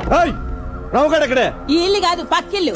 ఏయ్, రావుగాడు ఎక్కడే ఈ ఇల్లు కాదు పక్కిల్లు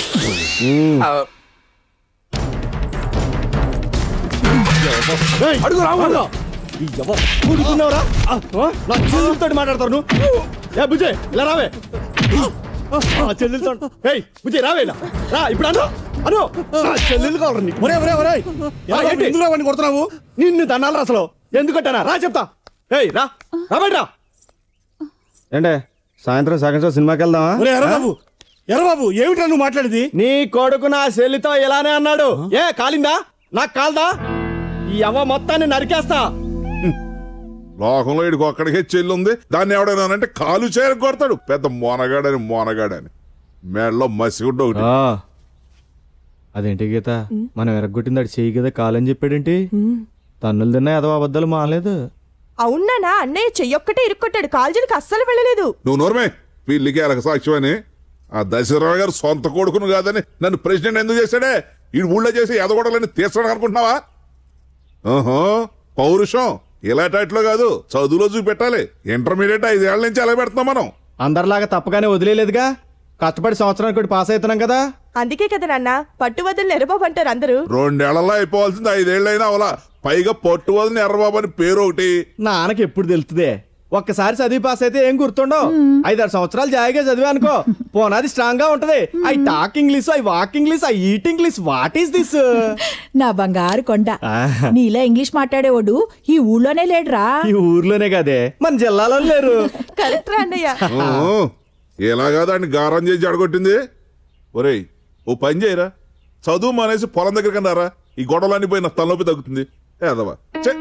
ఏయ్, అడుగు రావు. అడుగు. ఈ ఎవ ఊరుకున్నావురా? ఆ, ఆ, నా చెల్లెలతో మాట్లాడతారు నువ్వు ఏ బుజే ఇలా రావే ఆ, చెల్లెలతో ఏయ్ బుజే రావే ఇలా. రా ఇప్పుడు అను అను నా చెల్లెలు కావాలి నీకు ఒరే ఒరే ఒరే ఆ, ఏంటి? ఎందుకు వాడిని కొడుతున్నావు నిన్ను దన్నాలు అసలు ఎందుకు కొట్టానా రా చెప్తా ఏయ్ రా రాబడి రా ఏంటే సాయంత్రం సగం షో సినిమాకి వెళ్దామా ఒరే ఎర్రబాబు ఎర్రబాబు ఏమిట్రా నువ్వు మాట్లాడేది నీ కొడుకు నా చెల్లితో ఇలానే అన్నాడు ఏ కాలిందా నాకు కాల్దా ఈ అవ్వ మొత్తాన్ని నరికేస్తా లోకంలో ఇడికి ఒక్కడికే చెల్లి ఉంది దాన్ని ఎవడైనానంటే కాలు చేర కొడతాడు పెద్ద మోనగాడని మోనగాడని మేడలో మసిగుడ్డ ఒకటి అదేంటి గీత మనం ఎరగొట్టింది అడు చెయ్యి కదా కాలని చెప్పాడేంటి తన్నులు తిన్నా ఏదో అబద్ధాలు మాలేదు అవునానా అన్నయ్య చెయ్యొక్కటే ఇరుక్కొట్టాడు కాల్జీలకు అస్సలు వెళ్ళలేదు నువ్వు నోరమే వీళ్ళకి ఎలక సాక్ష్యమని ఆ దశరథ గారు సొంత కొడుకును కాదని నన్ను ప్రెసిడెంట్ ఎందుకు చేశాడే ఈ ఊళ్ళో చేసి ఎదగొడాలని తీర్చడం అనుకుంటున్నావా ఆహా పౌరుషం ఇలాంటిలో కాదు చదువులో చూపెట్టాలి ఇంటర్మీడియట్ ఐదేళ్ల నుంచి ఎలా పెడుతున్నాం మనం అందరిలాగా తప్పగానే వదిలేలేదుగా కష్టపడి సంవత్సరానికి ఒకటి పాస్ అవుతున్నాం కదా అందుకే కదా నాన్న పట్టు వదిలిన ఎర్రబాబు అంటారు అందరూ రెండేళ్లలో అయిపోవాల్సింది ఐదేళ్ళైనా అవలా పైగా పట్టు వదిలిన ఎర్రబాబు అని పేరు ఒకటి నాన్నకి ఎప్పుడు తెలుస్తుందే ఒక్కసారి చదివి పాస్ అయితే ఏం గుర్తుండవు ఐదారు సంవత్సరాలు జాయిగా చదివా అనుకో పోనాది స్ట్రాంగ్ గా ఉంటది I talk English I walk English I eat English what is this నా బంగారు కొండ ఆహా. నీలా ఇంగ్లీష్ మాట్లాడేవాడు ఈ ఊళ్ళోనే లేడురా ఈ ఊర్లోనే కదే మన జిల్లాలో లేరు కరెక్ట్ రా అన్నయ్య ఊ, ఎలాగా దాన్ని గారం చేసి జడగొట్టింది ఒరేయ్ ఓ పని చేయరా చదువు మానేసి పొలం దగ్గరికి అన్నారా ఈ గొడవలన్నీ పోయి నా తలనొప్పి తగ్గుతుంది ఏదవా చె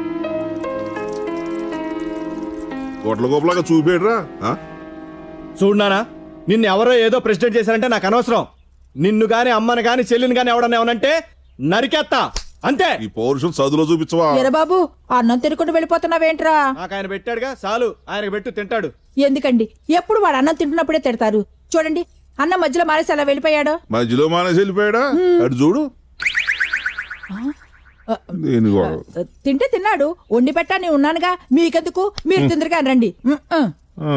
గొడ్ల గోపలాగా చూపేడురా ఆ? చూడునానా నిన్ను ఎవరో ఏదో ప్రెసిడెంట్ చేశారంటే నాకు అనవసరం నిన్ను గాని అమ్మని గాని చెల్లిని గాని ఎవడన్నా ఏమనంటే నరికేత్తా అంతే ఈ పౌరుషం చదువులో చూపించవా ఎరబాబు అన్నం తినకుండా వెళ్ళిపోతున్నావేంట్రా నాకు ఆయన పెట్టాడుగా చాలు ఆయనకు పెట్టు తింటాడు ఎందుకండి ఎప్పుడు వాడు అన్నం తింటున్నప్పుడే తిడతారు చూడండి అన్నం మధ్యలో మారేసి అలా వెళ్ళిపోయాడు మధ్యలో మానేసి వెళ్ళిపోయాడా అటు చూడు దేని గొడవ తింటే తిన్నాడు వండి పెట్టా నేను ఉన్నానుగా మీకెందుకు మీరు తిందరుగా రండి ఉమ్, ఉమ్. ఆ.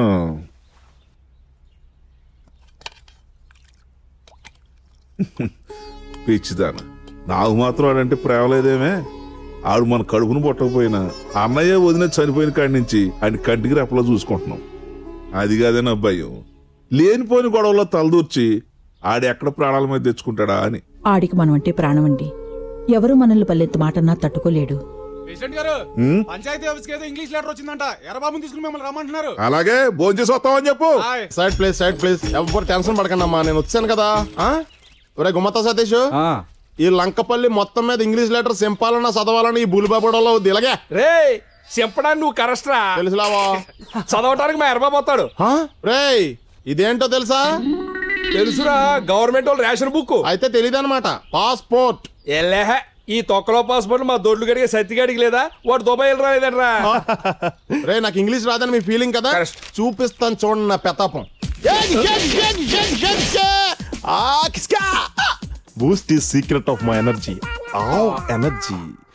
పిచ్చిదాన నాకు మాత్రం ఆడంటే ప్రేమ లేదేమే ఆడు మన కడుపును పుట్టకపోయినా అన్నయ్య వదిన చనిపోయిన కాడి నుంచి ఆయన కంటికి రెప్పలో చూసుకుంటున్నాం అది కాదే నా భయం లేనిపోయిన గొడవలో తలదూర్చి ఆడెక్కడ ప్రాణాల మీద తెచ్చుకుంటాడా అని ఆడికి మనం అంటే ప్రాణం అండి ఎవరు మనల్ని పల్లెత్తు మాటన్నా తట్టుకోలేడు ప్రెసిడెంట్ గారు పంచాయతీ ఆఫీస్ కి ఏదో ఇంగ్లీష్ లెటర్ వచ్చిందంట ఎర్రబాబుని తీసుకుని మిమ్మల్ని రమ్మంటున్నారు అలాగే భోంచేసి వస్తామని చెప్పు hi. Side please side please ఎవ్వరు టెన్షన్ పడకండి అమ్మా నేను వచ్చాను కదా ఆ? ఒరే గుమ్మత్త సతీష్ ఈ లంకపల్లి మొత్తం మీద ఇంగ్లీష్ లెటర్ సింపాలన్నా చదవాలని ఈ బులిబాబుడలో దిలగే రే చెప్పడానికి నువ్వు కరెస్ట్రా తెలుసులావా చదవటానికి మా ఎర్రబాబు వస్తాడు రేయ్ ఇదేంటో తెలుసా తెలుసురా గవర్నమెంట్ వాళ్ళు రేషన్ బుక్ అయితే తెలియదన్నమాట పాస్పోర్ట్ ఎల్లేహ ఈ తొక్కలో పాస్పోర్ట్ మా దొడ్లు గడిగే సత్తిగాడికి లేదా వాడు దుబాయ్ రాలేదనరా రే నాకు ఇంగ్లీష్ రాదని మీ ఫీలింగ్ కదా Correct. చూపిస్తాను చూడండి నా పెతాపం బూస్ట్ ఈ secret of my energy energy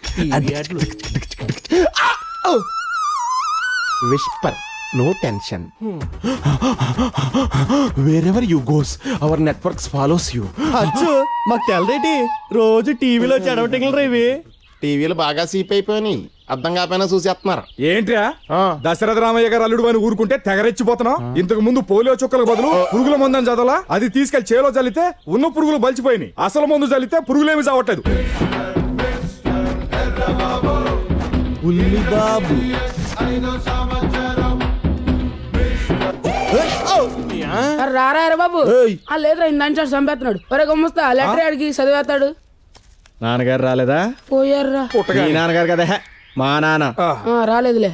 whisper no tension wherever you goes our networks follows you అచ్చు మాకు తెలదేటి రోజు టీవీలో చెడవటింగ్లు రేవి టీవీలు బాగా సీప్ అయిపోయినాయి అర్థం కాకపోయినా చూసేస్తున్నారు ఏంట్రా ఆ. దశరథ రామయ్య గారు అల్లుడు అని ఊరుకుంటే తెగరెచ్చిపోతున్నావు ఇంతకు ముందు పోలియో చుక్కలకు బదులు పురుగుల మందని చదవలా అది తీసుకెళ్లి చేలో చల్లితే ఉన్న పురుగులు బలిచిపోయినాయి అసలు మందు చల్లితే పురుగులేమి చావట్లేదు బాబు రారా రా బాబు ఆ లేదురా ఇందాంచి చంపేస్తున్నాడు ఒరే గుమ్మస్తా లెటర్ అడిగి చదివేస్తాడు నాన్నగారు రాలేదా పోయారా మీ నాన్నగారు కదా హే, మా నాన్న ఆ, రాలేదులే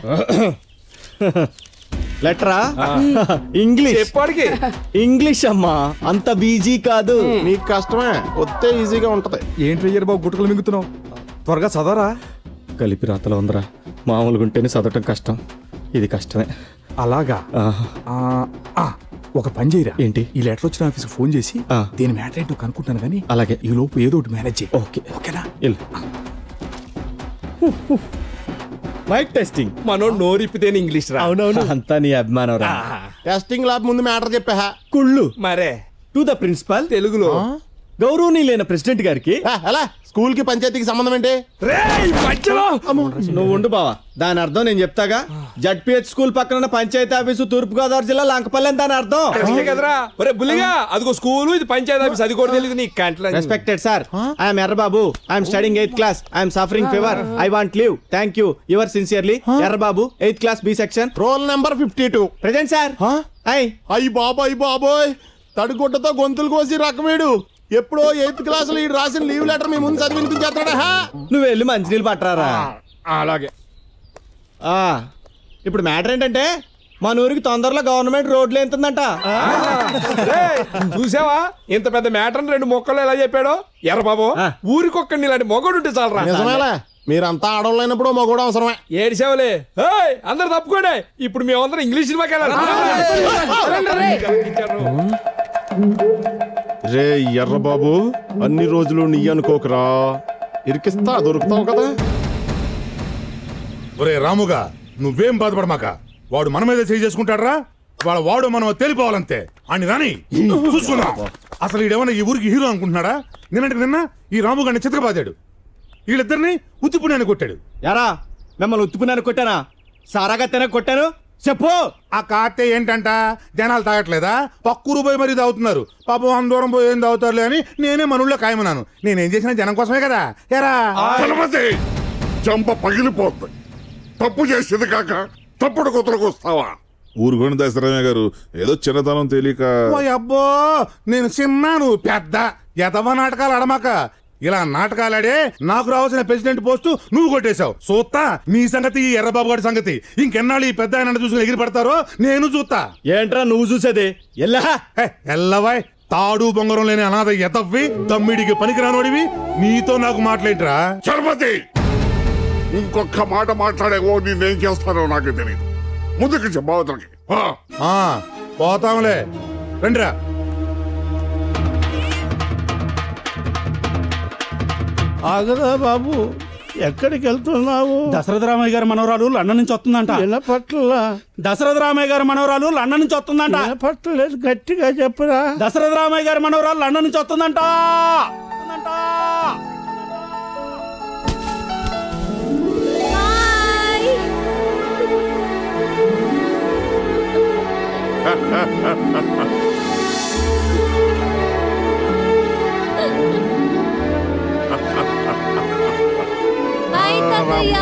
లెటరా ఇంగ్లీష్ ఎప్పటికి ఇంగ్లీష్ అమ్మా అంత బీజీ కాదు నీకు కష్టమే వస్తే ఈజీగా ఉంటది ఏంటి అయ్యారు బాబు గుట్టలు మింగుతున్నావు త్వరగా చదవరా కలిపి రాతలో ఉందరా మామూలుగా ఉంటేనే చదవటం కష్టం ఇది కష్టమే అలాగా ఆహా. ఆ, ఆ, ఒక పని చేయరా ఏంటి? ఈ లెటర్ వచ్చిన ఆఫీస్ ఫోన్ చేసి ఆ. దీని మ్యాటర్ ఏంటో కనుక్కుంటాను కానీ అలాగే. ఈ లోపు ఏదో ఒకటి మేనేజ్ చేయి ఓకే ఓకేనా వెళ్ళు మైక్ టెస్టింగ్ మనోడు నోరిప్పితేనే ఇంగ్లీష్ రా అవునవును అంతా నీ అభిమానం రా టెస్టింగ్ ల్యాబ్ ముందు మ్యాటర్ చెప్పా కుళ్ళు మరే టు ద ప్రిన్సిపల్ తెలుగులో గౌరవనీయులైన ప్రెసిడెంట్ గారికి ఎలా స్కూల్ కి పంచాయతీకి సంబంధం ఏంటి రేయ్, మధ్యలో నువ్వు ఉండు బావా దాని అర్థం నేను చెప్తాగా జడ్పిహెచ్ స్కూల్ పక్కన ఉన్న పంచాయతీ ఆఫీసు తూర్పు గోదావరి జిల్లా లంకపల్లి అని దాని అర్థం కరెక్టే కదరా ఒరే బుల్లిగా అదిగో స్కూలు ఇది పంచాయతీ ఆఫీస్ అది కూడా తెలియదు నీ కంట్ల respected sir I'm Errababu I'm studying eighth class I'm suffering fever I want leave thank you your sincerely Errababu eighth class B section roll number fifty two present sir I అయ్యి బాబాయ్ బాబోయ్ తడిగుడ్డతో గొంతులు కోసి రకమేడు ఎప్పుడో ఎయిత్ క్లాస్ లో ఈ రాసిన లీవ్ లెటర్ మీ ముందు చదివి వినిపించేస్తాడా హా? నువ్వు వెళ్ళి మంచినీళ్ళు పట్టరారా అలాగే ఆ, ఇప్పుడు మ్యాటర్ ఏంటంటే మన ఊరికి తొందరలో గవర్నమెంట్ రోడ్లు ఎంతుందంట రేయ్, చూసావా ఇంత పెద్ద మ్యాటర్ రెండు మొక్కలు ఎలా చెప్పాడో ఎర్ర బాబు ఆ. ఊరికొక్కడిని ఇలాంటి మొగడు ఉంటే చాలరా నిజమేలే మీరంతా ఆడవాళ్ళైనప్పుడు మగోడు అవసరమే ఏడిసేవలే ఏయ్, అందరు తప్పుకోండి ఇప్పుడు మేమందరం ఇంగ్లీష్ సినిమాకి వెళ్ళాలి రే ఎర్రబాబు అన్ని రోజులు నీ అనుకోకరా ఇరికిస్తా దొరుకుతావు కదా ఒరే రాముగా నువ్వేం బాధపడమాక వాడు మన మీద చేయి చేసుకుంటాడరా వాళ్ళ వాడు మనం తేలిపోవాలంతే అని రాని చూసుకుందాం అసలు ఈడేమన్నా ఈ ఊరికి హీరో అనుకుంటున్నాడా నిన్నటికి నిన్న ఈ రాముగాడిని చితకబాదాడు వీళ్ళిద్దరిని ఉత్తిపుణ్యాన్ని కొట్టాడు యారా మిమ్మల్ని ఉత్తుకున్నాను కొట్టానా సారాగా తిన కొట్టాను చెప్పు ఆ కాతే ఏంటంట జనాలు తాగట్లేదా పక్కూరు పోయి మరీ తాగుతున్నారు పాపం అంత దూరం పోయి ఏం తాగుతారులే అని నేనే మనూళ్ళో ఖాయమన్నాను నేనేం చేసిన జనం కోసమే కదా ఎరా చలమతి చంప పగిలిపోతుంది తప్పు చేసేది కాక తప్పుడు కొత్తలకు వస్తావా ఊరుకోండి దశరమ్య గారు ఏదో చిన్నతనం తెలియక ఓ అబ్బో నేను చిన్న నువ్వు పెద్ద ఎదవ నాటకాలు ఆడమాక ఇలా నాటకాలాడే నాకు రావాల్సిన ప్రెసిడెంట్ పోస్టు నువ్వు కొట్టేశావు చూస్తా నీ సంగతి ఈ ఎర్రబాబు గారి సంగతి ఇంకెన్నాళ్ళు ఈ పెద్ద ఆయన చూసుకుని ఎగిరి పడతారో నేను చూస్తా ఏంట్రా నువ్వు చూసేది ఎల్లా హే, ఎల్లవాయ్ తాడు బొంగరం లేని అనాథ ఎతవ్వి తమ్మిడికి పనికిరానోడివి నీతో నాకు మాట్లాడరా చలమతి ఇంకొక మాట మాట్లాడేవో నేనేం చేస్తానో నాకు తెలియదు ముందుకు చెప్పవతలకి ఆ పోతాంలే రండిరా ఆగదా బాబు ఎక్కడికి వెళ్తున్నావు దశరథ రామయ్య గారి మనవరాలు లండన్ నుంచి వస్తుందంట వినపట్ల దశరథ రామయ్య గారి మనవరాలు లండన్ నుంచి వస్తుందంట వినపట్టలేదు గట్టిగా చెప్పురా దశరథ రామయ్య గారి మనవరాలు లండన్ నుంచి వస్తుందంట వస్తుందంట. హాయ్ తాతయ్య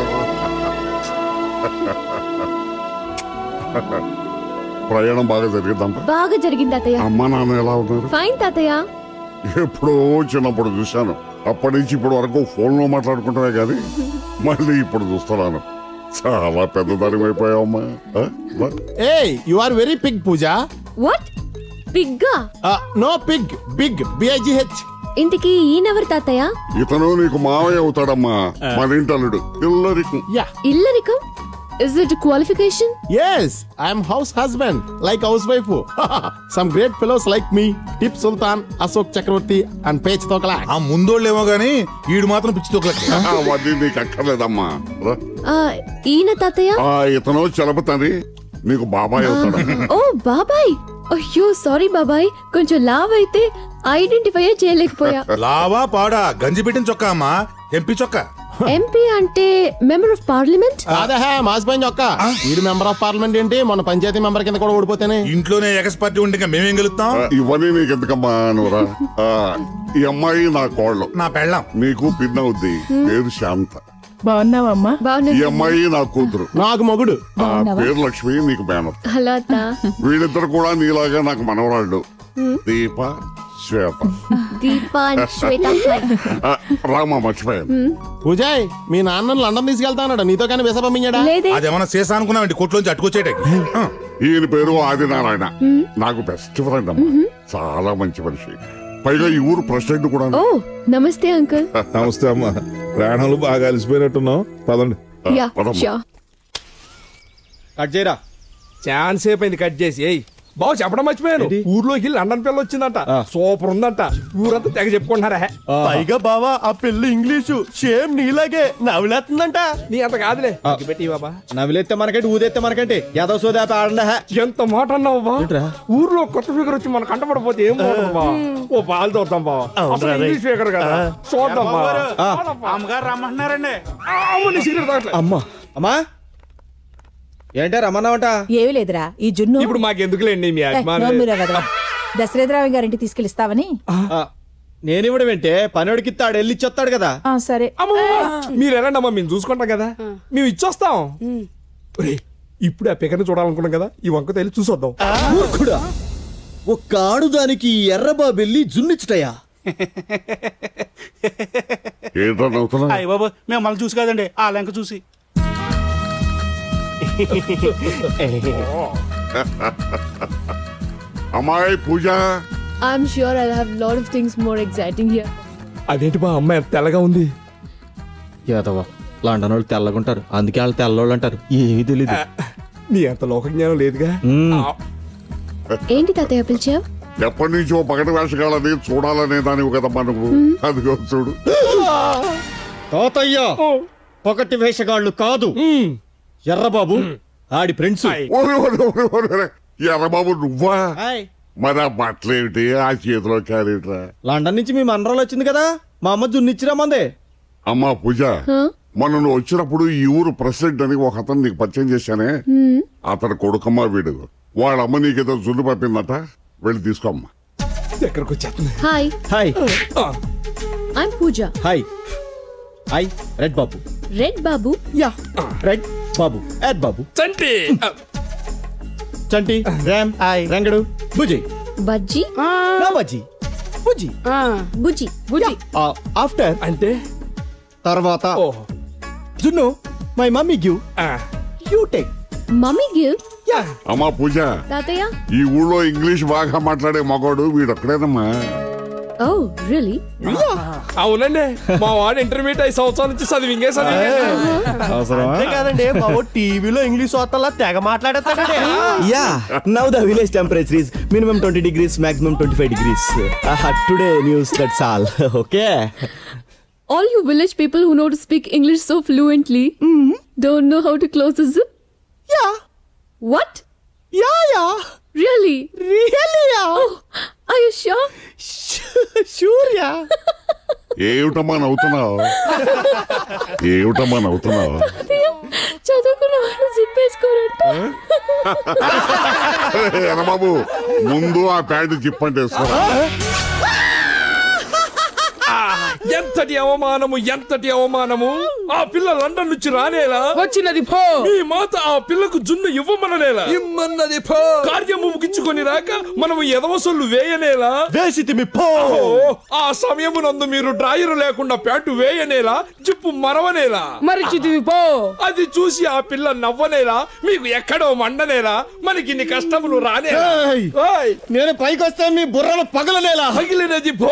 ప్రయాణం బాగా జరిగిద్దాంపా బాగా జరిగింది తాతయ్య అమ్మా నాన్న ఎలా ఉన్నారు ఫైన్ తాతయ్య ఎప్పుడో చిన్నప్పుడు చూశాను అప్పటి నుంచి ఇప్పటి వరకు ఫోన్లో మాట్లాడుకుంటామే కానీ మళ్ళీ ఇప్పుడు చూస్తున్నాను చాలా పెద్దదాని అయిపోయావమ్మా ఆ? బా. ఏయ్ you are very pig Pooja what పిగ్గా నో పిగ్ బిగ్ బిఐజిహెచ్ ఇంటికి ఈయనెవరు తాతయ్య ఇతను నీకు మావయ్య అవుతాడమ్మా మన ఇంటల్లుడు ఇల్లరికి యా ఇల్లరికం is it qualification yes I'm house husband like house wife some great fellows like me Tipu Sultan Ashok Chakravarthi and పేచ్ తోకలా ఆ ముందోళ్ళేమో గాని ఈడు మాత్రం పిచ్చి తోకలకి అవన్నీ నీకు అక్కర్లేదమ్మా రా. ఈయన తాతయ్య ఆ ఇతను చలపతని నీకు బాబాయ్ అవుతాడు ఓ బాబాయ్ అయ్యో సారీ బాబాయ్ కొంచెం లావ్ అయితే ఐడెంటిఫై చేయలేకపోయా లావా పాడా గంజి పెట్టిన చొక్కా అమ్మా ఎంపీ చొక్కా ఎంపీ అంటే మెంబర్ ఆఫ్ పార్లమెంట్ అదే మాసిపోయిన చొక్క వీడు మెంబర్ ఆఫ్ పార్లమెంట్ ఏంటి మన పంచాయతీ మెంబర్ కింద కూడా ఓడిపోతేనే ఇంట్లోనే ఎగస్ పార్టీ ఉంటే ఇంకా మేమేం గెలుస్తాం ఆ, ఇవన్నీ నీకు ఎందుకమ్మా నువ్వురా ఆ, ఈ అమ్మాయి నా కోళ్ళు నా పెళ్ళం నీకు పిన్నవుద్ది పేరు శాంత బాగున్నావమ్మా ఈ బాగున్నాను అమ్మాయి నా కూతురు నాకు మొగుడు ఆ పేరు లక్ష్మి నీకు మేనత్ అలా తా. వీళ్ళిద్దరు కూడా నీలాగా నాకు మనవరాళ్ళు దీప శ్వేత దీప and శ్వేత హాయ్. ఆ, రామా మర్చిపోయాను పూజాయ్ మీ నాన్న లండన్ తీసుకెళ్తాన్నాడు నీతో కానీ విస పంపించాడా లేదే అదేమన్నా చేసా అనుకున్నావండి కోట్లోంచి అట్టుకొచ్చేటకి ఈయన పేరు ఆదినారాయణ నాకు బెస్ట్ ఫ్రెండ్ అమ్మా చాలా మంచి మనిషి పైగా ఈ ఊరు ప్రెసిడెంట్ కూడా ఓ నమస్తే అంకుల్ నమస్తే అమ్మా ప్రాణాలు బాగా అలసిపోయినట్టున్నావు పదండి యా షూర్ కట్ చేయరా ఛాన్స్ అయిపోయింది కట్ చేసి ఏయ్ బావ చెప్పడం మర్చిపోయాను ఊర్లోకి లండన్ పిల్ల వచ్చిందంట సూపర్ ఉందంట ఊరంతా తెగ చెప్పుకుంటున్నారా పైగా బావా ఆ పిల్ల ఇంగ్లీషు సేమ్ నీలాగే నవ్వులేస్తుందంట నీ అంత కాదులే ఇది పెట్టి బాబా నవిలేస్తే మనకంటే ఊదేస్తే మనకంటే యాదవ్ సోదా ఆడండా ఎంత మాట అన్నావు బా ఊర్లో కొత్త ఫిగర్ వచ్చి మన కంటపడిపోతే ఏం బాగుంటుంది బా ఓ పాలు చూద్దాం బా అసలు ఇంగ్లీష్ ఫిగర్ కదా చూద్దాం బా అమ్మగారు రమ్మంటున్నారండి అమ్మని సిగరెట్ తాగట్లే అమ్మా అమ్మా ఏంటే రమ్మన్నావంట ఏమీ లేదురా ఈ జున్ను ఇప్పుడు మాకెందుకులేండి మీ ఏ, అభిమానులు నోరు మీరే వదరా. దశరథరావు గారింటి తీసుకెళ్ళిస్తావని నేనివ్వడం ఏంటే పనివాడికి ఇస్తాడు వెళ్ళి ఇచ్చొస్తాడు కదా ఆ, సరే మీరు ఎలాండి అమ్మా మేము చూసుకుంటాం కదా మేము ఇచ్చొస్తాం ఒరేయ్, ఇప్పుడు ఆ పికర్ని చూడాలనుకున్నాం కదా ఈ వంక తెలి చూసొద్దాం మూర్ఖుడా ఒక్క ఆడుదానికి ఎర్రబాబెల్లి జున్నిచ్చుటయా ఏంట్రా నవ్వుతున్నావు అయ్య బాబు మిమ్మల్ని చూసి కదండి ఆ లెంక చూసి అమ్మాయి పూజ I'm sure I'll have lot of things more exciting here. అదేంటి బా అమ్మాయి ఎంత తెల్లగా ఉంది యాదవ లండన్ వాళ్ళు తెల్లగుంటారు అందుకే వాళ్ళు తెల్లోళ్ళు అంటారు ఏమీ తెలీదు నీ అంత లోక జ్ఞానం లేదుగా ఏంటి తాతయ్య పిలిచావు ఎప్పటి నుంచో పగటి వేషగాళ్ళని చూడాలనే దానివి కదమ్మా నువ్వు అదిగో చూడు తాతయ్య పొగటి వేషగాళ్ళు కాదు ఎర్రబాబు ఆడి ఫ్రెండ్స్ ఓరే, ఓరే, ఓరే, ఓరే, ఓరే. ఎర్రబాబు నువ్వా మరి ఆ బట్టలేమిటి ఆ చేతిలో క్యారెట్రా లండన్ నుంచి మీ మనరాలు వచ్చింది కదా మా అమ్మ జున్నిచ్చిరా మందే అమ్మా పూజ మొన్న నువ్వు వచ్చినప్పుడు ఈ ఊరు ప్రెసిడెంట్ అని ఒక అతను నీకు పరిచయం చేశానే అతని కొడుకమ్మ వీడు వాళ్ళ అమ్మ నీకేదో జున్ను పంపిందట వెళ్ళి తీసుకోమ్మా ఎక్కడికి వచ్చేస్తుంది hi hi I'm Pooja hi hi red Babu red Babu yeah red Babu red Babu Chanti Chanti Ram Rangadu బుజి బజ్జీ నా బజ్జి బుజ్జి బుజ్జి బుజ్జి ఆఫ్టర్ అంటే తర్వాత junnu my mummy give you take mummy give yeah అమ్మా పూజ తాతయ్య ఈ ఊళ్ళో ఇంగ్లీష్ బాగా మాట్లాడే మగవాడు వీడొక్కడేనమ్మా ఓ రియలీ అవునండి మా వాడు ఇంటర్మీడియట్ ఐదు సంవత్సరాల నుంచి చదివింగే చదివి అంతే కాదండి బాబు టీవీలో ఇంగ్లీష్ వార్తల్లో తెగ మాట్లాడేస్తాడండి yeah now the village temperature is minimum twenty degrees maximum twenty five degrees today news that's all okay All you village people who know to speak English so fluently don't know how to close a zip? Yeah. What? Yeah, yeah. Really? Really, yeah. Oh, are you sure? sure, yeah. ఏమిటమ్మా నవ్వుతున్నావు ఏమిటమ్మా నవ్వుతున్నావు చదువుకున్న వాళ్ళు zip వేసుకోరంట బాబు ముందు ఆ pant చిప్పంటే వేసుకోరా ఎంతటి అవమానము ఎంతటి అవమానము ఆ పిల్ల లండన్ నుంచి రానేలా వచ్చినది పో మీ మాత ఆ పిల్లకు జున్ను ఇవ్వమననేలా ఇమ్మన్నది పో కార్యము ముగించుకొని రాక మనము ఎదవసొల్లు వేయనేలా వేసితిమి పో ఓ, ఆ సమయమునందు మీరు డ్రాయరు లేకుండా ప్యాంటు వేయనేలా జిప్పు మరవనేలా మరిచితివి పో అది చూసి ఆ పిల్ల నవ్వనేలా మీకు ఎక్కడో మండనేలా మనకి ఇన్ని కష్టములు రానేలా ఏయ్! ఓయ్, నేను పైకి వస్తే మీ బుర్రలు పగలనేలా పగిలినది పో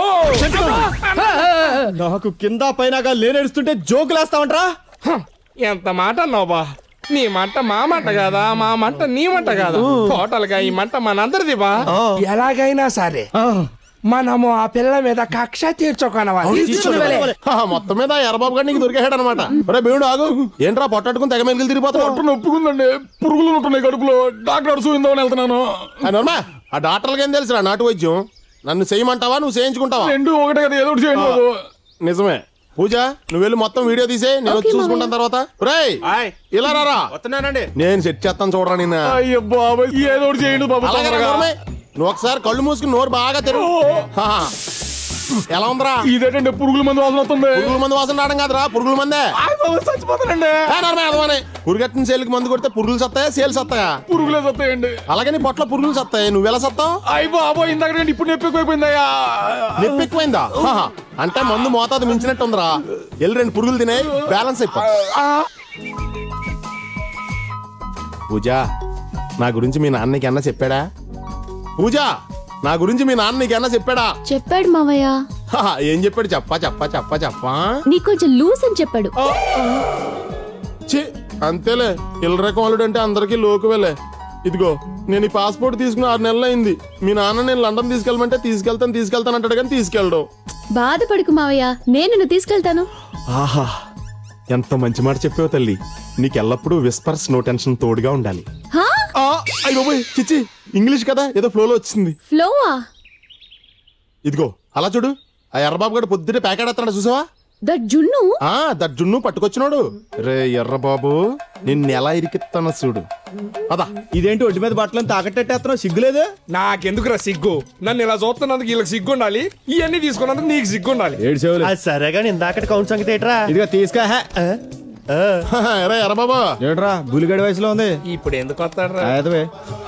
నాకు కింద పైనగా లేనేడుస్తుంటే జోకులేస్తావంట్రా హ, ఎంత మాట అన్నావు బా నీ మంట మా మంట కాదా మా మంట నీ మంట కాదా టోటల్ గా ఈ మంట మనందరిది బా ఎలాగైనా సరే మనము ఆ పిల్ల మీద కక్ష తీర్చుకోనవాలి మొత్తం మీద ఎర్రబాబు గారు నీకు దొరికాడు అనమాట ఒరే భీముడు ఆగు ఏంట్రా పొట్టట్టుకుని తెగ మెలికలు తిరిగిపోతున్నావు నొప్పుకుందండి పురుగులు ఉంటున్నాయి కడుపులో డాక్టర్ చూయిందామని వెళ్తున్నాను ఆ నోర్మా ఆ డాక్టర్లకి ఏం తెలుసురా నాటు వైద్యం నన్ను చేయమంటావా నువ్వు చేయించుకుంటావా రెండు ఒకటే కదా ఏదో ఒకటి చేయండి బాబు. నిజమే పూజ నువ్వు వెళ్ళి మొత్తం వీడియో తీసే నేను వచ్చి Okay, చూసుకుంటాను తర్వాత రేయ్ ఇలా రారా వస్తున్నానండి నేను సెట్ చేస్తాను చూడరా నిన్న అయ్యో బాబాయ్ ఏదో ఒకటి చేయండి బాబు అలాగే రా, తొందరగా. నోర్మే. నువ్వు ఒకసారి కళ్ళు మూసుకుని నోరు బాగా తెరువు హా. ఎలా ఉందిరా ఇదేంటండి పురుగుల మందు వాసన వస్తుంది పురుగుల మందు వాసన రావడం కాదురా పురుగుల మందే ఆయ్ బాబు, చచ్చిపోతానండి ఏ నోర్మే, అదవానే. పురుగట్టిన సేలుకి మందు కొడితే పురుగులు సత్తాయా సేలు సత్తాయా పురుగులే వస్తాయండి అలాగే నీ పొట్ల పురుగులు సత్తాయి నువ్వు ఎలా సత్తావు అయ్యి బాబో ఇందాక నేను ఇప్పుడు నొప్పి ఎక్కువైపోయిందయ్యా నొప్పి ఎక్కువైందా హాహా. అంటే మందు మోతాదు మించినట్టు ఉందిరా వెళ్ళి రెండు పురుగులు తినే బ్యాలెన్స్ అయిపో పూజ నా గురించి మీ నాన్నకి అన్న చెప్పాడా పూజ నా గురించి మీ నాన్న నీకన్నా చెప్పాడా చెప్పాడు మావయ్య హాహా, ఏం చెప్పాడు చెప్పా చెప్పా చెప్పా చెప్పా నీకు కొంచెం లూజ్ అని చెప్పాడు ఛీ, అంతేలే ఇల్లరకం అల్లుడు అంటే అందరికీ లోకువేలే ఇదిగో నేను ఈ పాస్పోర్ట్ తీసుకుని ఆరు నెలలు అయింది మీ నాన్న నేను లండన్ తీసుకెళ్ళమంటే తీసుకెళ్తాను తీసుకెళ్తాను అంటాడు కానీ తీసుకెళ్ళడు బాధపడకు మావయ్య నేను నిన్ను తీసుకెళ్తాను ఆహా ఎంత మంచి మాట చెప్పావు తల్లి నీకు ఎల్లప్పుడూ విస్పర్స్ నో టెన్షన్ తోడుగా ఉండాలి హా ఆ, అయ్యో బాబోయ్, చిచ్చి ఇంగ్లీష్ కదా ఏదో ఫ్లోలో వచ్చింది ఫ్లోవా ఇదిగో అలా చూడు ఆ ఎర్రబాబు గడు పొద్దుటే ప్యాకెట్ చూసావా దట్ జున్ను ఆ దర్జున్ను పట్టుకొచ్చినాడు రే ఎర్రబాబు నిన్ను ఎలా ఇరికిస్తాను చూడు అదా ఇదేంటి ఒంటి మీద బట్టలను తాకట్టేస్తున్నావు సిగ్గులేదు నాకెందుకురా సిగ్గు నన్ను ఇలా చూస్తున్నందుకు వీళ్ళకి సిగ్గు ఉండాలి ఇవన్నీ తీసుకున్నందుకు నీకు సిగ్గు ఉండాలి ఏడు సేవలు అది సరే కానీ ఇందాకటి కౌంట్ సంగతి ఏంట్రా ఇదిగో తీసుకా రే ఎర్రబాబు ఏడ్రా బులిగడి వయసులో ఉంది ఇప్పుడు ఎందుకు వస్తాడు అదవే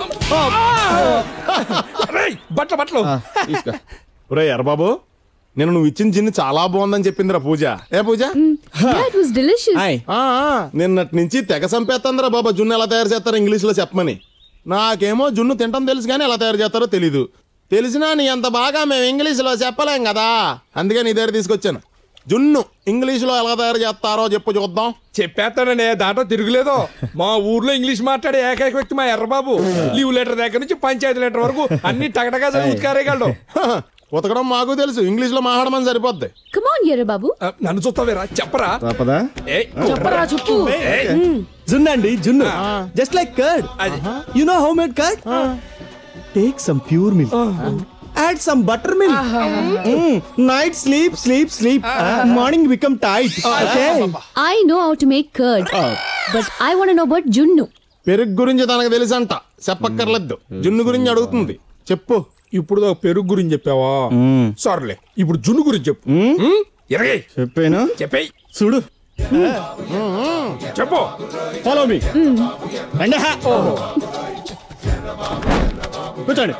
బట్టలు బట్టలు తీసుకో రే ఎర్రబాబు నేను నువ్వు ఇచ్చిన జిన్ను చాలా బాగుందని చెప్పిందిరా పూజ ఏ పూజ ఇట్ వాస్ డెలిషియస్ ఆ, ఆ, నిన్నటి నుంచి తెగ సంపేస్తుందిరా బాబా జున్ను ఎలా తయారు చేస్తారో ఇంగ్లీష్ లో చెప్పమని నాకేమో జున్ను తింటం తెలుసు కానీ ఎలా తయారు చేస్తారో తెలీదు తెలిసినా నీ అంత బాగా మేము ఇంగ్లీష్ లో చెప్పలేం కదా అందుకే నీ దగ్గర తీసుకొచ్చాను జున్ను ఇంగ్లీష్ లో ఎలా తయారు చేస్తారో చెప్పు చూద్దాం చెప్పేస్తాననే దాంట్లో తిరుగులేదు మా ఊర్లో ఇంగ్లీష్ మాట్లాడే ఏకైక వ్యక్తి మా ఎర్రబాబు లీవ్ లెటర్ దగ్గర నుంచి పంచాయతీ లెటర్ వరకు అన్ని టగటగా చదివి ఉత్కారేయగలడు ఉతకడం మాకు తెలుసు ఇంగ్లీష్ లో మాట్లాడమని సరిపోద్ది కమాన్ ఎర్ర బాబు ఆ, నన్ను చూస్తావేరా చెప్పరా తప్పదా ఏయ్, చెప్పరా చెప్పు ఏయ్, జున్ను అండి జున్ను జస్ట్ లైక్ కర్డ్ అది. You know how made curd take some pure milk add some butter milk night sleep sleep sleep morning become tight okay I know how to make curd but I want know about junnu పెరుగు గురించి తనకు తెలుసంట చెప్పక్కర్లేదు జున్ను గురించి అడుగుతుంది చెప్పు ఇప్పుడు దా పెరుగు గురించి చెప్పావా సర్లే ఇప్పుడు జున్ను గురించి చెప్పు ఉమ్, ఎరగై చెప్పాను చెప్పేయ్ చూడు చెప్పు ఫాలో మీ రండి హా. కూర్చోండి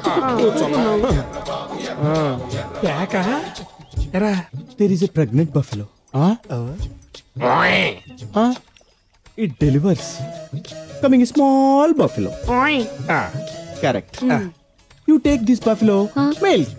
పేక ఎరా there is a pregnant buffalo it delivers coming small buffalo correct you take this buffalo milk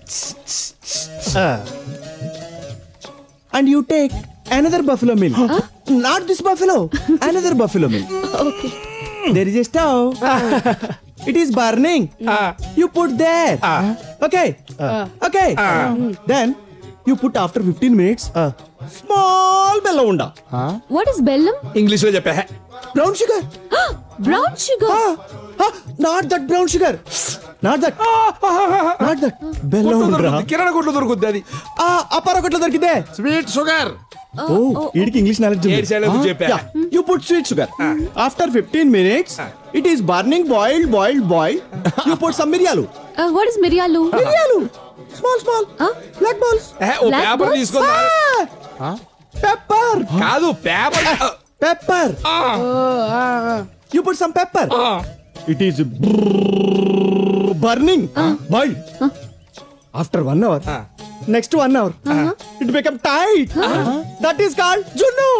and you take another buffalo milk not this buffalo another buffalo milk okay there is a stove. it is burning. you put there. okay. okay. then you put after 15 minutes small bella unda. What is bellam English లో చెప్పా Brown sugar. Brown sugar Ah, ah, not that brown sugar. Not that. not that. Bella unda. కిరాణా కొట్లు దొరుకుద్ది అది Ah, అపారకొట్లో దొరికితే sweet sugar ఓ వీడికి English knowledge ఏడు సార్లు చెప్పా. You put sweet sugar after 15 minutes it is burning boiled boiled boiled you put some miriyalu what is miriyalu miriyalu small small black balls ఏ, ఓ Black పేపర్ balls? తీసుకుందా పెప్పర్ కాదు paper pepper you put some pepper it is burning boil after one hour next one hour it become tight that is called junnu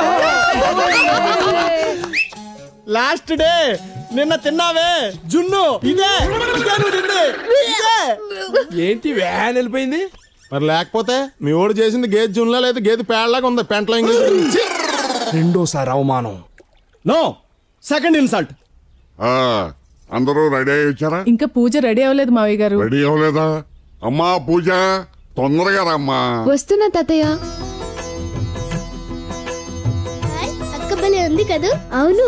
last day నిన్న తిన్నావే జున్ను ఇదే ఇదే నువ్వు తింది ఇదే ఏంటి వ్యాన్ వెళ్ళిపోయింది మరి లేకపోతే మీ ఓడి చేసింది గేదె జున్లా లేదు గేదె పేడలాగా ఉంది పెంట్లో ఇంగ్లీష్ రెండోసారి అవమానం నో సెకండ్ ఇన్సల్ట్ ఆ, అందరూ రెడీ అయ్యి వచ్చారా ఇంకా పూజ రెడీ అవ్వలేదు మావయ్య గారు రెడీ అవ్వలేదా అమ్మా పూజ తొందరగా రమ్మా వస్తున్నా తాతయ్య అక్క భలే ఉంది కదా అవును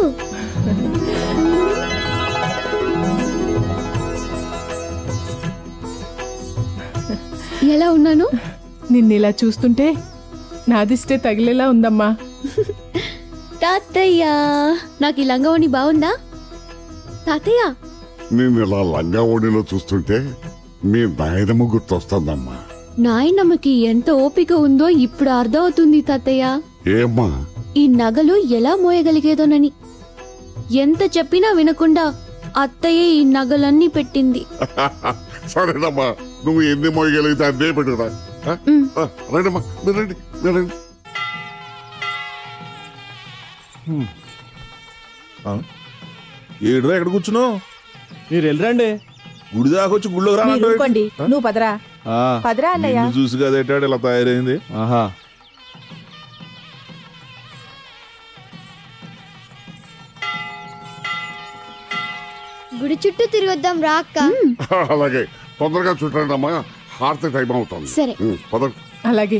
ఎలా ఉన్నాను నిన్ను ఇలా చూస్తుంటే నాదిష్టే తగిలేలా ఉందమ్మా తాతయ్య నాకు ఈ లంగవని బాగుందా తాతయ్య నేను ఇలా లంగా ఓడిలో చూస్తుంటే మీ నాయనమ్మ గుర్తొస్తుందమ్మా నాయనమ్మకి ఎంత ఓపిక ఉందో ఇప్పుడు అర్థమవుతుంది తాతయ్య ఏమ్మా ఈ నగలు ఎలా మోయగలిగేదోనని ఎంత చెప్పినా వినకుండా అత్తయ్య ఈ నగలన్నీ పెట్టింది సరేనమ్మా నువ్వు ఎన్ని మోయగలిగితే అదే పెట్టుకురా ఆ? ఆ, రండమ్మా మీరు రండి మీరు రండి ఏడురా ఎక్కడ కూర్చున్నావు మీరు వెళ్ళరండి గుడి దాకా వచ్చి గుళ్ళోకి మీరు రానంటావు ఊరుకోండి నువ్వు పదరా పదరా అన్నయ్య నిన్ను చూసి కదేటాడు ఇలా తయారైంది ఆహా గుడి చుట్టూ తిరగొద్దాం రా అక్క అలాగే తొందరగా చుట్టండి అమ్మా హారతి టైం అవుతుంది సరే. ఉమ్, పద అలాగే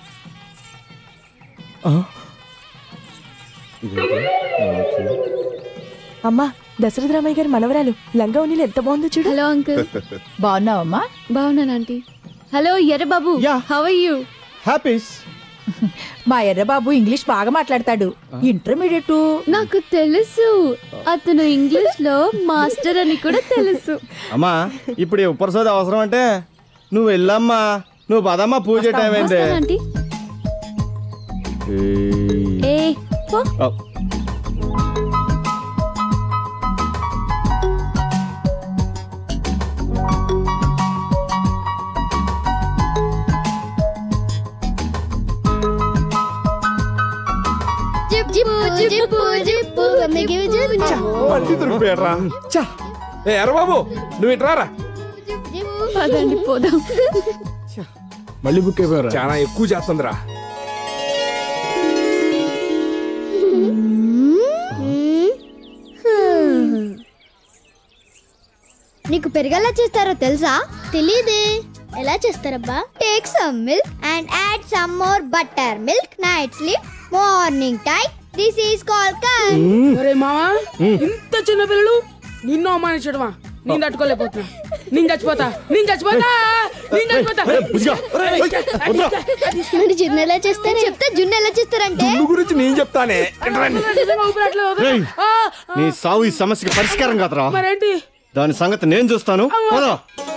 అమ్మా దశరథ రామయ్య గారి మనవరాలు లంగా ఉన్నీలు ఎంత బాగుందో చూడు హలో అంకుల్ బాగున్నావమ్మా బాగున్నాను aunty hello Errababu how are you హ్యాపీస్ మా ఎర్రబాబు ఇంగ్లీష్ బాగా మాట్లాడతాడు ఇంటర్మీడియట్ నాకు తెలుసు అతను ఇంగ్లీష్ లో మాస్టర్ అని కూడా తెలుసు అమ్మా ఇప్పుడు ఈ ఉపరసోది అవసరం అంటే నువ్వు వెళ్ళమ్మా నువ్వు పదమ్మా పూజ టైం అయింది వస్తాను ఆంటీ ఏ పో. ఓ. జిప్పు జిప్పు జిప్పు మిగిలి జిప్పు మళ్ళీ దొరికిపోయారా చా ఏ ఎర్రబాబు నువ్వు ఇటు రారా పదండి పోదాం మళ్ళీ బుక్ అయిపోయారా చాలా ఎక్కువ చేస్తుందిరా నీకు పెరుగెలా చేస్తారో తెలుసా తెలీదే ఎలా చేస్తారబ్బా take some milk and add some more butter milk night sleep morning time this is call curd ఒరే మావా ఇంత చిన్న పిల్లలు నిన్ను అవమానించడమా నేను తట్టుకోలేకపోతున్నా నేను చచ్చిపోతా నేను చచ్చిపోతా నేను చచ్చిపోతా మరి జున్ను ఎలా చేస్తారు చెప్తే జున్ను ఎలా చేస్తారంటే నువ్వు గురించి నేను చెప్తానే నిజంగా ఊపిరాట్లేదు వదలు. రేయ్, ఆ, నీ సావు ఈ సమస్యకి పరిష్కారం కాదురా మరేంటి దాని సంగతి నేను చూస్తాను పోదా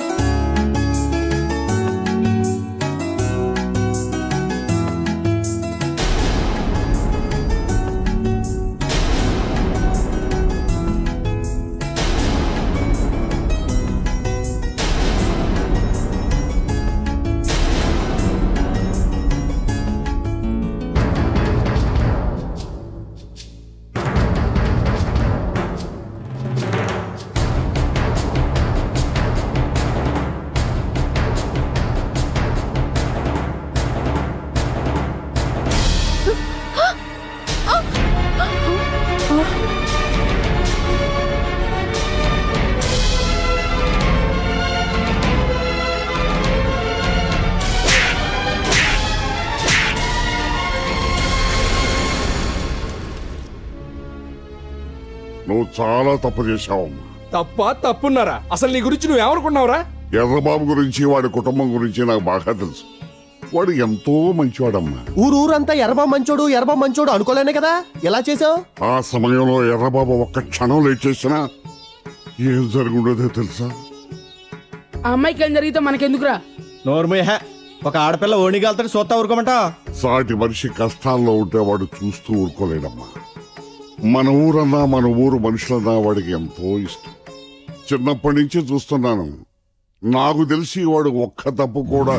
నువ్వు చాలా తప్పు చేశావమ్మా తప్ప తప్పున్నారా అసలు నీ గురించి నువ్వు ఏమనుకున్నావురా ఎర్రబాబు గురించి వాడి కుటుంబం గురించి నాకు బాగా తెలుసు వాడు ఎంతో మంచివాడమ్మా ఊరు ఊరంతా ఎర్రబా మంచోడు ఎర్రబా మంచోడు అనుకోలేనే కదా ఎలా చేసావు ఆ సమయంలో ఎర్రబాబు ఒక్క క్షణం లేట్ చేసినా ఏం జరుగుండదో తెలుసా ఆ అమ్మాయికి ఏం జరిగితే మనకెందుకురా నోర్మేహ ఒక ఆడపిల్ల ఓణిగాలతో సోత్తా ఊరుకోమంట సాటి మనిషి కష్టాల్లో ఉంటే వాడు చూస్తూ ఊరుకోలేడమ్మా మన ఊరన్నా మన ఊరు మనుషులన్నా వాడికి ఎంతో ఇష్టం చిన్నప్పటి నుంచి చూస్తున్నాను నాకు తెలిసి వాడు ఒక్క తప్పు కూడా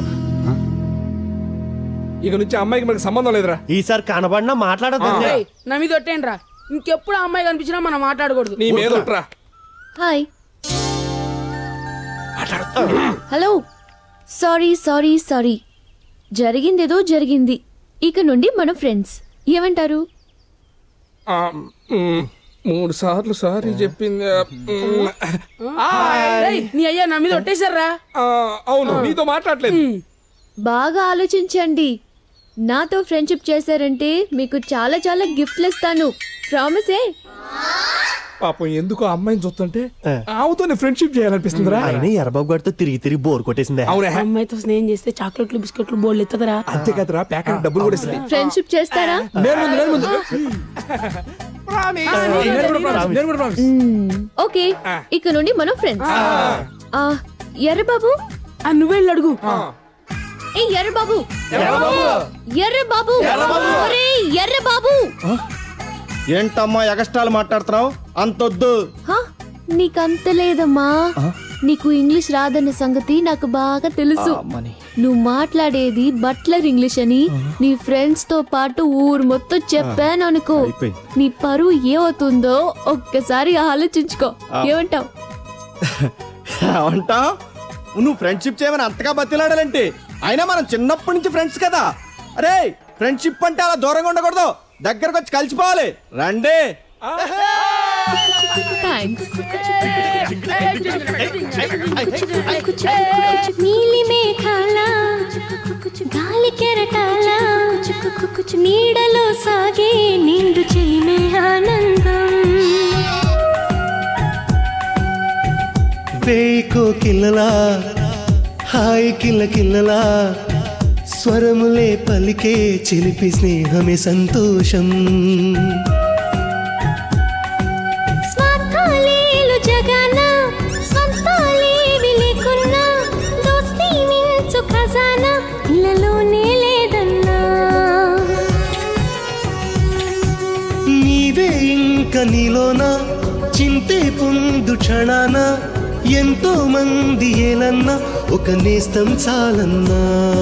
ఇక నుంచి ఆ అమ్మాయికి మనకి సంబంధం లేదురా ఈసారి కనబడినా మాట్లాడదు ఏయ్, నా మీద ఒట్టేంట్రా ఇంకెప్పుడు ఆ అమ్మాయి కనిపించినా మనం మాట్లాడకూడదు నీ మీద ఒట్టురా. Hi hello sorry sorry sorry జరిగిందేదో జరిగింది ఇక నుండి మన ఫ్రెండ్స్ ఏమంటారు ఆ, మ్, మూడు సార్లు సారీ చెప్పింది మ్, ఏయ్, నీ అయ్యా నా మీద ఒట్టేశారా ఆ, అవును నీతో మాట్లాడలేదు బాగా ఆలోచించండి నాతో ఫ్రెండ్షిప్ చేశారంటే మీకు చాలా చాలా గిఫ్ట్లు ఇస్తాను ప్రామిసే పాపం ఎందుకు ఆ అమ్మాయిని చూస్తుంటే ఆమెతో ఫ్రెండ్షిప్ చేయాలనిపిస్తుందిరా ఆయన ఎర్రబాబు గారితో తిరిగి తిరిగి బోర్ కొట్టేసిందే అవునే ఆ అమ్మాయితో స్నేహం చేస్తే చాక్లెట్లు బిస్కెట్లు బోర్డు ఎత్తదరా అంతే కదరా ప్యాకెట్ డబ్బులు కూడా ఇస్తుంది ఫ్రెండ్షిప్ చేస్తారా నేను ముందు నేను ముందు నేను కూడా promise, నేను కూడా promise. మ్మ్. ఓకే ఇక నుండి మనం ఫ్రెండ్స్ ఆ, ఎర్రబాబు నువ్వెళ్ళి అడుగు ఏ ఎర్రబాబు ఎర్రబాబు ఒరేయ్, ఎర్రబాబు ఏంటమ్మా ఎగస్ట్రాలు మాట్లాడుతున్నావు అంతొద్దు హా, నీకంత లేదమ్మా నీకు ఇంగ్లీష్ రాదన్న సంగతి నాకు బాగా తెలుసు నువ్వు మాట్లాడేది బట్లర్ ఇంగ్లీష్ అని నీ ఫ్రెండ్స్ తో పాటు ఊరు మొత్తం చెప్పాను అనుకో అయిపోయింది. నీ పరువు ఏమవుతుందో ఒక్కసారి ఆలోచించుకో ఆ. ఏమంటావ్ అంటా నువ్వు ఫ్రెండ్షిప్ చేయమని అంతగా బతిలాడాలంటే అయినా మనం చిన్నప్పటి నుంచి ఫ్రెండ్స్ కదా అరే ఫ్రెండ్షిప్ అంటే అలా దూరంగా ఉండకూడదు దగ్గరకు వచ్చి కలిసిపోవాలి రండి థ్యాంక్స్ నీలి మేఘాల గాలి కెరటాల నీడలో సాగే నిండు చెలిమే ఆనందం వేయి కోకిల్లలా హాయ్ కిల్ల కిల్లలా స్వరములే పలికే చిలిపి స్నేహమే సంతోషం స్వార్థాలేలు జగన స్వంతాలేవి లేకున్నా దోస్తీ మించు ఖజానా ఇళ్ళలోనే లేదన్నా నీవే ఇంక నీలోన చింతే పొందు క్షణాన ఎంతో మంది ఏలన్నా ఒక నేస్తం చాలన్నా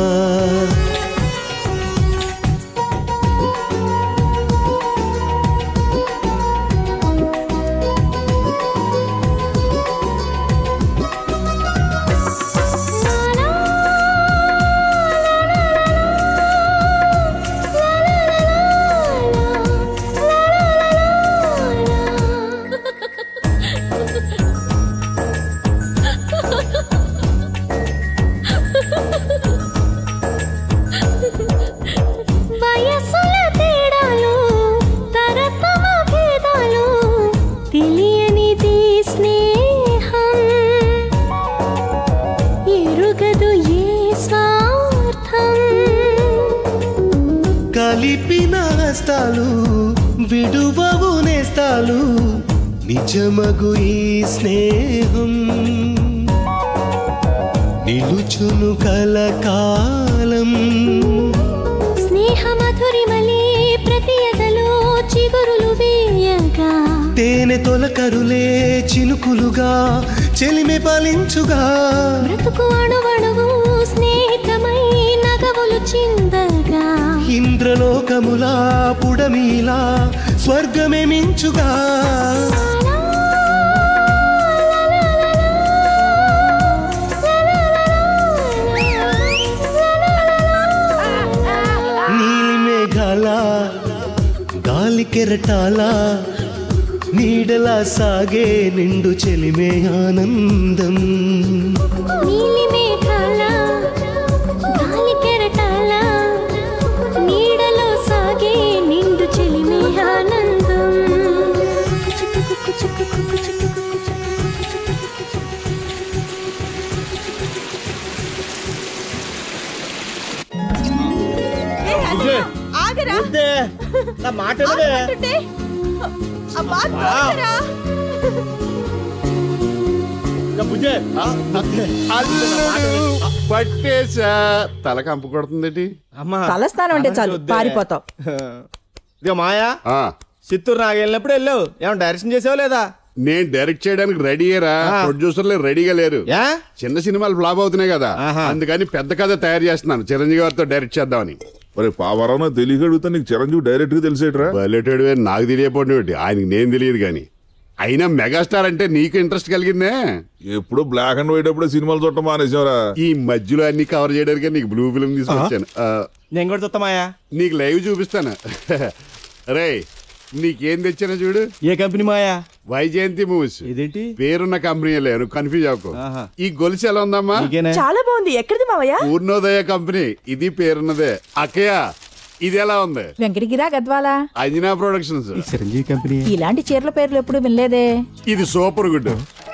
వయసుల తేడాలు తరతమ భేదాలు తెలియనిది స్నేహం ఎరుగదు ఏ స్వార్థం కలిపిన హస్తాలు విడువవు నేస్తాలు నిజమగు ఈ స్నేహం నిలుచును కలకాలం స్నేహ మధురిమలే ప్రతి ఎదలో చిగురులు వేయగా తేనె తొలకరులే చినుకులుగా చెలిమె పాలించుగా బ్రతుకు అణువణువు స్నేహితమై నగవులు చిందగా ఇంద్రలోకములా పుడమిలా స్వర్గమే మించుగా నీలి మేఘాల గాలి కెరటాల నీడలా సాగే నిండు చెలిమే ఆనందం నీలి మేఘాల గాలి కెరటాల నీడలో సాగే నిండు చెలిమే ఆనందం బుజ్జి, ఆగరా వద్దే. నా మాట వినవే. ఆగమంటుంటే. అబ్బా తోకరా. ఇంకా బుజ్జి, వద్దే. పట్టేశా తల కంపు కొడుతుందేటి అమ్మా తలస్నానం అంటే చాలు వద్దే. పారిపోతావు ఇదిగో మాయా చిత్తూరు నాకు వెళ్ళినప్పుడు వెళ్ళావు ఏమన్నా డైరెక్షన్ చేసావు లేదా నేను డైరెక్ట్ చేయడానికి రెడీయేరా ప్రొడ్యూసర్లు రెడీగా లేరు చిన్న సినిమాలు ఫ్లాప్ అవుతున్నాయి కదా అందుకని పెద్ద కథ తయారు చేస్తున్నాను చిరంజీవి గారితో డైరెక్ట్ చేద్దామని మరి పావరం తెలియక అడుగుతా నీకు చిరంజీవి డైరెక్ట్ గా తెలిసేట్రా బయలుటేడు నాకు తెలియపోవడం ఆయనకి నేను తెలియదు కానీ అయినా మెగాస్టార్ అంటే నీకు ఇంట్రెస్ట్ కలిగిందే ఎప్పుడు బ్లాక్ అండ్ వైట్ అప్పుడే సినిమాలు చూడటం మానేసావరా ఈ మధ్యలో అన్ని కవర్ చేయడానికి నీకు బ్లూ ఫిల్మ్ తీసుకొచ్చాను ఆ, నేను కూడా చూస్తామాయా నీకు లైవ్ చూపిస్తాను రే నీకేం తెచ్చానో చూడు ఏ కంపెనీ మాయా వైజయంతి మూవీస్ ఇదేంటి పేరున్న కంపెనీ లేను కన్ఫ్యూజ్ అవ్వకు ఈ గొలుసు ఎలా ఉందమ్మా చాలా బాగుంది ఎక్కడిది మావయ్య పూర్ణోదయ కంపెనీ ఇది పేరున్నదే అక్కయ్య ఇది ఎలా ఉంది వెంకటగిరా గద్వాలా అంజనా ప్రొడక్షన్స్ చిరంజీవి కంపెనీ ఇలాంటి చీరల పేర్లు ఎప్పుడు వినలేదే ఇది సూపర్ గుడ్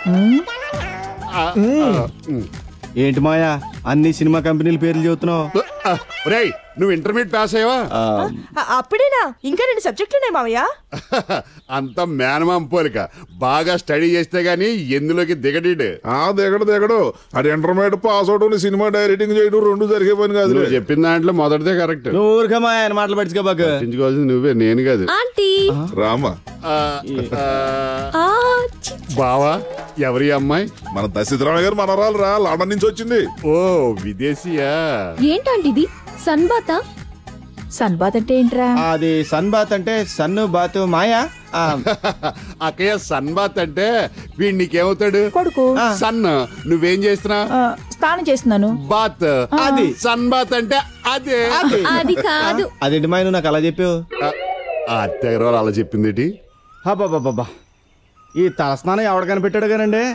ఏంటి మాయా అన్ని సినిమా కంపెనీల పేర్లు చెబుతున్నావు రేయ్ నువ్వు ఇంటర్మీడియట్ పాస్ అయ్యావా అ- అప్పుడేనా ఇంకా రెండు సబ్జెక్టులు ఉన్నాయి మావయ్య అంత మేనమాం పోలిక బాగా స్టడీ చేస్తే గానీ ఎందులోకి దిగడీడు ఆ దిగడు దిగడు అది ఇంటర్మీడియట్ పాస్ అవడం సినిమా డైరెక్టింగ్ చేయడం రెండు జరిగే పని కాదు నువ్వు చెప్పిన దాంట్లో మొదటిదే కరెక్ట్ నువ్వు ఊరికే మాయా ఆయన మాటలు పట్టించుకోబాకు పట్టించుకోవాల్సింది నువ్వే నేను కాదు ఆంటీ రామా ఆ, ఆ, బావా ఎవరి అమ్మాయి మన దశరథరామయ్య గారు మనరాలు రా లండన్ నుంచి వచ్చింది ఓ విదేశీయా ఏంటంటే ఇది సన్బాతా సన్బాత్ అంటే ఏంట్రా అది సన్ బాత్ అంటే సన్ను బాత్ మాయా ఆ, అక్కయ్య సన్ బాత్ అంటే వీడు నీకేమవుతాడు కొడుకు సన్ నువ్వేం చేస్తున్నా ఆ, స్నానం చేస్తున్నాను బాత్ అది. సన్ బాత్ అంటే అదే అది కాదు అదేంటి మాయ నువ్వు నాకు అలా చెప్పావు ఆ అత్తగారు అలా చెప్పింది అబ్బాబాబా ఈ తలస్నానం ఎవడు కనిపెట్టాడు కానండి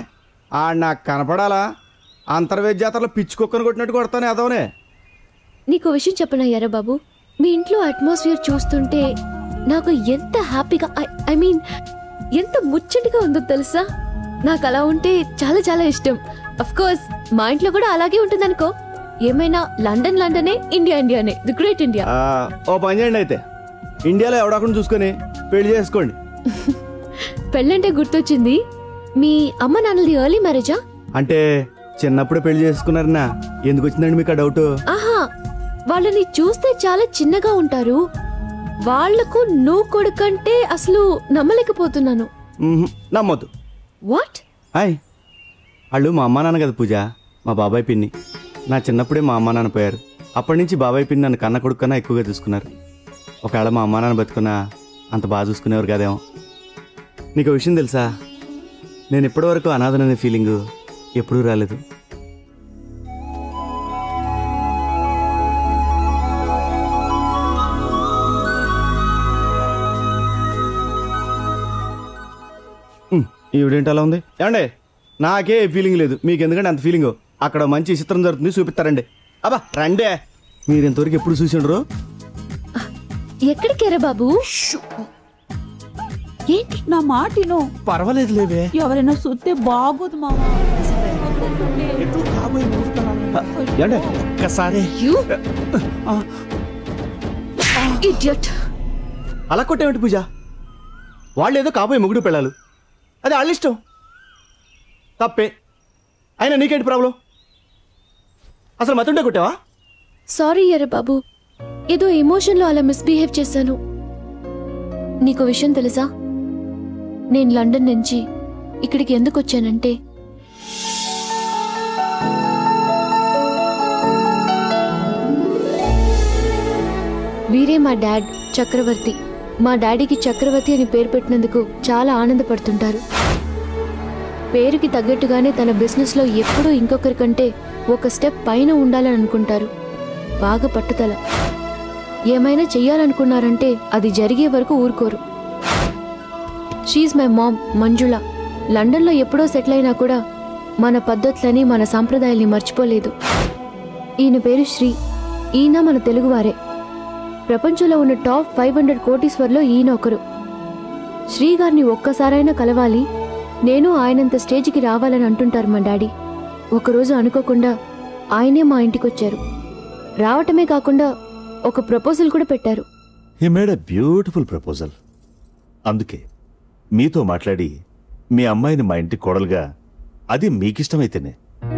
ఆ నాకు కనపడాలా అంతర్వేద జాతరలో పిచ్చి కుక్కను కొట్టినట్టు కొడతాను ఎదవనే నీకు విషయం చెప్పనయ్యారా బాబు మీ ఇంట్లో అట్మాస్ఫియర్ చూస్తుంటే నాకు ఎంత హ్యాపీగా ఐ మీన్ ఎంత ముచ్చటిగా ఉందో తెలుసా నాకు అలా ఉంటే చాలా చాలా ఇష్టం అఫ్ కోర్స్ మా ఇంట్లో కూడా అలాగే ఉంటుందనుకో ఏమైనా లండన్ లండనే ఇండియా ఇండియానే ది గ్రేట్ ఇండియా ఆ, ఓ పని చేయండి అయితే ఇండియాలో ఎవడకుండా చూసుకొని పెళ్లి చేసుకోండి పెళ్ళంటే గుర్తొచ్చింది మీ అమ్మ నాన్నలది ఎర్లీ మ్యారేజా అంటే చిన్నప్పుడే పెళ్లి చేసుకున్నారనా ఎందుకు వచ్చిందండి మీకు ఆ డౌట్ ఆహా వాళ్ళని చూస్తే చాలా చిన్నగా ఉంటారు వాళ్లకు నువ్వు కొడుకంటే అసలు నమ్మలేకపోతున్నాను మ్మ్హ్, నమ్మొద్దు వాట్ హాయ్ వాళ్ళు మా అమ్మా నాన్న కదా పూజ మా బాబాయ్ పిన్ని నా చిన్నప్పుడే మా అమ్మా నాన్న పోయారు అప్పటి నుంచి బాబాయ్ పిన్ని నన్ను కన్న కొడుకు కన్నా ఎక్కువగా చూసుకున్నారు ఒకవేళ మా అమ్మా నాన్న బతుకున్నా అంత బాగా చూసుకునేవారు కదేమో నీకు ఒక విషయం తెలుసా నేను ఇప్పటివరకు అనాథననే ఫీలింగ్ ఎప్పుడూ రాలేదు ఉమ్, ఈవిడేంటి అలా ఉంది ఏమండి నాకే ఫీలింగ్ లేదు మీకు ఎందుకంటే అంత ఫీలింగ్ అక్కడ మంచి చిత్రం జరుగుతుంది చూపిస్తారండి అబ్బా రండే మీరు ఇంతవరకు ఎప్పుడు చూసిండ్రు ఎక్కడికేరా బాబు ఏంటి నా మాట విను. పర్వాలేదు లేవే ఎవరైనా చూస్తే బాగోదు మామ ఏంటే ఒక్కసారి ఇడియట్ అలా కొట్టేమిటి పూజ వాళ్ళు ఏదో కాబోయే మొగుడు పెళ్ళాలు అది వాళ్ళ ఇష్టం తప్పే అయినా నీకేంటి ప్రాబ్లం అసలు మతుండే కొట్టావా సారీ ఎరా బాబు ఏదో ఎమోషన్లో అలా మిస్బిహేవ్ చేశాను నీకు విషయం తెలుసా నేను లండన్ నుంచి ఇక్కడికి ఎందుకు వచ్చానంటే వీరే మా డాడ్ చక్రవర్తి మా డాడీకి చక్రవర్తి అని పేరు పెట్టినందుకు చాలా ఆనందపడుతుంటారు పేరుకి తగ్గట్టుగానే తన బిజినెస్లో ఎప్పుడూ ఇంకొకరికంటే ఒక స్టెప్ పైన ఉండాలని అనుకుంటారు బాగా పట్టుదల ఏమైనా చెయ్యాలనుకున్నారంటే అది జరిగే వరకు ఊరుకోరు షీజ్ మై మామ్ మంజుళ లండన్లో ఎప్పుడో సెటిల్ అయినా కూడా మన పద్ధతులని మన సాంప్రదాయాల్ని మర్చిపోలేదు ఈయన పేరు శ్రీ ఈయన మన తెలుగువారే ప్రపంచంలో ఉన్న టాప్ ఫైవ్ హండ్రెడ్ కోటీశ్వర్లో ఈయన ఒకరు శ్రీ గారిని ఒక్కసారైనా కలవాలి నేను ఆయనంత స్టేజ్కి రావాలని అంటుంటారు మా డాడీ ఒకరోజు అనుకోకుండా ఆయనే మా ఇంటికి వచ్చారు రావటమే కాకుండా ఒక ప్రపోజల్ కూడా పెట్టారు he made a beautiful proposal అందుకే మీతో మాట్లాడి మీ అమ్మాయిని మా ఇంటి కోడలుగా అది మీకిష్టమైతేనే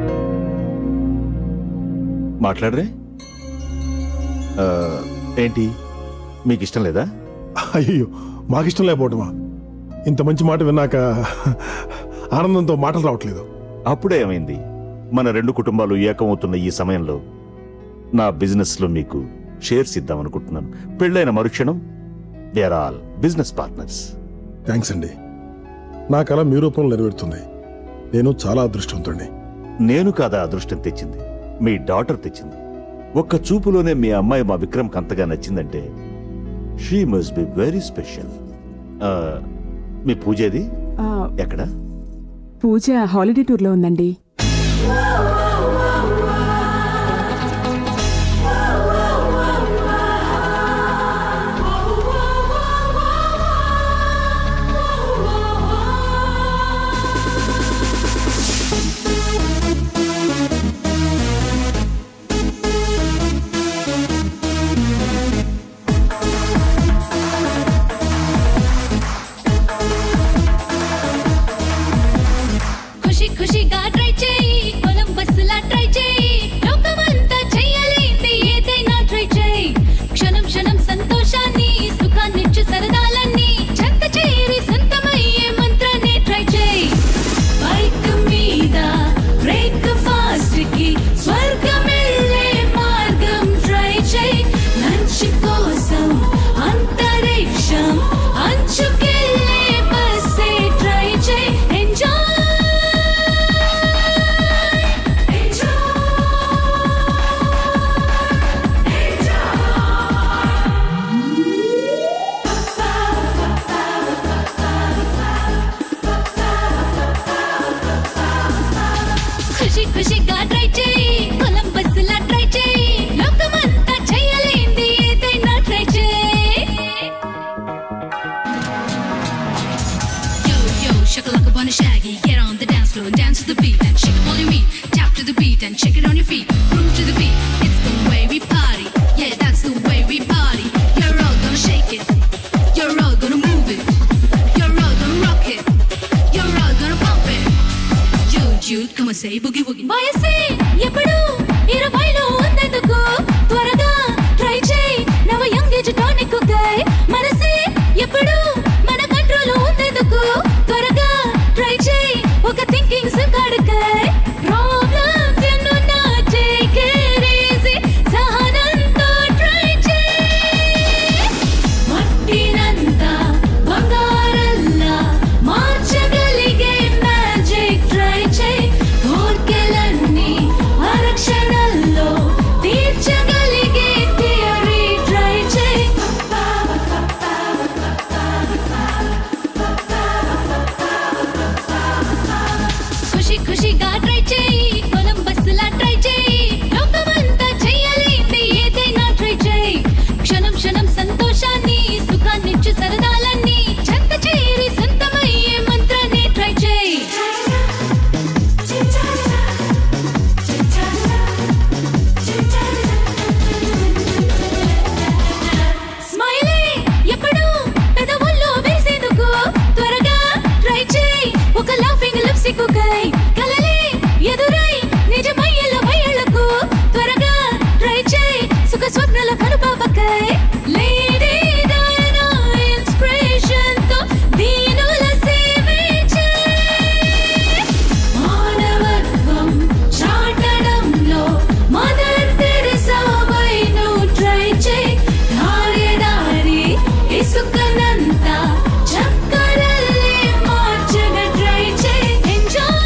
మాట్లాడరే ఆ, ఏంటి మీకిష్టం లేదా అయ్యో మాకిష్టం లేకపోవటమా ఇంత మంచి మాట విన్నాక ఆనందంతో మాటలు రావట్లేదు అప్పుడే ఏమైంది మన రెండు కుటుంబాలు ఏకమవుతున్న ఈ సమయంలో నా బిజినెస్లో మీకు షేర్స్ ఇద్దామనుకుంటున్నాను పెళ్ళైన మరుక్షణం we're all business partners thanks అండి నా కళ మీ రూపంలో నెరవేరుతుంది నేను చాలా అదృష్టవంతుడిని నేను కాదా అదృష్టం తెచ్చింది మీ డాటర్ తెచ్చింది ఒక్క చూపులోనే మీ అమ్మాయి మా విక్రమ్కి అంతగా నచ్చిందంటే she must be very special మీ పూజేది ఎక్కడ పూజ హాలిడే టూర్లో ఉందండి ఖుషి ఖుషిగా ట్రై చేయి కొలంబస్ ట్రై చేయి కొలంబస్ లా ట్రై చేయి లోకమంతా చేయలేంది ఏదైనా ట్రై చేయి Yo, yo, shakalaka bunny shaggy. Get on the dance floor and dance to the beat and shake all your meat. Tap to the beat and shake it on your feet. Groove to the beat. It's the way we party. Yeah, that's the way we party. You're all gonna shake it. You're all gonna move it. You're all gonna rock it. You're all gonna pump it. Jude, Jude, come on, say boogie woogie. వయసే ఎప్పుడు ఇరవైలో ఉన్నందుకు త్వరగా try చేయి నవ young age tonic guy మనసే ఎప్పుడు మన కంట్రోల్ ఉందేందుకు త్వరగా ట్రై చేయి ఒక థింకింగ్ సికాడుకాయ్ ప్రాబ్లమ్స్ ఎన్నున్నా టేక్ ఇట్ ఈజీ సహనంతో ట్రై చేయి మట్టినంతా బంగారల్లా మార్చగలిగే మ్యాజిక్ ట్రై చేయి కోర్కెలన్నీ అరక్షణల్లో తీర్చగలిగే థియరీ ట్రై చేయి ఖుషి ఖుషిగా ట్రై చేయి కొలంబస్ లా ట్రై చేయి లోకమంతా చెయ్యలేంది ఏదైనా ట్రై చేయి క్షణం క్షణం సంతోషాన్ని సుఖాన్నిచ్చు సరదాలన్నీ చెంత చేరి సొంతమయ్యే మంత్రాన్ని ట్రై చేయి స్మైలే ఎప్పుడు పెదవుల్లో వేసేందుకు త్వరగా ట్రై చేయి ఒక లాఫింగ్ లిప్స్టిక్ కై కలలే ఎదురై నిజమయ్యేల వయ్యలకు త్వరగా ట్రై చేయి సుఖ స్వప్నల కనుపాపకై లేడీ డయానా ఇన్స్పిరేషన్ తో దీనుల సేవే చేయి మానవత్వం చాటడంలో మదర్ తెరిసా వై నువ్వు ట్రై చేయి దారి దారి ఇసుకనంతా చక్కరల్లే మార్చగా ట్రై చేయి ఎంజాయ్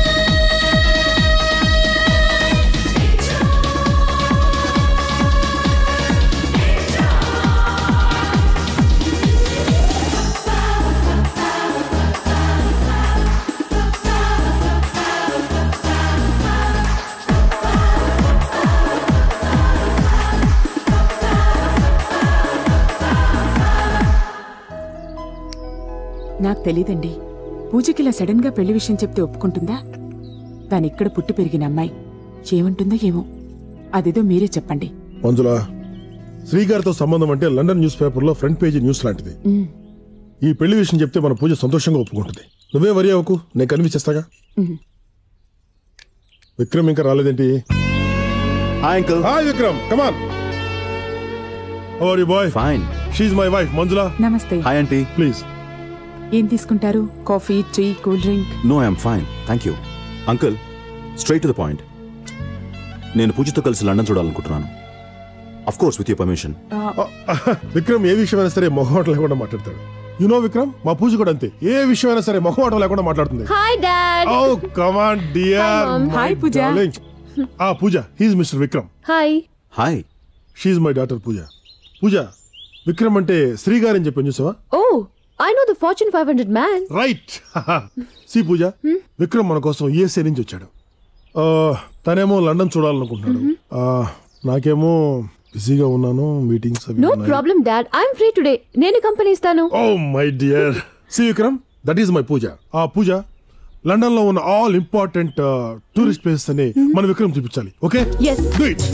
నాకు తెలీదండి పూజకి ఇలా సడన్ గా పెళ్లి విషయం చెప్తే ఒప్పుకుంటుందా దాని ఇక్కడ పుట్టి పెరిగిన అమ్మాయి ఏమంటుందో ఏమో అదేదో మీరే చెప్పండి మంజుల శ్రీగారితో సంబంధం అంటే లండన్ న్యూస్ పేపర్లో ఫ్రంట్ పేజీ న్యూస్ లాంటిది ఉమ్, ఈ పెళ్లి విషయం చెప్తే మన పూజ సంతోషంగా ఒప్పుకుంటుంది నువ్వే వరి అవ్వకు నేను కనిపించేస్తాగా ఉమ్. విక్రమ్ ఇంకా రాలేదేంటి hi uncle hi Vikram come on how are you boy fine she's my wife Manjula నమస్తే హాయ్ ఆంటీ ప్లీజ్ ఏం తీసుకుంటారు coffee tea cool drink no I'm fine thank you uncle straight to the point నేను పూజతో కలిసి లండన్ చూడాలనుకుంటున్నాను of course with you permission Vikram ఏ విషయమైనా సరే మొహమాట లేకుండా మాట్లాడతాడు యు నో విక్రమ్ మా పూజ కూడా అంతే ఏ విషయమైనా సరే మొహమాటం లేకుండా మాట్లాడుతుంది hi dad oh come on dear Mom. Hi, Pooja. ఆ Pooja he's mister Vikram hi hi she's my daughter Pooja Pooja Vikram అంటే శ్రీ గారు అని చెప్పి చూసావా oh I know the fortune five hundred man right see Pooja Vikram మన కోసం యుఎస్ఏ నుంచి వచ్చాడు ఆ, తనేమో లండన్ చూడాలనుకుంటున్నాడు ఆ, నాకేమో బిజీగా ఉన్నాను మీటింగ్స్ అవి నో ఉన్నాయి. Problem dad I'm free today నేను కంపెనీ ఇస్తాను oh my dear see Vikram that is my Pooja ఆ పూజ లండన్ లో ఉన్న ఆల్ ఇంపార్టెంట్ టూరిస్ట్ ప్లేసెస్ అని మన విక్రమ్ చూపించాలి ఓకే ఎస్ డూ ఇట్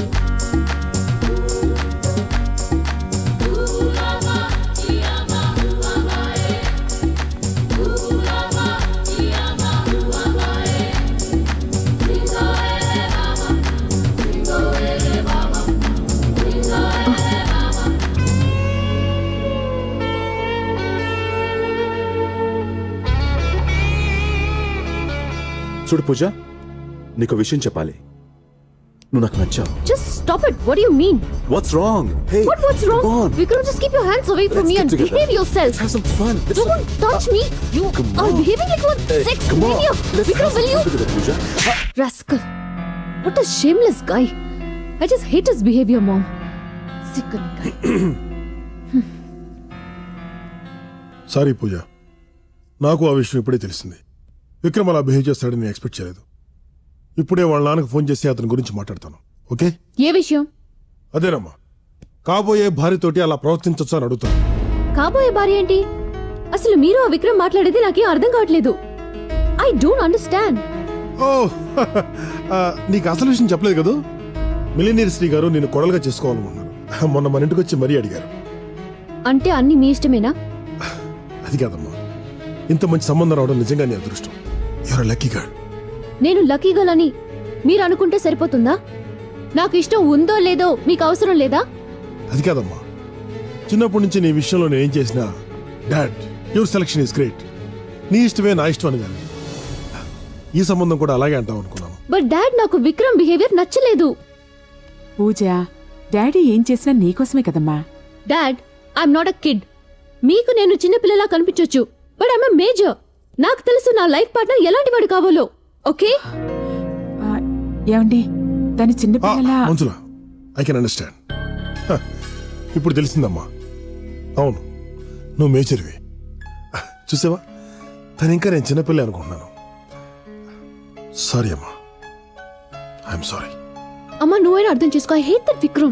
చూడు పూజ నీకు విషయం చెప్పాలి నువ్వు నాకు నచ్చావు just stop it what you mean what's wrong hey What what's wrong? Vikram, just keep your hands away from Let's me get and together. behave yourself. Let's have some fun. Let's- Don't touch me. You Come are on. behaving like one Hey, sex come on. maniac. Let's Vikram, have some will you? fun together, Pooja. Rascal. What a shameless guy. I just hate his behavior, mom. Sickening guy. Sorry Pooja నాకు ఆ విషయం ఇప్పుడే తెలిసింది విక్రమ్ అలా behave చేస్తాడని నేను expect చేయలేదు ఇప్పుడే వాళ్ళ నాన్నకు ఫోన్ చేసి అతని గురించి మాట్లాడతాను ఓకే ఏ విషయం అదేనమ్మా కాబోయే భార్యతోటి అలా ప్రవర్తించొచ్చు అని అడుగుతాను కాబోయే భార్య ఏంటి అసలు మీరు ఆ విక్రమ్ మాట్లాడేది నాకేం అర్థం కావట్లేదు ఐ డోంట్ అండర్స్టాండ్ ఓ ఆ, నీకు అసలు విషయం చెప్పలేదు కదా మిలినీర్ శ్రీ గారు నేను కొడలుగా చేసుకోవాలనుకుంటున్నాను మొన్న మన ఇంటికి వచ్చి మరీ అడిగారు అంటే అన్ని మీ ఇష్టమేనా అది కాదమ్మా ఇంత మంచి సంబంధం రావడం నిజంగా నీ అదృష్టం యూఆర్ లక్కీ గాడ్ నేను లక్కీ గర్ల్ అని మీరు అనుకుంటే సరిపోతుందా నాకు ఇష్టం ఉందో లేదో మీకు అవసరం లేదా అది కాదమ్మా చిన్నప్పటి నుంచి నీ విషయంలో నేను ఏం చేసినా dad your selection is great నీ ఇష్టమే నా ఇష్టం అని కానీ ఈ సంబంధం కూడా అలాగే అంటావు అనుకున్నాను బట్ డాడ్ నాకు విక్రమ్ బిహేవియర్ నచ్చలేదు పూజ డాడీ ఏం చేసినా నీకోసమే కదమ్మా dad I'm not a kid మీకు నేను చిన్న పిల్లలా కనిపించొచ్చు బట్ ఐఎమ్ మేజర్ నాకు తెలుసు నా లైఫ్ పార్ట్నర్ ఎలాంటి వాడు కావాలో ఓకే ఏమండి దాని చిన్న పిల్లల మంచులా ఐ కెన్ అండర్స్టాండ్ ఇప్పుడు తెలిసిందమ్మా అవును నువ్వు మేచర్వి చూసావా తను ఇంకా నేను చిన్నపిల్ల అనుకుంటున్నాను సారీ అమ్మా ఐఎమ్ సారీ అమ్మా నువ్వైనా అర్థం చేసుకో I hate that Vikram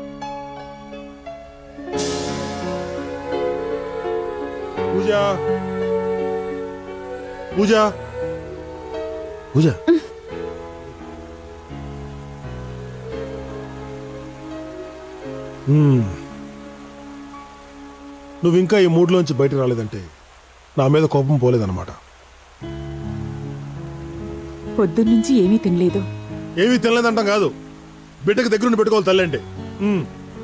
Pooja Pooja Pooja మ్మ్. నువ్వు ఇంకా ఈ మూడ్లోంచి బయట రాలేదంటే నా మీద కోపం పోలేదన్నమాట పొద్దున్నుంచి ఏమీ తినలేదు ఏమీ తినలేదంటాం కాదు బిడ్డకి దగ్గరుండి పెట్టుకోవాలి తల్లి అంటే మ్మ్.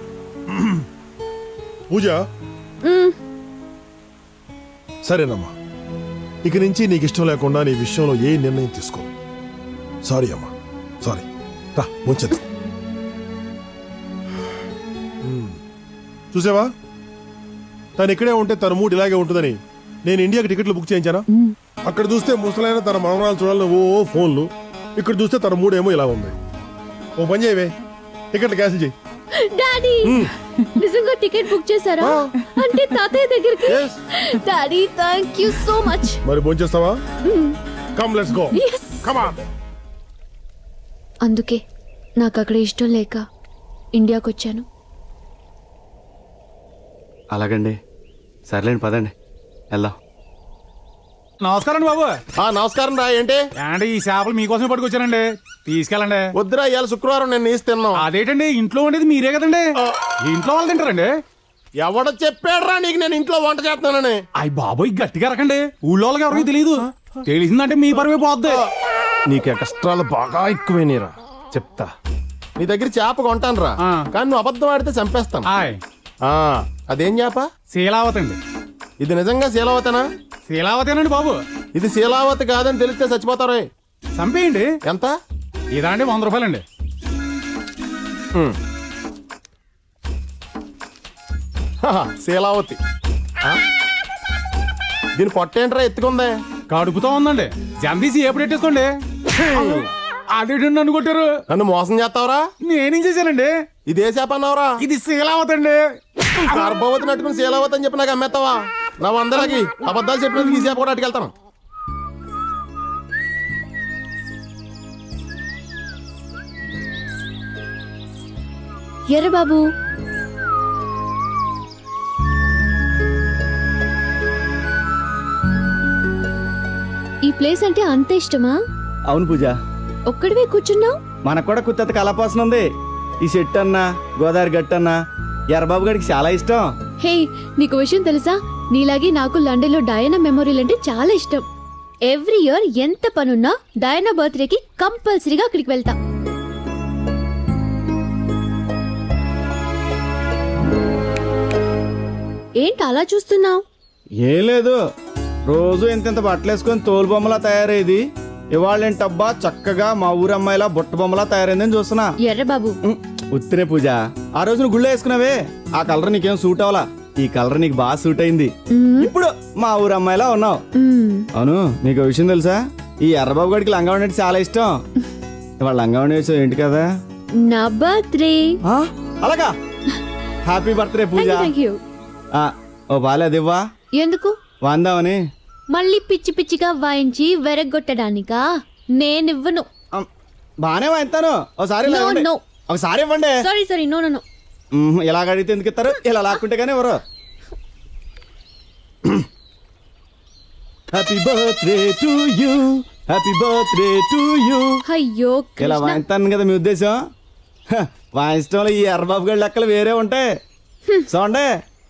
పూజ సరేనమ్మా ఇక నుంచి నీకు ఇష్టం లేకుండా నీ విషయంలో ఏ నిర్ణయం తీసుకో సారీ అమ్మా సారీ రా ముంచదు చూసావా తను ఇక్కడే ఉంటే తన మూడ్ ఇలాగే ఉంటుందని నేను ఇండియాకి టికెట్లు బుక్ చేయించానా అక్కడ చూస్తే ముసలైన తన మనవరాలు చూడాలని ఓ ఫోన్లు ఇక్కడ చూస్తే తన మూడ్ ఏమో ఇలా ఉంది ఓ పని చేయవే టికెట్లు క్యాన్సిల్ చేయి డాడీ నిజంగా టికెట్ బుక్ చేశారా అంటే తాతయ్య దగ్గరికి daddy thank you so much మరి భోంచేస్తావా come let's go come on అందుకే నాకు అక్కడ ఇష్టం లేక ఇండియాకి వచ్చాను అలాగండి సర్లేండి పదండి వెళ్దాం నమస్కారం బాబు నమస్కారం రా ఏంటి అంటే ఈ చేపలు మీకోసమే పట్టుకొచ్చానండి తీసుకెళ్ళండి వద్దురా ఇవాళ శుక్రవారం నేను నీసి తిన్నాం అదేంటండి ఇంట్లో ఉండేది మీరే కదండి ఇంట్లో వాళ్ళు తింటారండి ఎవడ చెప్పాడురా నీకు నేను ఇంట్లో వంట చేస్తున్నానని అయ్యి బాబోయ్ గట్టిగా రకండి ఊళ్ళో వాళ్ళకి ఎవరికి తెలియదు తెలిసిందంటే మీ పరువే పోద్ది నీకు ఎక్స్ట్రాలు బాగా ఎక్కువైనరా చెప్తా నీ దగ్గర చేప కొంటాను రా కానీ నువ్వు అబద్ధం ఆడితే చంపేస్తాను ఆ, అదేం చేప శీలావతి అండి ఇది నిజంగా శీలావతనా శీలావతేనండి బాబు ఇది శీలావతి కాదని తెలిస్తే చచ్చిపోతారే చంపేయండి ఎంత ఇదా అండి వంద రూపాయలండి హహ, శీలావతి ఆ? దీని పొట్టేంట్రా ఎత్తుకుందే కడుపుతో ఉందండి జందీసి ఎప్పుడు పెట్టేసుకోండి అదేంటండి నన్ను కొట్టారు నన్ను మోసం చేస్తావరా నేనేం చేశానండి ఇదే చేప అన్నావురా ఇది శీలావతి అండి గర్భవతి నట్టుకుని శీలావతి అని చెప్పి నాకు అమ్మేస్తావా నా వందలకి అబద్ధాలు చెప్పినందుకు ఈ చేప కూడా అట్టుకెళ్తాను ఎర్రబాబు ఈ ప్లేస్ అంటే అంత ఇష్టమా అవును పూజ ఒక్కడివే కూర్చున్నావు మనకు కూడా కుత్తత కలపాసన ఉంది ఈ చెట్టు అన్నా గోదావరి గట్టు అన్నా ఎర్రబాబు గారికి చాలా ఇష్టం హే నీకు విషయం తెలుసా నీలాగే నాకు లండన్ లో డయానా మెమోరియల్ అంటే చాలా ఇష్టం ఎవ్రీ ఇయర్ ఎంత పనున్నా డయానా బర్త్డేకి కంపల్సరీగా అక్కడికి వెళ్తా ఏంటి అలా చూస్తున్నావు ఏం లేదు రోజు ఇంతింత బట్టలు వేసుకొని తోలు బొమ్మలా తయారయ్యేది ఇవాళ ఏంటబ్బా చక్కగా మా ఊరు అమ్మాయిలా బుట్ట బొమ్మలా తయారైందని చూస్తున్నా ఎర్రబాబు ఉత్తినే పూజ ఆ రోజు నువ్వు గుళ్ళో వేసుకున్నావే ఆ కలర్ నీకేం సూట్ అవ్వాలా ఈ కలర్ నీకు బాగా సూట్ అయింది ఇప్పుడు మా ఊరు అమ్మాయిలా ఉన్నావు అవును నీకు విషయం తెలుసా ఈ ఎర్రబాబు గడికి లంగా ఉండేది చాలా ఇష్టం ఇవాళ లంగా ఉండేసి ఏంటి కదా నా బర్త్డే అలాగా happy birthday Pooja thank you ఆ, ఓ బాలే అది ఇవ్వా ఎందుకు వాందామని మళ్ళీ పిచ్చి పిచ్చిగా వాయించి వెరగొట్టడానికా నేనివ్వను బాగానే వాయిస్తాను ఒకసారి ఇలా No, ఇవ్వండి. no. ఒకసారి ఇవ్వండి సారీ సారీ నో నో మ్మ్, ఇలాగ అడిగితే ఎందుకు ఇస్తారు ఇలా లాక్కుంటే కానీ ఎవరు happy birthday to you happy birthday to you అయ్యో ఇలా కృష్ణ వాయిస్తాను కదా మీ ఉద్దేశం హ, వాయించడంలో ఈ ఎర్రబాబు గడి లెక్కలు వేరే ఉంటాయి చూడండి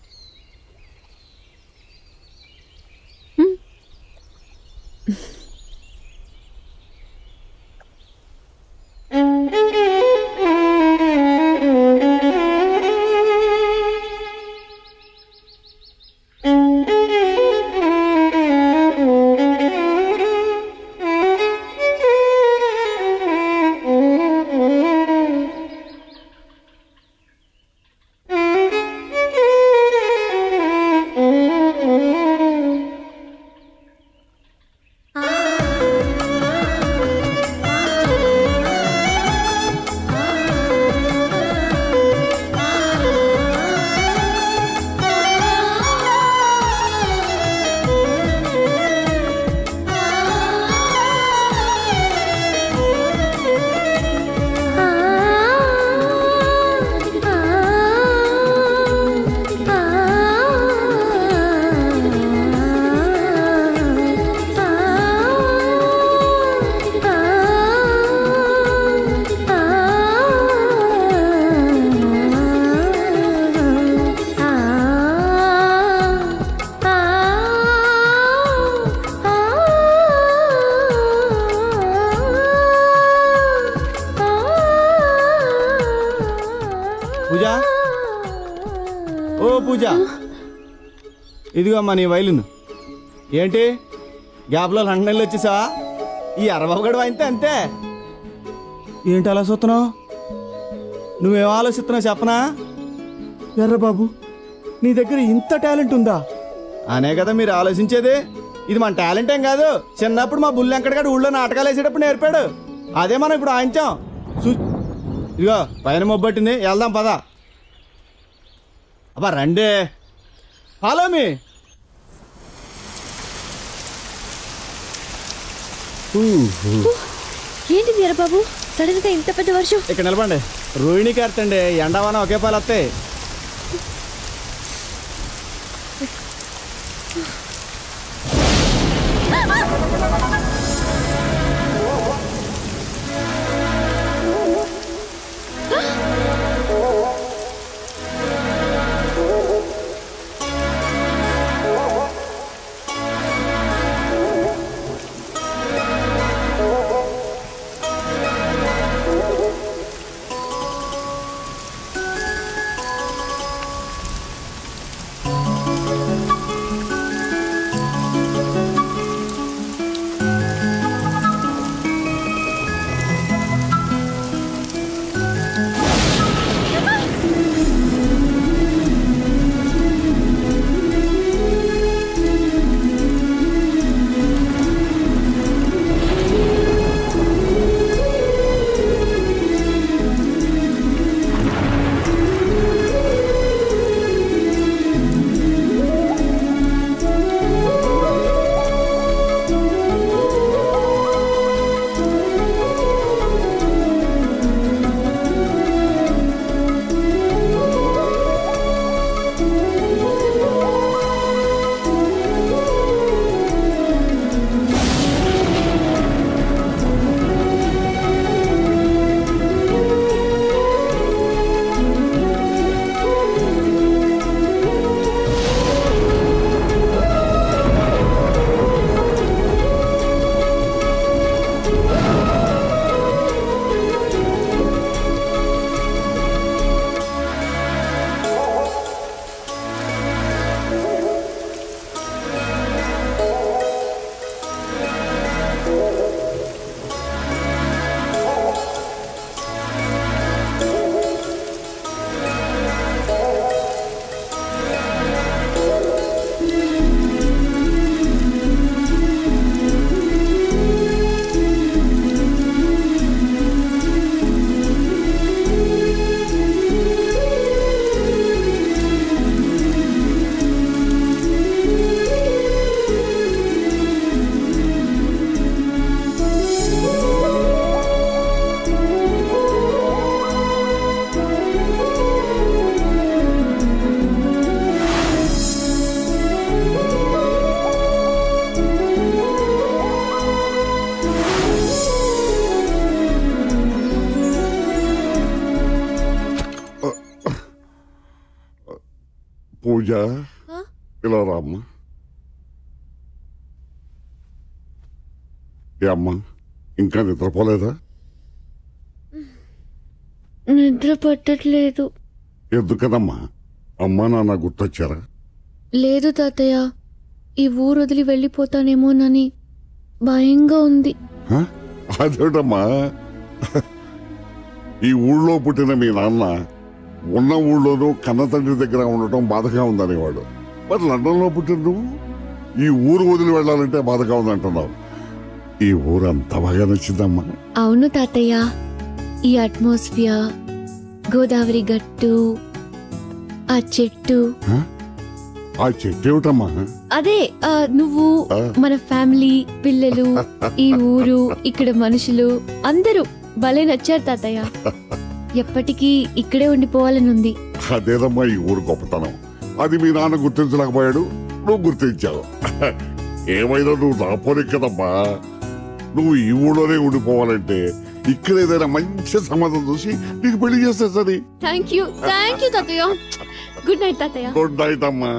పూజ ఓ పూజ ఇదిగో అమ్మా నీ వైలిన్ ఏంటి గ్యాప్లో లండన్లో వచ్చేసావా ఈ అరబాబుగడు వాయితే అంతే ఏంటి అలా చూస్తున్నావు నువ్వేం ఆలోచిస్తున్నావు చెప్పనా ఎర్రబాబు నీ దగ్గర ఇంత టాలెంట్ ఉందా అనే కదా మీరు ఆలోచించేది ఇది మన టాలెంట్ ఏం కాదు చిన్నప్పుడు మా బుల్లి వెంకటగాడు ఊళ్ళో నాటకాలు వేసేటప్పుడు నేర్పాడు అదే మనం ఇప్పుడు ఆయించాం చూ ఇదిగో పైన మొబ్బట్టింది వెళ్దాం పద అబ్బా రండి ఫాలో మీ ఏంటి వీరబాబు సడన్ గా ఇంత పెద్ద వర్షం ఇక్కడ నిలబండి రోహిణి కార్తండి ఎండవాన ఒకే పాలు వస్తాయి పూజ ఇలా రామ్మా ఏ అమ్మా ఇంకా నిద్రపోలేదా నిద్ర పట్టట్లేదు ఎందుకనమ్మా అమ్మా నాన్న గుర్తొచ్చారా లేదు తాతయ్య ఈ ఊరు వదిలి వెళ్ళిపోతానేమోనని భయంగా ఉంది హ? అదేటమ్మా ఈ ఊళ్ళో పుట్టిన మీ నాన్న ఉన్న ఊళ్ళోనూ కన్న తండ్రి దగ్గర ఉండటం బాధగా ఉందనేవాడు మరి లండన్లో పుట్టిన నువ్వు ఈ ఊరు వదిలి వెళ్ళాలంటే బాధగా ఉందంటున్నావు ఈ ఊరు అంత బాగా నచ్చిందమ్మా అవును తాతయ్య ఈ అట్మాస్ఫియర్ గోదావరి గట్టు ఆ చెట్టు ఆ చెట్టు ఏమిటమ్మా అదే ఆ, నువ్వు ఆ. మన ఫ్యామిలీ పిల్లలు ఈ ఊరు ఇక్కడ మనుషులు అందరూ భలే నచ్చారు తాతయ్య ఎప్పటికీ ఇక్కడే ఉండిపోవాలని ఉంది అదేదమ్మా ఈ ఊరు గొప్పతనం అది మీ నాన్న గుర్తించలేకపోయాడు నువ్వు గుర్తించావు ఏమైనా నువ్వు రాపోని కదమ్మా నువ్వు ఈ ఊళ్ళోనే ఉండిపోవాలంటే ఇక్కడ ఏదైనా మంచి సంబంధం చూసి నీకు పెళ్లి చేస్తే సరి థ్యాంక్ యూ థ్యాంక్ యూ తాతయ్య గుడ్ నైట్ తాతయ్య గుడ్ నైట్ అమ్మా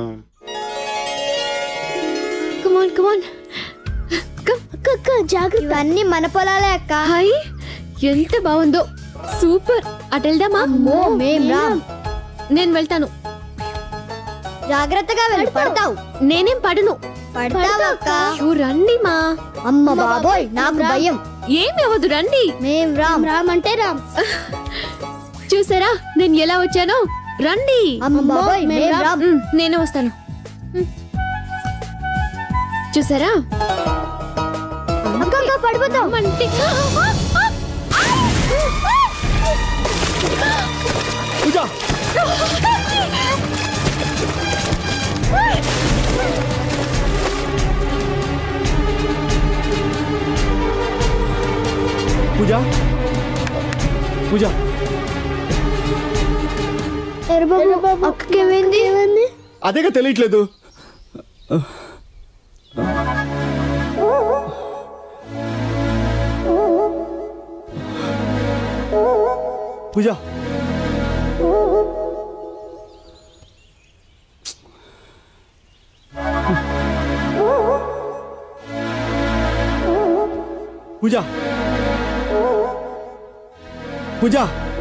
కమాన్ కమాన్ అక్క జాగ్రత్త అన్ని మన పొలాలే అక్క హాయ్ ఎంత బాగుందో సూపర్ అటు వెళ్దామా మేం రాం. నేను వెళ్తాను జాగ్రత్తగా వెళ్ళు పడతావు నేనేం పడను పడతావు అక్క అయ్యో, రండి మా అమ్మ బాబోయ్ నాకు భయం ఏమి అవ్వదు రండి మేం రామ్ రామ్ అంటే రామ్ చూసారా నేను ఎలా వచ్చానో రండి అమ్మ బాబోయ్, మేం రాం. ఉమ్, నేనే వస్తాను ఉమ్. చూసారా అక్క అక్క పడిపోతావు అంటే పూజ పూజ పూజ అక్కకి ఏమైంది ఏమైంది అదేగా తెలియట్లేదు పూజ పూజ పూజ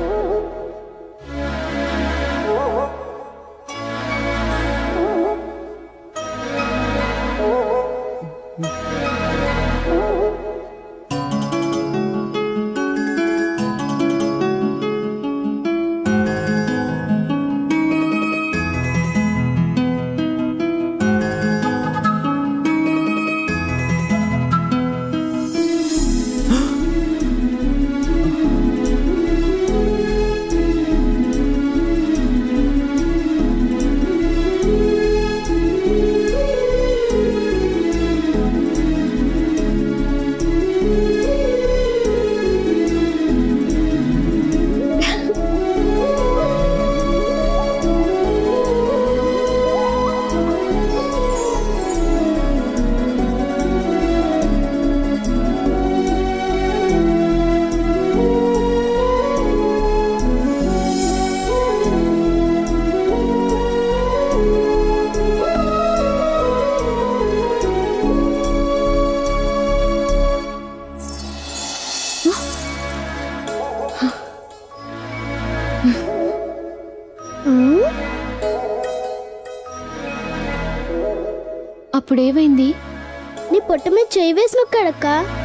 అప్పుడేమైంది నీ పొట్ట మీద చేయి వేసి నొక్కాడక్క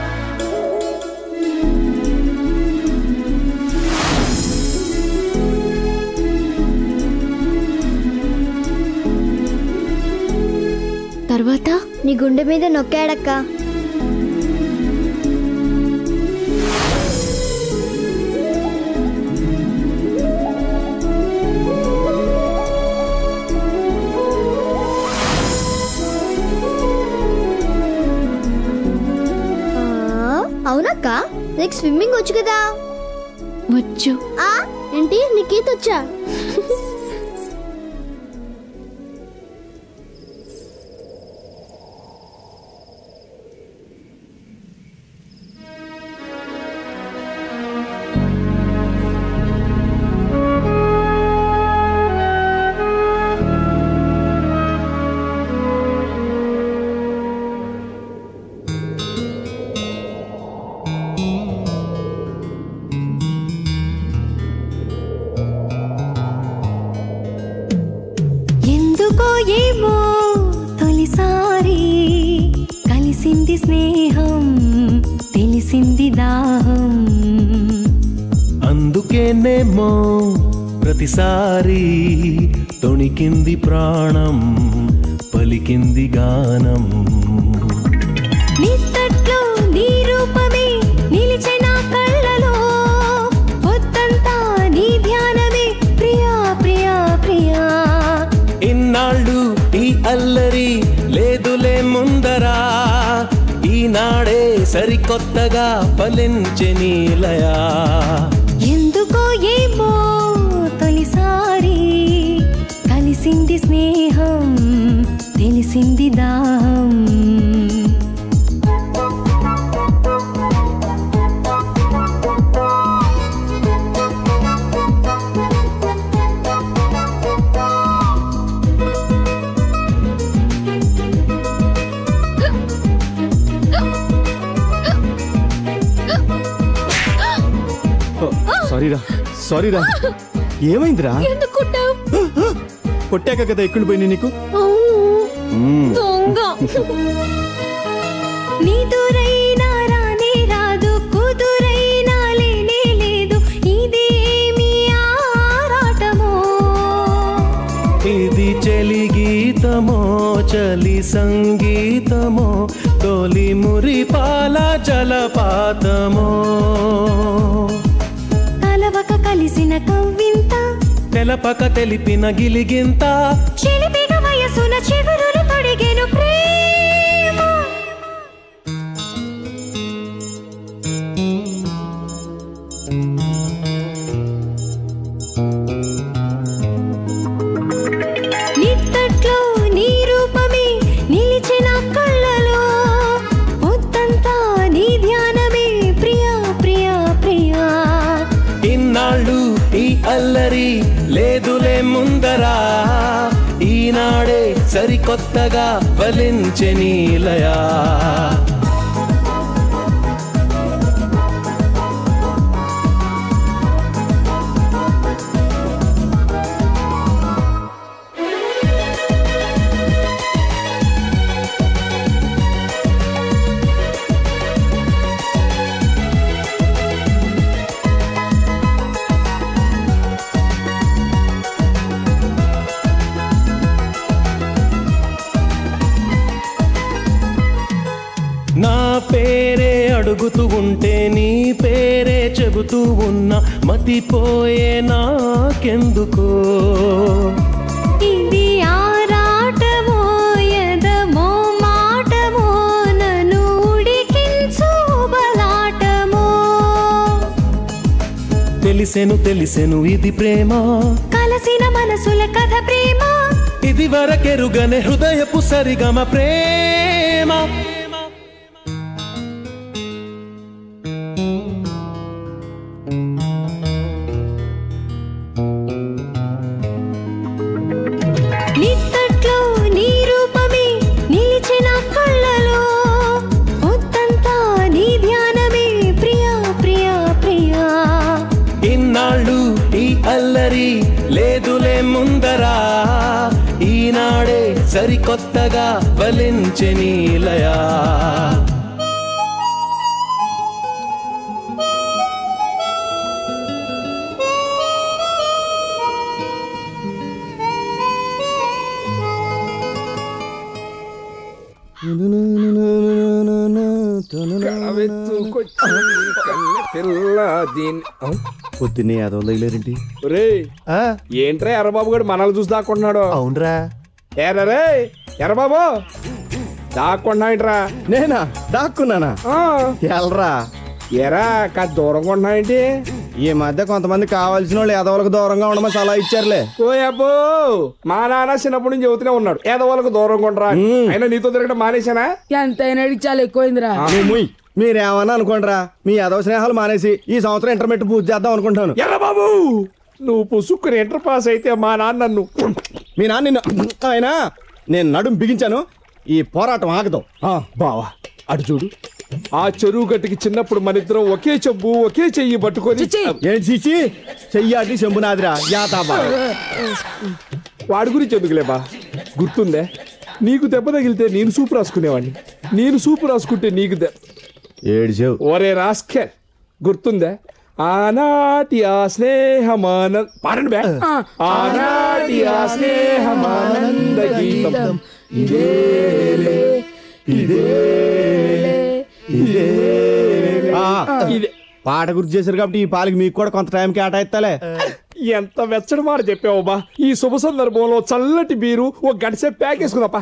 తర్వాత నీ గుండె మీద నొక్కాడక్క ఆ, అవునక్క నీకు స్విమ్మింగ్ వచ్చు కదా వచ్చు ఆ ఏంటి నీకు ఈత వచ్చా ఏమో తొలిసారి కలిసింది స్నేహం తెలిసింది దాహం అందుకేనేమో ప్రతిసారి తొణికింది ప్రాణం పలికింది గానం నిత్తట్లో నీ రూపమే నిలిచే నా కళ్ళలో పొద్దంతా నీ ధ్యానమే ప్రియా ప్రియా ప్రియా ఇన్నాళ్ళు ఈ అల్లరి లేదులే ముందరా ఈనాడే సరికొత్తగా ఫలించే నీలయా ఎందుకో ఏమో తొలిసారి కలిసింది స్నేహం తెలిసింది దాహం సారీరా సారీరా ఏమైందిరా ఎందుకు కొట్టావు కొట్టాక కదా ఎక్కులు పోయింది నీకు దొంగ నీదురైనా రానే రాదు కుదురైనా లేనే లేదు ఇదేమి ఆరాటమో ఇది చెలి గీతమో చలి సంగీతమో తొలి మురిపాల జలపాతమో కలవక కలిసిన కవ్వింత తెలపక తెలిపిన గిలిగింత చిలిపిగ వయసున చిగురులు తొడిగెను ప్రేమ నిత్తట్లో నీ రూపమే నిలిచిన కళ్ళలో పొద్దంతా నీ ధ్యానమే ప్రియా ప్రియా ప్రియా ఇన్నాళ్ళు ఈ అల్లరి లేదులే ముందరా ఈనాడే సరికొత్తగా ఫలించే నీలయా నా పేరే అడుగుతూ ఉంటే నీ పేరే చెబుతూ ఉన్నా మతిపోయే నాకెందుకో ఇది ఆరాటమో ఎదమో మాటమో నన్ను ఉడికించు బలాటమో తెలిసెను తెలిసెను ఇది ప్రేమ కలసిన మనసుల కథ ప్రేమ ఇది వరకెరుగనే హృదయపు సరిగమ ప్రేమ నిత్తట్లో నీ రూపమే నిలిచిన కళ్ళలో పొద్దంతా నీ ధ్యానమే ప్రియా ప్రియా ప్రియా ఇన్నాళ్ళు ఈ అల్లరి లేదులే ముందరా ఈనాడే సరికొత్తగా ఫలించే నీలయా పిల్ల దీన్ని పొద్దున్నే యాదవ్ తగిలేరేంటి ఒరేయ్ ఏంట్రా ఎర్రబాబు గారు మనల్ని చూసి దాక్కుంటున్నాడు అవునరా ఏరా రే ఎర్రబాబు దాక్కుంటున్నాయిట్రా నేనా దాక్కున్నానా ఎల్రా ఎరా కాదు దూరంగా ఉంటున్నావేంటి ఈ మధ్య కొంతమంది కావాల్సిన వాళ్ళు యాదవులకు దూరంగా ఉండమని సలహా ఇచ్చారులే ఓ అబ్బో మా నాన్న చిన్నప్పటి నుంచి చెబుతూనే ఉన్నాడు ఏదో వాళ్ళకు దూరంగా ఉండరా అని. అయినా నీతో తిరగడం మానేశానా ఎంతైనా అడిగి చాలా ఎక్కువైందిరా నువ్వు ముయ్. మీరేమన్నా అనుకోండిరా మీ యాదవ స్నేహాలు మానేసి ఈ సంవత్సరం ఇంటర్మీడియట్ పూజ చేద్దాం అనుకుంటాను ఎర్ర బాబు నువ్వు పుసుక్కుని ఇంటర్ పాస్ అయితే మా నాన్న నన్ను మీ నాన్న నిన్ను అయినా నేను నడుం బిగించాను ఈ పోరాటం ఆగదు బావా అటు చూడు ఆ చెరువు గట్టుకి చిన్నప్పుడు మన ఇద్దరం ఒకే చెబ్బు ఒకే చెయ్యి పట్టుకొని ఏంటి చీచి చెయ్యాటి శంభునాదిరా యాతాబా వాడి గురించి ఎందుకులే బా గుర్తుందే నీకు దెబ్బ తగిలితే నేను సూపు రాసుకునేవాడిని నేను సూపు రాసుకుంటే నీకు దెబ్బ ఏడ్చావు ఒరే రాస్కే గుర్తుందే ఆనాటి ఆ స్నేహమాన పాడండి బే ఆనాటి ఆ స్నేహమానంద గీతం ఇదేలే ఇదేలే ఇదేలే ఆ, ఇదే పాట గుర్తు చేశారు కాబట్టి ఈ పాలకి మీకు కూడా కొంత టైం కేటాయిస్తాలే ఎంత వెచ్చడి మాట చెప్పావు బా ఈ శుభ సందర్భంలో చల్లటి బీరు ఒక గడిసే ప్యాక్ వేసుకుందాపా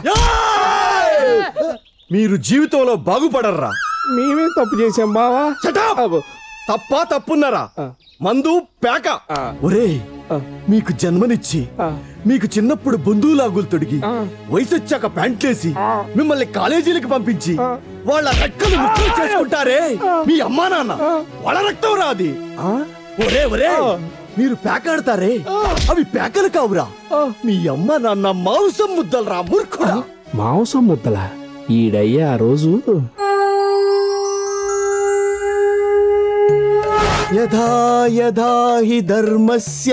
మీరు జీవితంలో బాగుపడర్రా మేమే తప్పు చేసాం బావా తప్ప తప్పున్నారా మందు పేక ఒరే మీకు జన్మనిచ్చి మీకు చిన్నప్పుడు బంధువులాగులు తొడిగి వయసు వచ్చాక ప్యాంట్లేసి మిమ్మల్ని కాలేజీలకు పంపించి వాళ్ళ రెక్కలు ముక్కలు చేసుకుంటారే మీ అమ్మా నాన్న వాళ్ళ రక్తం రాది ఒరే ఒరే మీరు పేకాడతారే అవి పేకలు కావురా మీ అమ్మ నాన్న మాంసం ముద్దలరా మూర్ఖుడా మాంసం ముద్దల ఈడయ్యా ఆ రోజు యథా యథా హి ధర్మస్య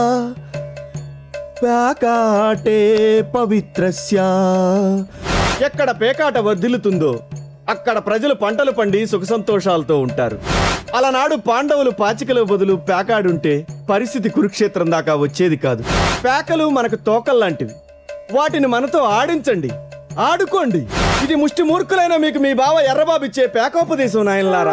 పేకాటే పవిత్రస్య ఎక్కడ పేకాట వర్ధిల్లుతుందో అక్కడ ప్రజలు పంటలు పండి సుఖ సంతోషాలతో ఉంటారు అలనాడు పాండవులు పాచికల బదులు పేకాడుంటే పరిస్థితి కురుక్షేత్రం దాకా వచ్చేది కాదు పేకలు మనకు తోకల్లాంటివి వాటిని మనతో ఆడించండి ఆడుకోండి ఇది ముష్టి మూర్ఖులైన మీకు మీ బావ ఎర్రబాబు ఇచ్చే పేకోపదేశం నాయనలారా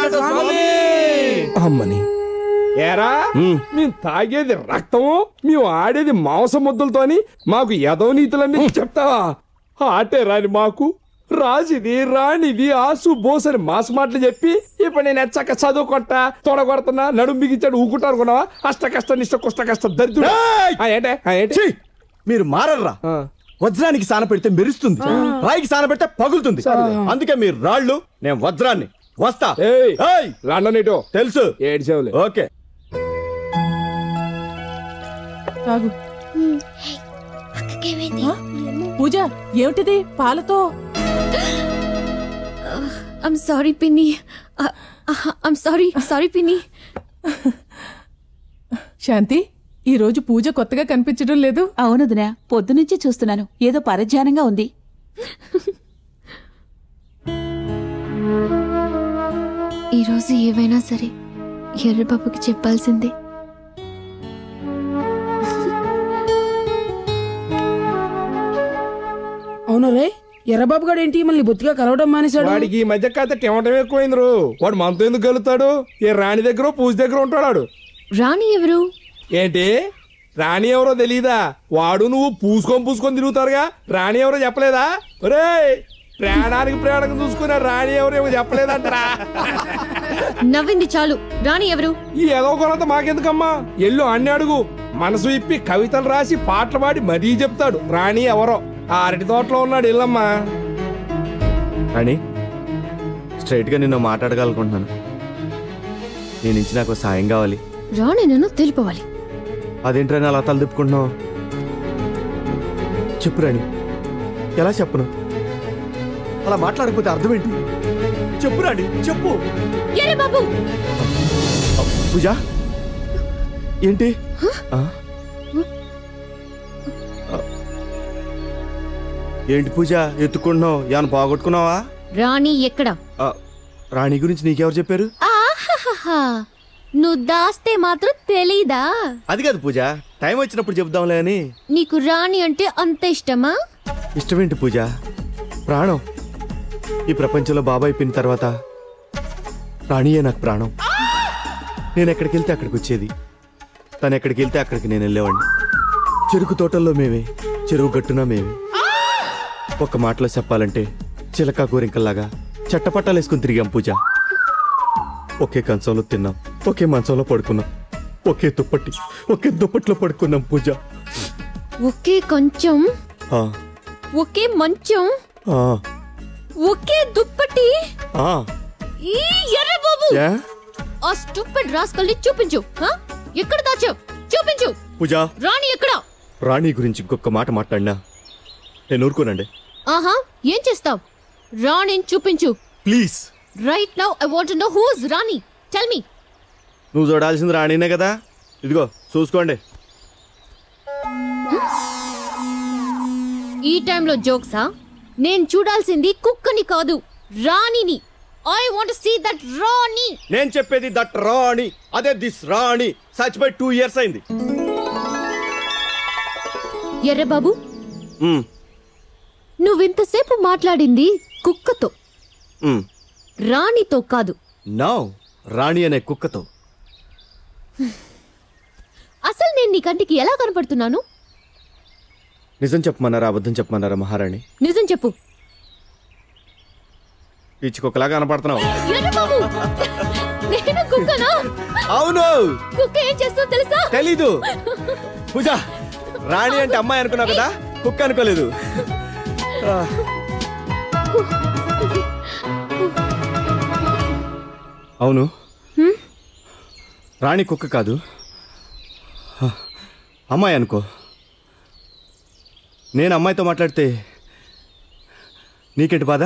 అమ్మని ఏరా మేము తాగేది రక్తము మేము ఆడేది మాంసం ముద్దలతోని మాకు ఎదవ నీతులన్నీ చెప్తావా ఆటే రాని మాకు రాజుది రాణిది ఆసు బోసని మాస్ మాటలు చెప్పి ఇప్పుడు నేను ఎచ్చక చదువుకుంటా తొడగొడుతున్నా నడుము బిగించాడు ఊకుంటా అనుకున్నావా అష్ట కష్ట నిష్ట కుష్ట కష్ట దరిద్రుడు ఆ, ఏంటే ఆ, ఏంటి ఛీ! మీరు మారర్రా వజ్రానికి సాన పెడితే మెరుస్తుంది రాయికి సాన పెడితే పగులుతుంది అందుకే మీరు రాళ్ళు నేను వజ్రాన్ని వస్తా ఏయ్! లండన్ ఇటో తెలుసు ఏడ్చేవులే ఓకే తాగు ఆ? పూజ ఏమిటిది పాలతో ఐమ్ సారీ పిన్ని ఐమ్ సారీ సారీ పిన్ని శాంతి ఈ రోజు పూజ కొత్తగా కనిపించడం లేదు అవునదినా పొద్దునుంచి చూస్తున్నాను ఏదో పరధ్యానంగా ఉంది ఈరోజు ఏవైనా సరే ఎర్రబాబుకి చెప్పాల్సిందే అవును రే ఎర్రబాబు గారు ఏంటి మళ్ళీ బొత్తిగా కలవడం మానేశాడు వాడికి ఈ మధ్య కథ టెమటం ఎక్కువైంది రో వాడు మనతో ఎందుకు గెలుతాడు ఏ రాణి దగ్గర పూజ దగ్గర ఉంటాడు వాడు రాణి ఎవరు ఏంటి రాణి ఎవరో తెలీదా వాడు నువ్వు పూసుకొని పూసుకొని తిరుగుతారుగా రాణి ఎవరో చెప్పలేదా ఒరే ప్రాణానికి ప్రాణం చూసుకునే రాణి ఎవరు ఏమో చెప్పలేదంటరా నవ్వింది చాలు రాణి ఎవరు ఈ ఏదో కొనంత మాకెందుకమ్మా ఎల్లు అన్ని అడుగు మనసు ఇప్పి కవితలు రాసి పాటలు పాడి మరీ చెప్తాడు రాణి ఎవరో ఆ అరటి తోటలో ఉన్నాడు ఇల్లమ్మా అని స్ట్రైట్గా నిన్ను మాట్లాడగలనుకుంటున్నాను నేను నుంచి నాకు సాయం కావాలి రాణి నన్ను తెలిపవాలి అదేంటని అలా తల తిప్పుకుంటున్నావు చెప్పు రాణి ఎలా చెప్పను అలా మాట్లాడకపోతే అర్థం ఏంటి చెప్పు రాణి చెప్పు ఎరే బాబు పూజ ఏంటి ఆ? ఆ. ఏంటి పూజ ఎత్తుకుంటున్నావు ఏమైనా బాగొట్టుకున్నావా రాణి ఎక్కడ ఆ, రాణి గురించి నీకెవరు చెప్పారు ఆహాహాహా. నువ్వు దాస్తే మాత్రం తెలీదా అది కాదు పూజ టైం వచ్చినప్పుడు చెప్దాంలే అని నీకు రాణి అంటే అంత ఇష్టమా ఇష్టమేంటి పూజ ప్రాణం ఈ ప్రపంచంలో బాబాయ్ పిన్ తర్వాత రాణియే నాకు ప్రాణం నేను ఎక్కడికి వెళ్తే అక్కడికి వచ్చేది తను ఎక్కడికి వెళ్తే అక్కడికి నేను వెళ్ళేవాడిని చెరుకు తోటల్లో మేమే చెరువు గట్టున మేమే ఒక్క మాటలో చెప్పాలంటే చిలక గోరింకల్లాగా చట్టపట్టాలు వేసుకుని తిరిగాం పూజ ఒకే కంచంలో తిన్నాం ఒకే మంచంలో పడుకున్నాం ఒకే దుప్పటి ఒకే దుప్పట్లో పడుకున్నాం పూజ ఒకే కొంచెం ఆ, ఒకే మంచం ఆ, ఒకే దుప్పటి ఆ. ఈ ఎర్ర బాబు ఏ? ఆ స్టూపిడ్ రాస్కల్ని చూపించు హ? ఎక్కడ దాచావు చూపించు పూజ రాణి ఎక్కడ రాణి గురించి ఇంకొక మాట మాట్లాడినా నేను ఊరుకోనండి ఆహా ఏం చేస్తావ్ రాణిని చూపించు please right now I want know who is Rani tell me నువ్వు చూడాల్సింది రాణినే కదా ఇదిగో చూసుకోండి ఈ టైంలో జోక్సా నేను చూడాల్సింది కుక్కని కాదు రాణిని I want see that Rani నేను చెప్పేది దట్ రాణి అదే దిస్ రాణి చచ్చిపోయి టూ ఇయర్స్ అయింది ఎర్ర బాబు మ్, నువ్వింతసేపు మాట్లాడింది కుక్కతో మ్. రాణితో కాదు నో రాణి అనే కుక్కతో అసలు నేను నీ కంటికి ఎలా కనపడుతున్నాను నిజం చెప్పమన్నారా అబద్ధం చెప్పమన్నారా మహారాణి నిజం చెప్పు పిచ్చి కుక్కలాగా కనపడుతున్నావు ఎర్ర బాబు నేను కుక్కనా అవును కుక్క ఏం చేస్తుందో తెలుసా తెలీదు పూజ రాణి అంటే అమ్మాయి అనుకున్నావు కదా కుక్క అనుకోలేదు ఆ, అవును హ్మ్? రాణి కుక్క కాదు ఆ, అమ్మాయి అనుకో నేను అమ్మాయితో మాట్లాడితే నీకేంటి బాధ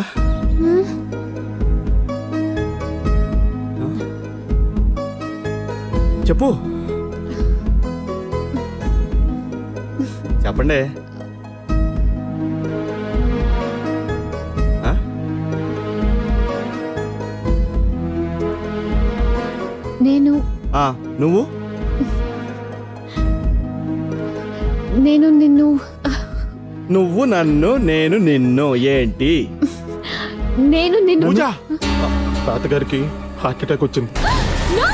చెప్పు చెప్పండి ఆ? నేను ఆ, నువ్వు నేను నిన్ను నువ్వు నన్ను నేను నిన్ను ఏంటి నేను నిన్ను పూజ తాతగారికి హార్ట్ అటాక్ వచ్చింది No!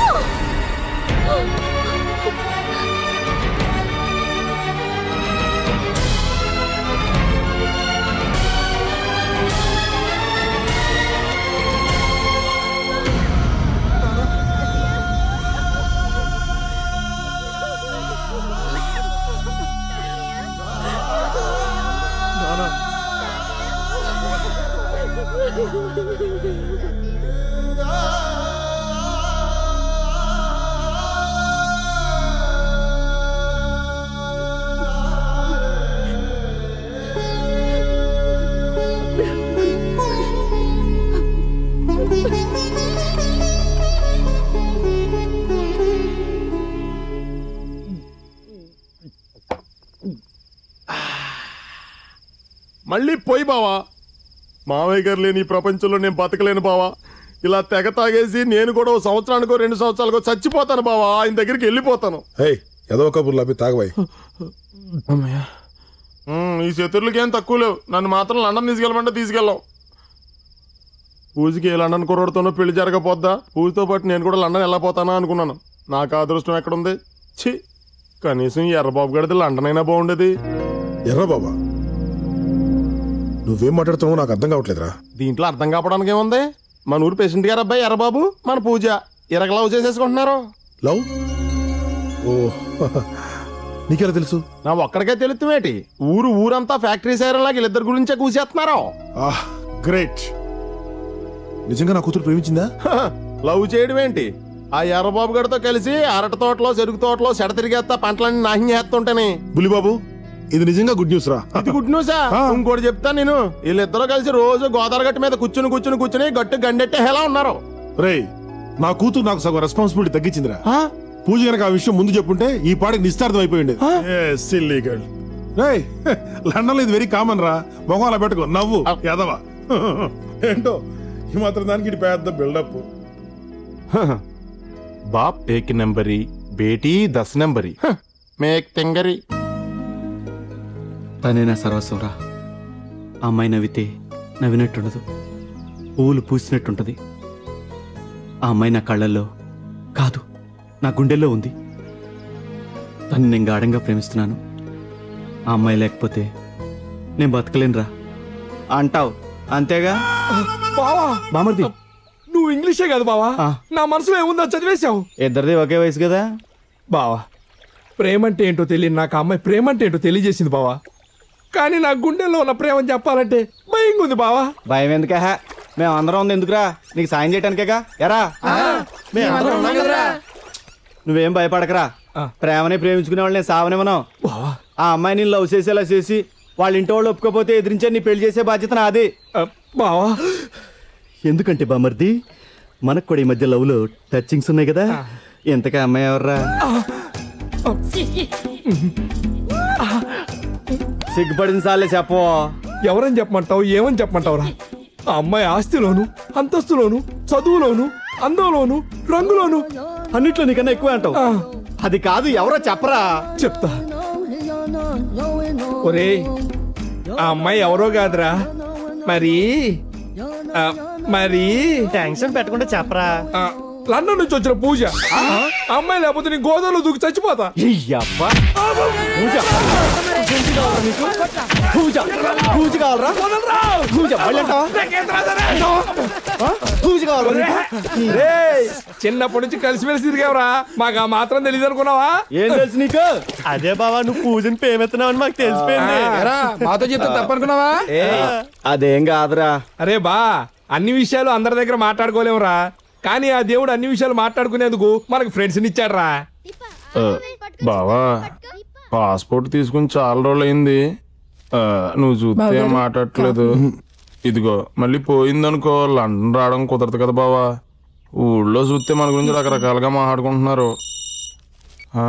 మళ్ళీ పోయి బావా మావయ్య గారు లేని ఈ ప్రపంచంలో నేను బతకలేను బావా ఇలా తెగ తాగేసి నేను కూడా ఓ సంవత్సరానికో రెండు సంవత్సరాలకో చచ్చిపోతాను బావా ఆయన దగ్గరికి వెళ్ళిపోతాను హే ఏదో కబుర్లు అవి తాగబాయి ఉమ్, ఈ శత్రులకి ఏం తక్కువ లేవు నన్ను మాత్రం లండన్ తీసుకెళ్ళమంటే తీసుకెళ్ళాం పూజకి ఏ లండన్ కుర్రోడితోనో పెళ్లి జరగపోద్దా పూజతో పాటు నేను కూడా లండన్ వెళ్ళిపోతానా అనుకున్నాను నాకు ఆ అదృష్టం ఎక్కడుంది ఛీ కనీసం ఈ ఎర్రబాబు గడితే లండన్ అయినా బాగుండేది ఎర్ర బాబా నువ్వేం మాట్లాడుతున్నావు నాకు అర్థం కావట్లేదురా దీంట్లో అర్థం కావడానికి ఏముంది మన ఊరు పేషెంట్ గారు అబ్బాయి ఎర్రబాబు మన పూజ ఇరగలవ్ చేసేసుకుంటున్నారు లవ్ ఓ నీకెలా తెలుసు నా ఒక్కడికే తెలుతుమేటి ఊరు ఊరంతా ఫ్యాక్టరీ సైరలాగా వీళ్ళిద్దరి గురించే కూసేస్తున్నారు ఆహ్ గ్రేట్ నిజంగా నా కూతురు ప్రేమించిందా లవ్ చేయడం ఏంటి ఆ ఎర్రబాబు గడితో కలిసి అరటి తోటలో చెరుకు తోటలో సెడ తిరిగేస్తా పంటలన్నీ నాశనం చేస్తుంటేనే బులిబాబు ఇది నిజంగా గుడ్ న్యూస్ రా ఇది గుడ్ న్యూసా ఇంకోటి చెప్తా నేను వీళ్ళిద్దరూ కలిసి రోజు గోదావరి గట్టు మీద కూర్చుని కూర్చుని కూర్చుని గట్టు గండెట్టే ఎలా ఉన్నారు రేయ్ నా కూతురు నాకు సగం రెస్పాన్సిబిలిటీ తగ్గించిందిరా పూజ గనక ఆ విషయం ముందు చెప్పుంటే ఈ పాటకి నిస్తార్థం అయిపోయింది సిల్లీ గర్ల్ రేయ్ లండన్ లో ఇది వెరీ కామన్ రా మొహం అలా పెట్టుకో నవ్వు ఎదవా ఏంటో ఈ మాత్రం దానికి ఇది పెద్ద బిల్డప్ బాప్ ఏక్ నెంబరి బేటీ దస్ నెంబరి మేక్ తెంగరి తనే నా సర్వస్వం రా ఆ అమ్మాయి నవ్వితే నవ్వినట్టుండదు పువ్వులు పూసినట్టుంటది ఆ అమ్మాయి నా కళ్ళల్లో కాదు నా గుండెల్లో ఉంది తను నేను గాఢంగా ప్రేమిస్తున్నాను ఆ అమ్మాయి లేకపోతే నేను బతకలేనురా అంటావు అంతేగా బావా బామర్ది నువ్వు ఇంగ్లీషే కదా బావా నా మనసులో ఏముందో చదివేశావు ఇద్దరిది ఒకే వయసు కదా బావా ప్రేమంటే ఏంటో తెలియని నాకు ఆ అమ్మాయి ప్రేమంటే ఏంటో తెలియజేసింది బావా కానీ నా గుండెల్లో ఉన్న ప్రేమని చెప్పాలంటే భయంగా ఉంది బావా భయం ఎందుకా మేము అందరం ఉంది ఎందుకురా నీకు సాయం చేయడానికేగా ఎరా మేము అందరం ఉన్నాం కదరా నువ్వేం భయపడకరా ప్రేమని ప్రేమించుకునే వాళ్ళని సావనివ్వను ఆ అమ్మాయిని లవ్ చేసేలా చేసి వాళ్ళ ఇంటి వాళ్ళు ఒప్పుకోపోతే ఎదిరించే నీ పెళ్లి చేసే బాధ్యత నాది బావా ఎందుకంటే బామర్ది మనకు కూడా ఈ మధ్య లవ్ లో టచింగ్స్ ఉన్నాయి కదా ఎంతకా అమ్మాయి ఎవర్రా సిగ్గుపడింది సార్లే చెప్పు ఎవరని చెప్పమంటావు ఏమని చెప్పమంటావురా ఆ అమ్మాయి ఆస్తిలోను అంతస్తులోను చదువులోను అందంలోను రంగులోను అన్నిట్లో నీకన్నా ఎక్కువ అంటావు అది కాదు ఎవరో చెప్పరా చెప్తా ఒరే ఆ అమ్మాయి ఎవరో కాదురా మరి ఆ, మరి టెన్షన్ పెట్టకుండా చెప్పరా లండన్ నుంచి వచ్చిన పూజ ఆ అమ్మాయి లేకపోతే నీ గోదావరిలో దూకి చచ్చిపోతా అయ్యబ్బా పూజ పూజ పూజ కావాలరా పూజ మళ్ళీ అంటావా? ఆ? పూజ కావాలరా నీకు? రేయ్, చిన్నప్పటి నుంచి కలిసిమెలిసి తిరిగావురా మాకు ఆ మాత్రం తెలియదు అనుకున్నావా ఏం తెలుసు నీకు అదే బావా నువ్వు పూజని పేమెత్తున్నావు అని మాకు తెలిసిపోయింది ఆ, ఎరా, మాతో చెప్తే తప్పనుకున్నావా అదేం కాదురా అరే బా అన్ని విషయాలు అందరి దగ్గర మాట్లాడుకోలేమురా కానీ ఆ దేవుడు అన్ని విషయాలు మాట్లాడుకునేందుకు మనకు ఫ్రెండ్స్ ఇచ్చాడు రా బావా పాస్పోర్ట్ తీసుకుని చాలా రోజులు అయింది ఆ, నువ్వు చూస్తే బావగారు? మాట్లాడట్లేదు ఇదిగో మళ్ళీ పోయిందనుకో లండన్ రావడం కుదరదు కదా బావా ఊళ్ళో చూస్తే మన గురించి రకరకాలుగా మాట్లాడుకుంటున్నారు ఆ?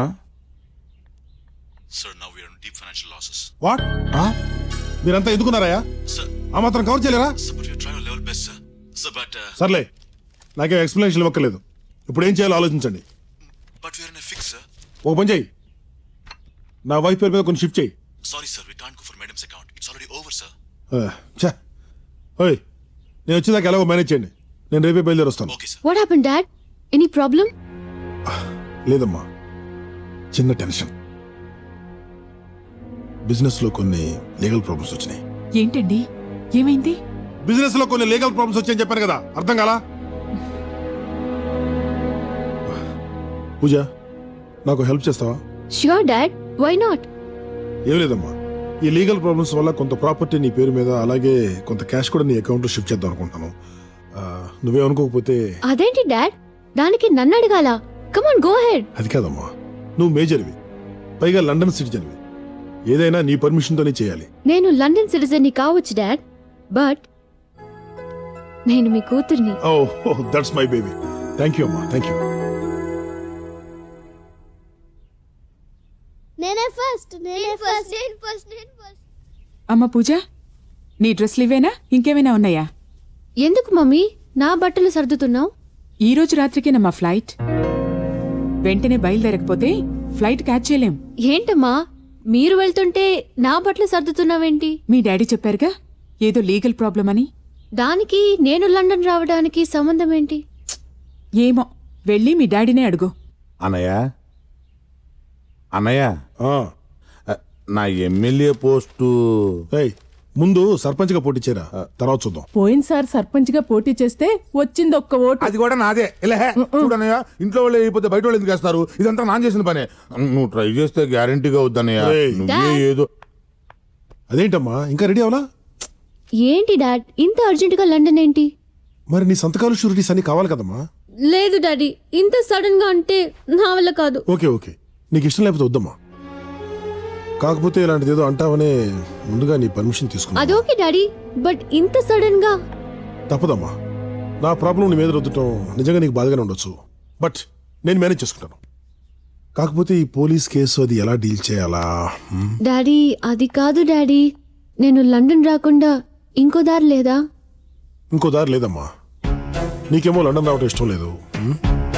వాట్ మీరంతా ఎందుకున్నారయ్యా ఆ మాత్రం కవర్ చేయలేరా సర్లే నాకేం ఎక్స్ప్లెనేషన్ ఇవ్వక్కర్లేదు ఇప్పుడు ఏం చేయాలో ఆలోచించండి ఒక పని చేయి నా వైఫ్ పేరు మీద కొన్ని షిఫ్ట్ చేయి sorry sir we can't go for madam's account it's already over sir ఆ, ఛే ఓయ్ నేను వచ్చేదాకా ఎలాగో మేనేజ్ చేయండి నేను రేపే బయలుదేరి వస్తాను what happen dad any problem లేదమ్మా చిన్న టెన్షన్ బిజినెస్ లో కొన్ని లీగల్ ప్రాబ్లమ్స్ వచ్చినాయి ఏంటండి ఏమైంది బిజినెస్ లో కొన్ని లీగల్ ప్రాబ్లమ్స్ వచ్చాయని చెప్పాను కదా అర్థం కాలా పూజ నాకు హెల్ప్ చేస్తావా ష్యూర్ డాడ్ వై నాట్ ఏం లేదమ్మా ఈ లీగల్ ప్రాబ్లమ్స్ వల్ల కొంత ప్రాపర్టీ నీ పేరు మీద అలాగే కొంత క్యాష్ కూడా నీ అకౌంట్ లో షిఫ్ట్ చేద్దాం అనుకుంటున్నాను ఆ, నువ్వే అనుకోకపోతే అదేంటి డాడ్ దానికి నన్ను అడగాల కమాన్ గో హెడ్ అది కాదమ్మా నువ్వు మేజర్వి పైగా లండన్ సిటిజన్వి ఏదైనా నీ పర్మిషన్ తోనే చేయాలి నేను లండన్ సిటిజన్ ని కావచ్చు డాడ్ బట్ నేను మీ కూతుర్ని oh that's my baby thank you అమ్మా థ్యాంక్ యూ నేనే ఫస్ట్ నేనే ఫస్ట్ నేను ఫస్ట్ నేను ఫస్ట్ అమ్మ పూజ నీ డ్రెస్లు ఇవేనా ఇంకేమైనా ఉన్నాయా ఎందుకు మమ్మీ నా బట్టలు సర్దుతున్నావు ఈ రోజు రాత్రికేనా మా ఫ్లైట్ వెంటనే బయలుదేరకపోతే ఫ్లైట్ క్యాచ్ చేయలేం ఏంటమ్మా మీరు వెళ్తుంటే నా బట్టలు సర్దుతున్నావేంటి మీ డాడీ చెప్పారుగా ఏదో లీగల్ ప్రాబ్లం అని దానికి నేను లండన్ రావడానికి సంబంధం ఏంటి ఏమో వెళ్ళి మీ డాడీనే అడుగు అన్నయ్య అన్నయ్య నా ఎమ్మెల్యే పోస్టు ముందు సర్పంచ్ గా పోటీ చేయరా తర్వాత చూద్దాం పోయినసారి సర్పంచ్ గా పోటీ చేస్తే వచ్చింది ఒక్క ఓటు అది కూడా నాదే ఇలా చూడన్నయ్య ఇంట్లో వాళ్ళు అయిపోతే బయట వాళ్ళు ఎందుకు వేస్తారు ఇదంతా నాన్ చేసిన పనే నువ్వు ట్రై చేస్తే గ్యారంటీగా వద్దన్నయ్య ఏయ్. నువ్వే ఏదో అదేంటమ్మా ఇంకా రెడీ అవలా ఏంటి డాడ్ ఇంత అర్జెంట్ గా లండన్ ఏంటి మరి నీ సంతకాలు షూరిటీస్ అన్ని కావాలి కదమ్మా లేదు డాడీ ఇంత సడన్ గా అంటే నా వల్ల కాదు ఓకే ఓకే నీకు ఇష్టం లేకపోతే వద్దమ్మా కాకపోతే ఇలాంటిది ఏదో అంటావనే ముందుగా నీ పర్మిషన్ తీసుకున్నా అది ఓకే డాడీ బట్ ఇంత సడన్ గా తప్పదమ్మా నా ప్రాబ్లం నీ మీద రుద్దటం నిజంగా నీకు బాధగానే ఉండొచ్చు బట్ నేను మేనేజ్ చేసుకుంటాను కాకపోతే ఈ పోలీస్ కేసు అది ఎలా డీల్ చేయాలా హ్మ్? డాడీ అది కాదు డాడీ నేను లండన్ రాకుండా ఇంకో దారి లేదా ఇంకో దారి లేదమ్మా నీకేమో లండన్ రావటం ఇష్టం లేదు హ్మ్?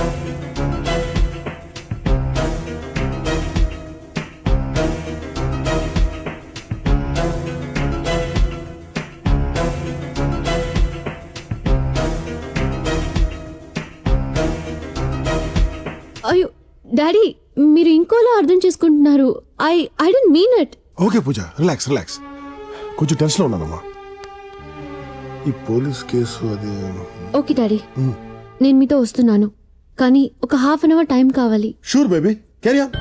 అయ్యో డాడీ మీరు ఇంకోలా అర్థం చేసుకుంటున్నారు I I don't mean it okay Pooja relax relax కొంచెం టెన్షన్లో ఉన్నానమ్మా ఈ పోలీస్ కేసు అది ఓకే డాడీ Hmm. నేను మీతో వస్తున్నాను కానీ ఒక హాఫ్ అన్ అవర్ టైం కావాలి షూర్ బేబీ క్యారీ ఆన్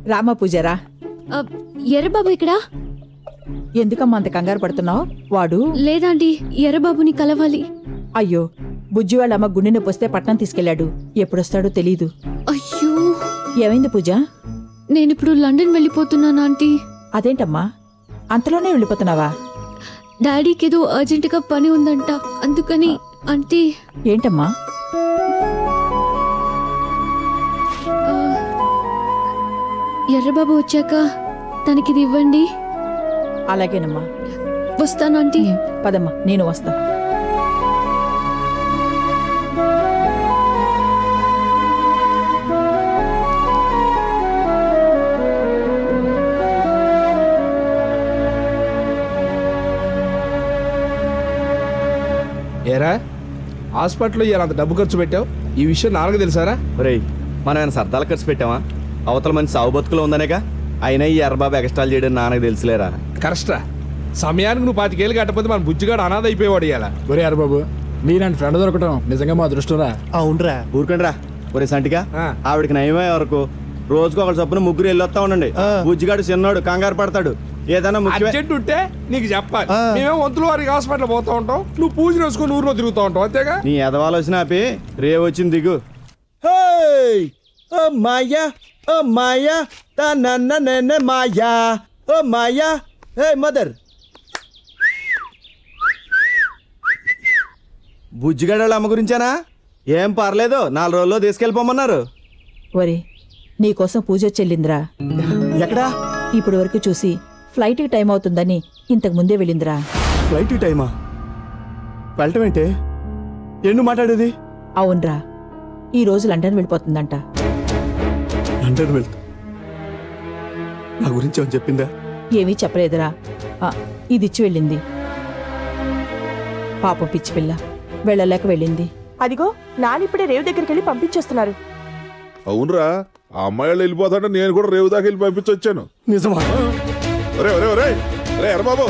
రామా పూజరా ఎర్రబాబు ఇక్కడ ఎందుకమ్మా అంత కంగారు పడుతున్నావు వాడు లేదాంటీ ఎర్రబాబుని కలవాలి అయ్యో బుజ్జి వాళ్ళ అమ్మ గుండె నొప్పి వస్తే పట్నం తీసుకెళ్లాడు ఎప్పుడొస్తాడో తెలీదు అయ్యో ఏమైంది పూజ నేనిప్పుడు లండన్ వెళ్ళిపోతున్నాను ఆంటీ అదేంటమ్మా అంతలోనే వెళ్ళిపోతున్నావా డాడీకి ఏదో అర్జెంటుగా పని ఉందంట అందుకని ఆంటీ ఏంటమ్మా ఎర్రబాబు వచ్చాక తనకిది ఇవ్వండి అలాగేనమ్మా వస్తాను ఆంటీ పదమ్మా నేను వస్తా ఏరా హాస్పిటల్లో ఇలా అంత డబ్బు ఖర్చు పెట్టావు ఈ విషయం నాన్నకు తెలుసారా రేయ్ మనం ఏమైనా సరదాలు ఖర్చు పెట్టామా అవతల మంచి సాగు బతుకులు ఉందనేగా అయినా ఈ ఎర్రబాబు ఎక్స్ట్రాలు చేయడం నాన్నకు తెలుసులేరా కరెక్టరా సమయానికి నువ్వు పాతికేళ్ళు కట్టకపోతే మన బుజ్జిగాడు అనాథ అయిపోయేవాడు ఇలా ఒరే యారు బాబు నీలాంటి ఫ్రెండ్ దొరకటం నిజంగా మా అదృష్టంరా అవునరా ఊరుకండిరా ఒరే సంటిగా ఆవిడకి నయమే వరకు రోజుకు ఒకటి చొప్పున ముగ్గురు వెళ్ళొస్తా ఉండండి బుజ్జిగాడు చిన్నోడు కంగారు పడతాడు ఏదైనా ముఖ్యమే అర్జెంట్ ఉంటే నీకు చెప్పాలి మేమేమో వంతుల వారికి హాస్పిటల్ పోతా ఉంటాం నువ్వు పూజ వేసుకొని ఊర్లో తిరుగుతూ ఉంటావు అంతేగా నీ ఎదవాలు వచ్చిన ఆపి రే వచ్చింది దిగు ఓ మాయా ఓ మాయా తా నన్న నన్న మాయా ఓ మాయా హే మదర్ బుజ్జిగాడు వాళ్ళ అమ్మ గురించేనా ఏం పర్లేదు నాలుగు రోజుల్లో తీసుకెళ్ళిపోమన్నారు ఒరే నీకోసం పూజ చెల్లిందిరా ఎక్కడా ఇప్పటి వరకు చూసి ఫ్లైట్కి టైం అవుతుందని ఇంతకు ముందే వెళ్ళిందిరా ఫ్లైట్ టైమా వెళ్ళటం ఏంటే ఎన్ను మాట్లాడేది అవునరా ఈ రోజు లండన్ వెళ్ళిపోతుందంట లండన్ వెళ్తా నా గురించి ఏమని చెప్పిందా ఏమీ చెప్పలేదురా ఆ, ఇదిచ్చి వెళ్ళింది పాపం పిచ్చి పిల్ల వెళ్ళలేక వెళ్ళింది అదిగో నానిప్పుడే రేవు దగ్గరికి వెళ్ళి పంపించేస్తున్నారు అవునరా ఆ అమ్మాయి వాళ్ళు వెళ్ళిపోతాంటే నేను కూడా రేవు దాకా వెళ్ళి పంపించొచ్చాను నిజమా ఒరే ఒరే ఒరే ఒరే ఎర్రబాబు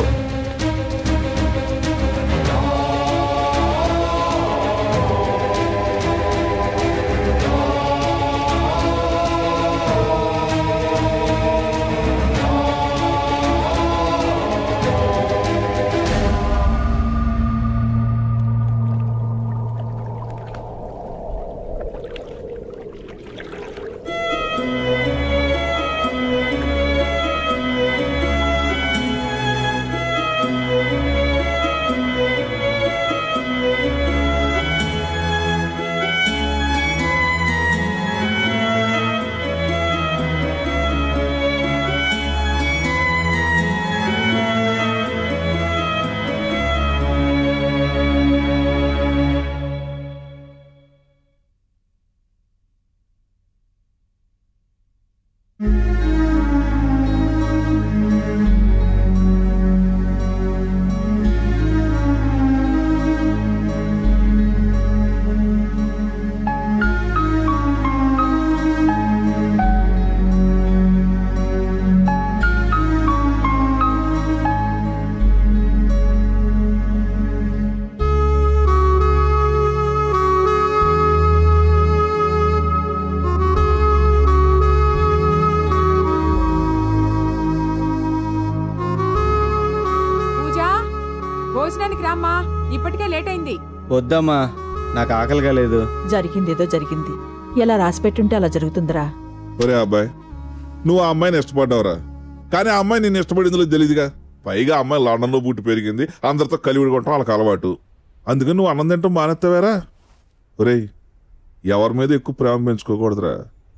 పూజ భోజనానికి రామ్మా ఇప్పటికే లేట్ అయింది వద్దమ్మా నాకు ఆకలిగా లేదు జరిగిందేదో జరిగింది ఎలా రాసిపెట్టుంటే అలా జరుగుతుందిరా ఒరే అబ్బాయి నువ్వు ఆ అమ్మాయిని ఇష్టపడ్డావురా కానీ ఆ అమ్మాయి నిన్ను ఇష్టపడిందిలో తెలియదుగా పైగా ఆ అమ్మాయి లండన్లో పుట్టి పెరిగింది అందరితో కలివిడి కొట్టడం వాళ్ళకి అలవాటు అందుకని నువ్వు అన్నం తింటాం మానేస్తావేరా ఒరేయ్ ఎవరి మీద ఎక్కువ ప్రేమ పెంచుకోకూడదురా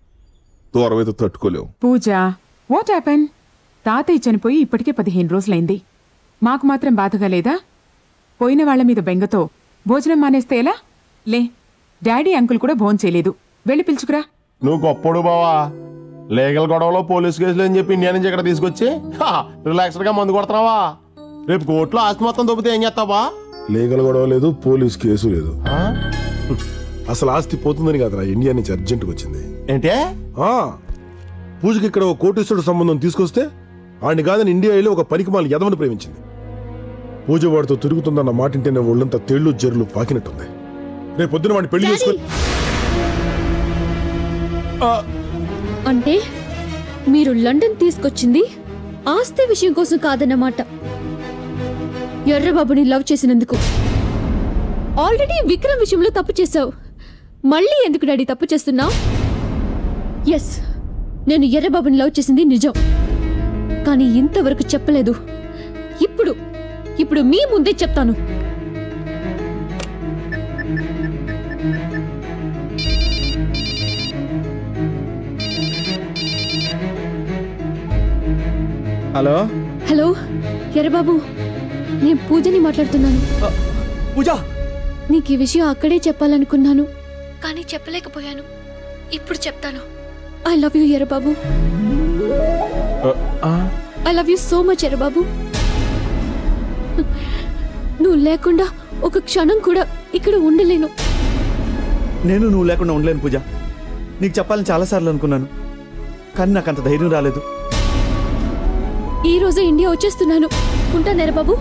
దూరం అయితే తట్టుకోలేవు పూజ వాట్ హ్యాపెన్ తాతయ్య చనిపోయి ఇప్పటికే పదిహేను రోజులైంది మాకు మాత్రం బాధగా లేదా పోయిన వాళ్ళ మీద బెంగతో భోజనం మానేస్తే ఎలా లే డాడీ అంకుల్ కూడా భోజనం చేయలేదు వెళ్ళి పిలుచుకురా నువ్వు గొప్పడు బావా లీగల్ గొడవలో పోలీస్ కేసులు అని చెప్పి ఇండియా నుంచి ఇక్కడ తీసుకొచ్చి రిలాక్స్డ్ గా మందు కొడుతున్నావా రేపు కోర్టులో ఆస్తి మొత్తం దొబ్బితే ఏం చేస్తావా లీగల్ గొడవ లేదు పోలీస్ కేసు లేదు అసలు ఆస్తి పోతుందని కాదురా ఇండియా నుంచి అర్జెంట్గా వచ్చింది ఏంటే పూజకి ఇక్కడ ఒక కోటీశ్వరుడు సంబంధం తీసుకొస్తే ఆడిని కాదని ఇండియా వెళ్ళి ఒక పనికి మాల యదవని ప్రేమించింది పూజ వాడితో తిరుగుతుందన్న మాట వింటేనే ఒళ్ళంతా తేళ్లు జర్రులు పాకినట్టుంది రేపు పొద్దున వాడిని పెళ్లి చేసుకొని అంటే మీరు లండన్ తీసుకొచ్చింది ఆస్తి విషయం కోసం కాదన్నమాట ఎర్రబాబుని లవ్ చేసినందుకు ఆల్రెడీ విక్రమ్ విషయంలో తప్పు చేశావు మళ్ళీ ఎందుకు డాడీ తప్పు చేస్తున్నావు ఎస్ నేను ఎర్రబాబుని లవ్ చేసింది నిజం కానీ ఇంతవరకు చెప్పలేదు ఇప్పుడు ఇప్పుడు మీ ముందే చెప్తాను హలో హలో ఎర్రబాబు నేను పూజని మాట్లాడుతున్నాను పూజ నీకు ఈ విషయం అక్కడే చెప్పాలనుకున్నాను కానీ చెప్పలేకపోయాను ఇప్పుడు చెప్తాను I love you Errababu I love you so much Errababu నువ్వు లేకుండా ఒక క్షణం కూడా ఇక్కడ ఉండలేను నేను నువ్వు లేకుండా ఉండలేను పూజ నీకు చెప్పాలని చాలాసార్లు అనుకున్నాను కానీ నాకు అంత ధైర్యం రాలేదు ఈ రోజే ఇండియా వచ్చేస్తున్నాను ఉంటాను ఎర్రబాబు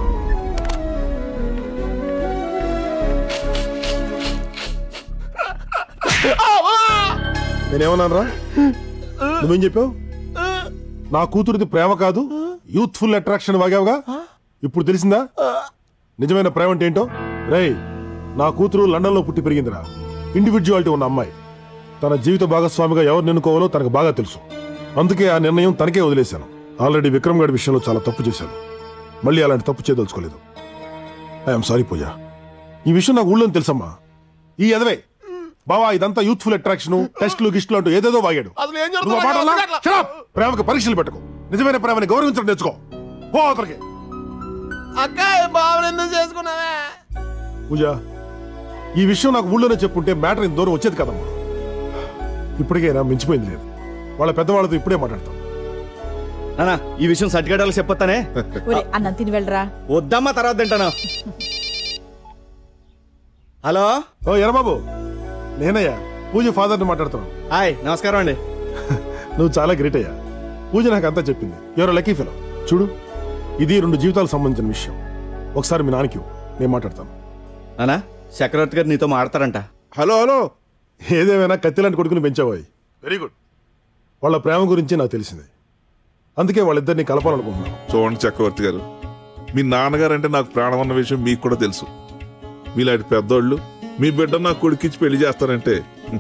నేనేమన్నాను రా నువ్వేం చెప్పావు నా కూతురిది ప్రేమ కాదు యూత్ఫుల్ అట్రాక్షన్ వాగావుగా ఇప్పుడు తెలిసిందా నిజమైన ప్రేమ అంటే ఏంటో రేయ్ నా కూతురు లండన్లో పుట్టి పెరిగిందిరా ఇండివిజువాలిటీ ఉన్న అమ్మాయి తన జీవిత భాగస్వామిగా ఎవరు ఎన్నుకోవాలో తనకు బాగా తెలుసు అందుకే ఆ నిర్ణయం తనకే వదిలేశాను ఆల్రెడీ విక్రమ్ గారి విషయంలో చాలా తప్పు చేశాను మళ్ళీ అలాంటి తప్పు చేయదలుచుకోలేదు ఐఎమ్ సారీ పూజ ఈ విషయం నాకు ఊళ్ళో తెలుసమ్మా ఈ ఎదవే బావా ఇదంతా యూత్ఫుల్ అట్రాక్షన్ టెస్ట్లు గిస్టులు అంటూ ఏదేదో వాగాడు అసలు ఏం నువ్వు ఆ మాటలా? Shut up! ప్రేమకు పరీక్షలు పెట్టుకో నిజమైన ప్రేమని గౌరవించడం నేర్చుకో పో అవతలకి అక్క బావని ఎందుకు చేసుకున్నావే పూజ ఈ విషయం నాకు ఊళ్ళోనే చెప్పుంటే మ్యాటర్ ఇంత దూరం వచ్చేది కదమ్మా ఇప్పటికైనా మించిపోయింది లేదు వాళ్ళ పెద్దవాళ్ళతో ఇప్పుడే మాట్లాడతాం నానా ఈ విషయం సర్టిఫికేట్ చెప్పొస్తానే ఒరే అన్నం తిని వెళ్ళరా వద్దమ్మా తర్వాత తింటాను హలో ఓ ఎరబాబు నేనయ్యా పూజ ఫాదర్ని మాట్లాడుతున్నాను హాయ్ నమస్కారం అండి నువ్వు చాలా గ్రేట్ అయ్యా పూజ నాకు అంతా చెప్పింది ఎవరో లక్కీ ఫెలో చూడు ఇది రెండు జీవితాలకు సంబంధించిన విషయం ఒకసారి మీ నాన్నకి ఇవ్వు, నేను మాట్లాడతాను నానా చక్రవర్తి గారు నీతో మాడతారంట హలో హలో ఏదేమైనా కత్తిలాంటి కొడుకుని పెంచావాయి వెరీ గుడ్ వాళ్ళ ప్రేమ గురించి నాకు తెలిసింది అందుకే వాళ్ళిద్దరిని కలపాలనుకుంటున్నాను చూడండి చక్రవర్తి గారు మీ నాన్నగారు అంటే నాకు ప్రాణం అన్న విషయం మీకు కూడా తెలుసు మీలాంటి పెద్దోళ్ళు మీ బిడ్డ నాకు కొడుకిచ్చి పెళ్లి చేస్తారంటే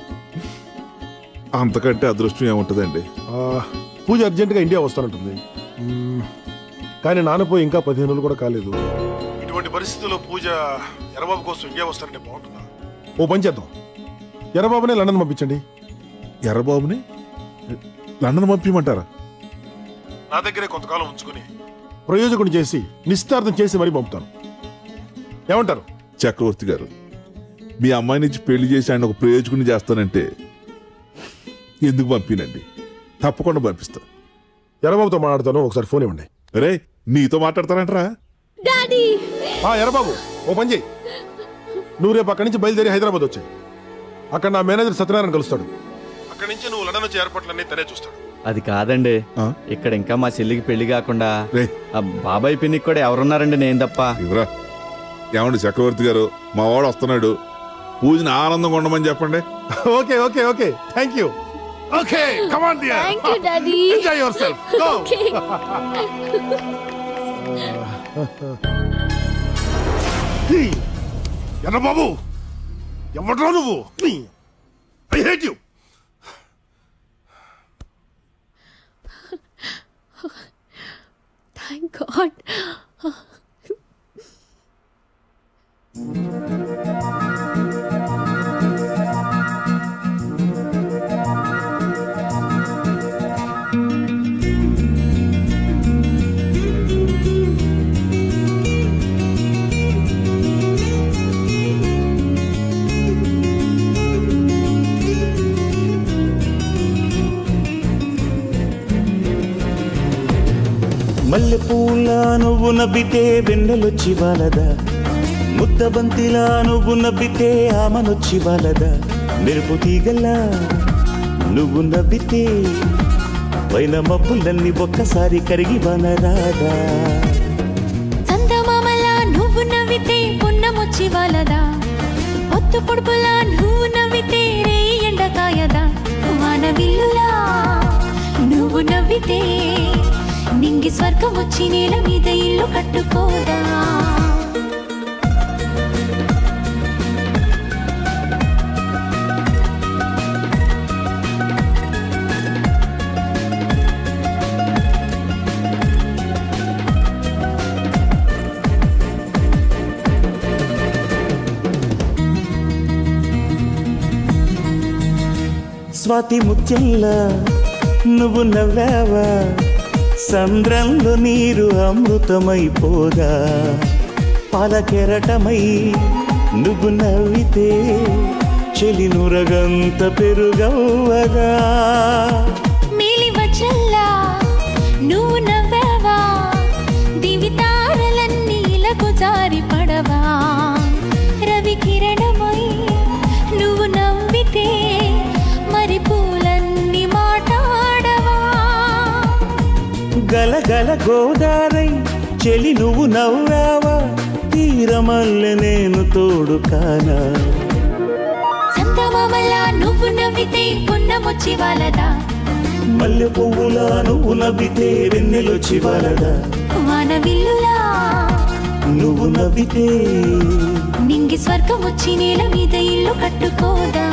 అంతకంటే అదృష్టం ఏముంటుందండి ఆ, పూజ అర్జెంటుగా ఇండియా వస్తానంటుంది మ్మ్. కానీ నాన్నపోయి ఇంకా పదిహేను రోజులు కూడా కాలేదు ఇటువంటి పరిస్థితుల్లో పూజ ఎర్రబాబు కోసం ఇండియా వస్తారంటే బాగుంటుందా ఓ పని చేద్దాం ఎర్రబాబునే లండన్ పంపించండి ఎర్రబాబుని లండన్ పంపించమంటారా నా దగ్గరే కొంతకాలం ఉంచుకుని ప్రయోజకుడు చేసి నిశ్చితార్థం చేసి మరీ పంపుతాను ఏమంటారు చక్రవర్తి గారు మీ అమ్మాయిని ఇచ్చి పెళ్లి చేసి ఆయన ఒక ప్రయోజకుని చేస్తానంటే ఎందుకు పంపినండి తప్పకుండా పంపిస్తా ఎర్రబాబుతో మాట్లాడతాను ఒకసారి ఫోన్ ఇవ్వండి రే నీతో మాట్లాడతానంటరా డాడీ ఆ ఎర్రబాబు ఓ పని చేయి నువ్వు రేపు అక్కడి నుంచి బయలుదేరి హైదరాబాద్ వచ్చాయి అక్కడ నా మేనేజర్ సత్యనారాయణ కలుస్తాడు అక్కడి నుంచి నువ్వు లండన్ వచ్చే ఏర్పాట్లన్నీ తనే చూస్తాడు అది కాదండి ఇక్కడ ఇంకా మా చెల్లికి పెళ్లి కాకుండా ఆ బాబాయ్ పిన్నికి కూడా ఎవరున్నారండి నేను తప్ప ఇవరా ఏమండి చక్రవర్తి గారు మా వాడు వస్తున్నాడు పూజని ఆనందంగా ఉండమని చెప్పండి okay okay okay thank you okay come on dear thank you daddy enjoy yourself go Errababu ఎవడ్రా నువ్వు I hate you thank god మల్లెపూల నువ్వు నవ్వితే వెన్నెలొచ్చి వాలదా ముద్దబంతిలా నువ్వు నవ్వితే ఆమనొచ్చి వాలదా మెరుపు తీగల్లా నువ్వు నవ్వితే పైన మబ్బులన్నీ ఒక్కసారి కరిగి వనరాదా చందమామలా నువ్వు నవ్వితే పున్నమొచ్చి వాళ్ళదా పొత్తు పొడుపులా నువ్వు నవ్వితే రే ఎండకాయదా వాన విల్లులా నువ్వు నవ్వితే నింగి స్వర్గం వచ్చి నేల మీద ఇల్లు కట్టుకోదా స్వాతి ముత్యంలా నువ్వు నవ్వావా సంద్రంలో నీరు అమృతమైపోదా పాల కెరటమై నువ్వు నవ్వితే చెలి నురగంత పెరుగవ్వదా మేలి వచ్చల్లా నువ్వు నవ్వావా దివితారలన్నీ ఇలకు జారి పడవా రవి కిరణమై నువ్వు నవ్వితే మరి పూలన్నీ మాట్లాడవా గలగల గోదారై చెలి నువ్వు నవ్వావా తీరమల్లె నేను తోడు కానా సంతమామల్లా నువ్వు నవ్వితే పున్నమొచ్చి వాళ్ళదా మల్లె పువ్వులా నువ్వు నవ్వితే వెన్నెలొచ్చి వలదా వాన విల్లులా నువ్వు నవ్వితే నింగి స్వర్గం వచ్చి నేల మీద ఇల్లు కట్టుకోదా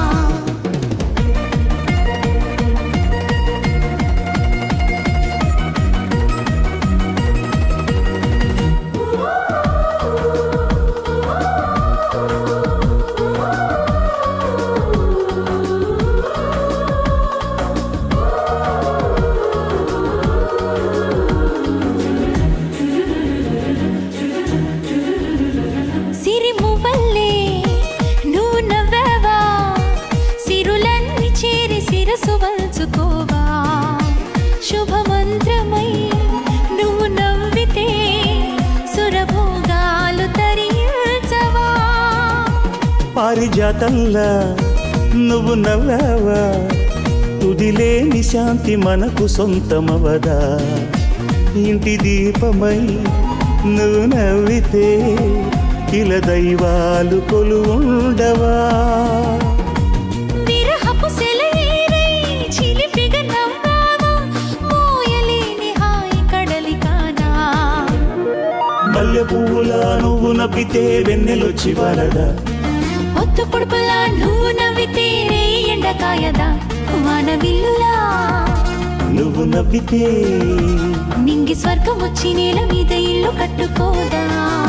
సిరి మువ్వల్లే నువ్వు నవ్వావా సిరులన్నీ చేరి శిరసు వంచుకోవా శుభమంత్రమై నువ్వు నవ్వితే సురభోగాలు తరించవా పారిజాతంలా నువ్వు నవ్వావా తుదిలేని శాంతి మనకు సొంతమవదా ఇంటి దీపమై నువ్వు నవ్వితే ఇల దైవాలు కొలువుండవా విరహపు సెలయేరై చిలిపిగా నవ్వావా మోయలేని హాయి కడలి కానా మల్లె పువ్వులా నువ్వు నవ్వితే వెన్నెలొచ్చి వలదా ఒత్తు పొడుపులా నువ్వు నవ్వితే రే ఎండకాయదా వాన విల్లులా నువ్వు నవ్వితే నింగి స్వర్గం వచ్చి నేల మీద ఇల్లు కట్టుకోదా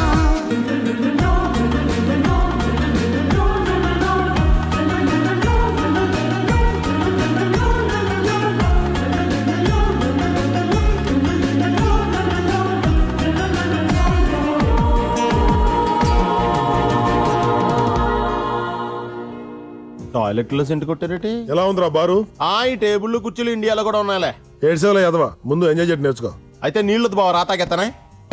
టాయిలెట్ లో సెంటు కొట్టారటి ఎలా ఉందిరా బారు ఆ ఈ టేబుల్ కుర్చీలు ఇండియాలో కూడా ఉన్నాయిలే ఏడ్సేవలే ఎదవా ముందు ఎంజాయ్ చేయడం నేర్చుకో అయితే నీళ్ళు వద్దు బావ రాతాకెత్తనే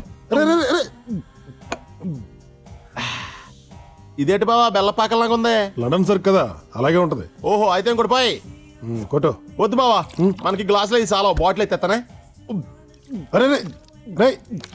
ఇదేంటి బావా బెల్లపాకలాగా ఉంది లండన్ సర్క్ కదా అలాగే ఉంటది ఓహో అయితే ఇంకోటి పోయి ఉమ్, కొట్టు వద్దు బావా మనకి గ్లాసులో ఇది చాలా బాటిల్ ఎత్తేస్తానే అరే రే, రే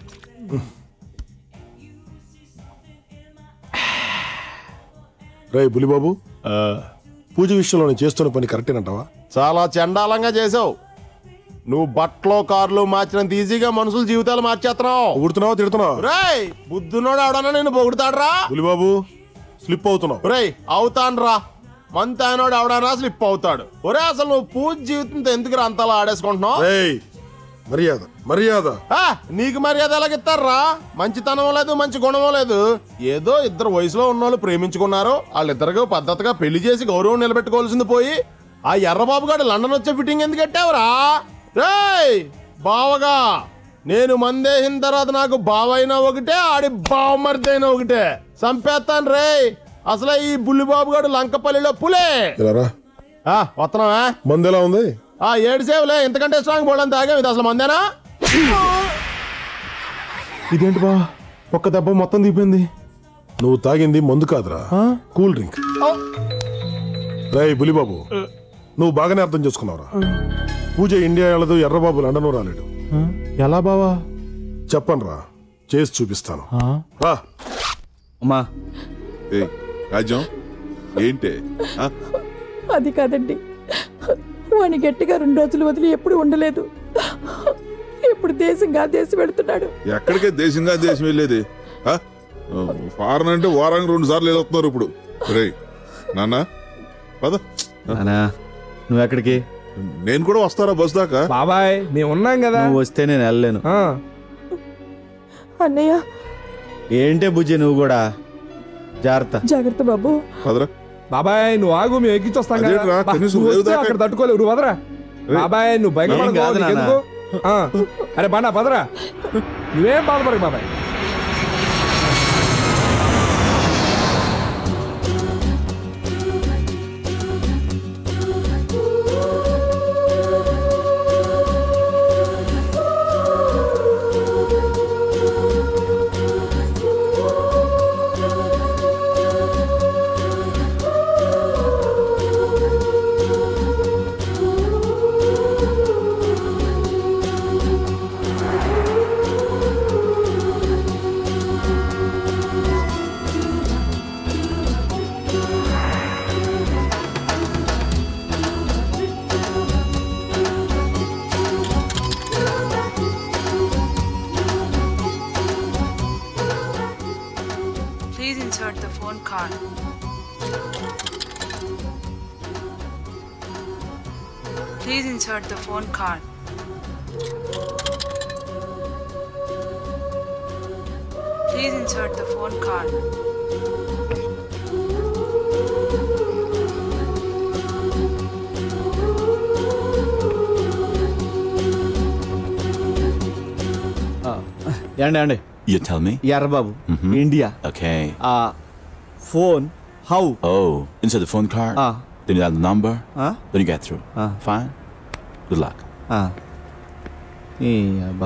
రే బులిబాబు పూజ విషయంలో నేను చేస్తున్న పని కరెక్టేనంటావా చాలా చండాలంగా చేసావు నువ్వు బట్టలు కార్లు మార్చినంత ఈజీగా మనుషుల జీవితాలు మార్చేస్తున్నావు ఊడుతున్నావా తిడుతున్నావా రేయ్ బుద్ధునోడు అవడన్నా నేను పొగుడుతాడ్రా బులిబాబు స్లిప్ అవుతున్నావు రేయ్ అవుతాన్రా మంత్ ఆయనోడు ఎవడన్నా స్లిప్ అవుతాడు ఒరే అసలు నువ్వు పూజ జీవితంతో ఎందుకు అంతలా ఆడేసుకుంటున్నావు రేయ్ మర్యాద మర్యాద ఆ, నీకు మర్యాద ఎలాగిస్తారా మంచితనం లేదు మంచి గుణం లేదు ఏదో ఇద్దరు వయసులో ఉన్నోళ్ళు ప్రేమించుకున్నారు వాళ్ళిద్దరికి పద్ధతిగా పెళ్లి చేసి గౌరవం నిలబెట్టుకోవాల్సింది పోయి ఆ ఎర్రబాబు గారు లండన్ వచ్చే ఫిట్టింగ్ ఎందుకు కట్టావురా రేయ్ బావగా నేను మందేసిన తర్వాత నాకు బావైనా ఒకటే ఆడి బావమరిదైనా ఒకటే చంపేస్తాను రేయ్ అసలే ఈ బుల్లిబాబు గారు లంకపల్లిలో పులే ఇలా రా ఆ, వస్తున్నావా మంది ఎలా ఉంది ఆ ఏడు సేవలే ఇంతకంటే స్ట్రాంగ్ బోల్డ్ తాగాం ఇది అసలు మందేనా ఇదేంటి బా ఒక్క దెబ్బ మొత్తం దిగిపోయింది నువ్వు తాగింది మందు కాదురా కూల్ డ్రింక్ రేయ్ బులిబాబు నువ్వు బాగానే అర్థం చేసుకున్నావురా పూజ ఇండియా వెళ్ళదు ఎర్రబాబు లండన్ రాలేడు ఎలా బావా చెప్పను రా చేసి చూపిస్తాను రా అమ్మా ఏయ్ రాజ్యం ఏంటే ఆ? అది కాదండి వాని గట్టిగా రెండు రోజులు వదిలి ఎప్పుడు ఉండలేదు ఇప్పుడు దేశంగా దేశం వెళుతున్నాడు ఎక్కడికే దేశంగా దేశం వెళ్ళేది ఆ? ఫారెన్ అంటే వారానికి రెండు సార్లు వెళ్ళొస్తున్నారు ఇప్పుడు రే నాన్న పద నానా నువ్వు ఎక్కడికి నేను కూడా వస్తారా బస్ దాకా బాబాయ్ మేము ఉన్నాం కదా నువ్వు వస్తే నేను వెళ్ళలేను అన్నయ్య ఏంటే బుజ్జి నువ్వు కూడా జాగ్రత్త జాగ్రత్త బాబు పదరా బాబాయ్ నువ్వు ఆగు మేము ఎక్కించొస్తాం కదా అదేంట్రా, బా, కనీసం నువ్వు రేవు వస్తే దాకా- అక్కడ తట్టుకోలేవు నువ్వు వదరా బాబాయ్ నువ్వు బయట ఏం కాదు నాన్న. అరే బానా పదరా నువ్వేం బాధపడకు బాబాయ్ Please insert the phone card. Please insert the phone card. Please insert the phone card. ఏండి అండి You tell me. Errababu India Okay. ఆ phone how Oh, insert the phone card. Ah. Then you dial the number. Ah. Then you get through. Fine. Good luck. ఈ అబ్బా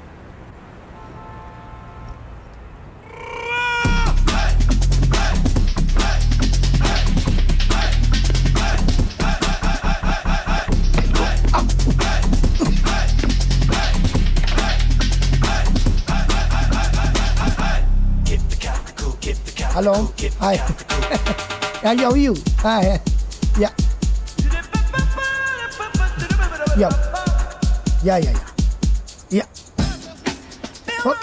Hello. Hi. How are you? Hi. Yeah. Yeah. Yeah, yeah, yeah. Yeah. Oh.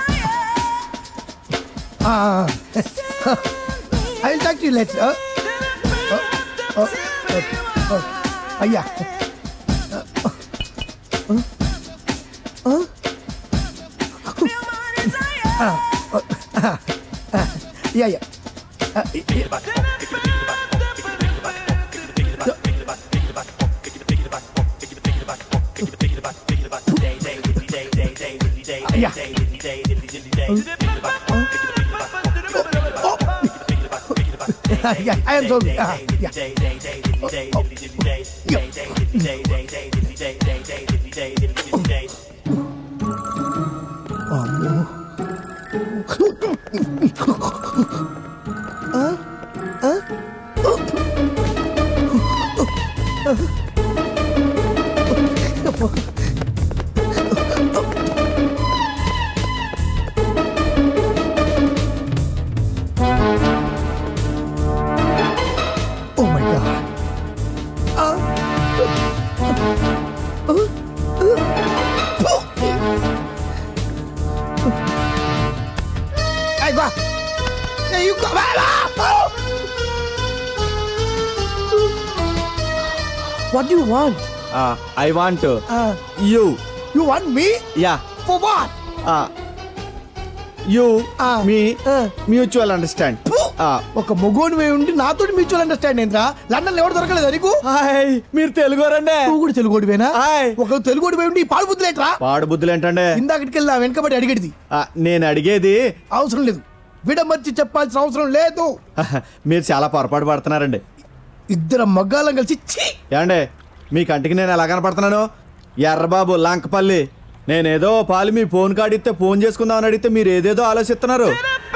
Ah. I will talk to you later. Uh, oh, oh, okay. Okay. Ah, yeah. Uh, uh, uh, ah, oh, ah, ah, yeah, yeah. Uh, yeah. Yeah. yeah, I am sorry. Ah, yeah. అమ్మో. ఆ? ఆ? Oh my god. Hey, go. Hey, you go. What do you want? I want Uh, you you want me? Yeah For what? You me mutual understand ఒక మొగోని వే ఉండి నాతో mutual understand ఏంట్రా London ఎవరు దొరకలేదు నీకు హాయ్ మీరు తెలుగోరండి నువ్వు కూడా తెలుగోడివేనా ఒక తెలుగోడి వే ఉండి ఈ పాడు బుద్ధులేట్రా పాడు బుద్ధులు ఏంటండి ఇందాకటికి వెళ్ళి వెనకబడి అడిగేది నేను అడిగేది అవసరం లేదు విడమర్చి చెప్పాల్సిన అవసరం లేదు మీరు చాలా పొరపాటు పడుతున్నారండి ఇద్దరు మగ్గాలం కలిసి ఛీ! ఏమండి మీ కంటికి నేను ఎలా కనపడుతున్నాను ఎర్రబాబు లంకపల్లి నేనేదో పాలు మీ ఫోన్ కార్డు ఇస్తే ఫోన్ చేసుకుందామని అడిగితే మీరు ఏదేదో ఆలోచిస్తున్నారు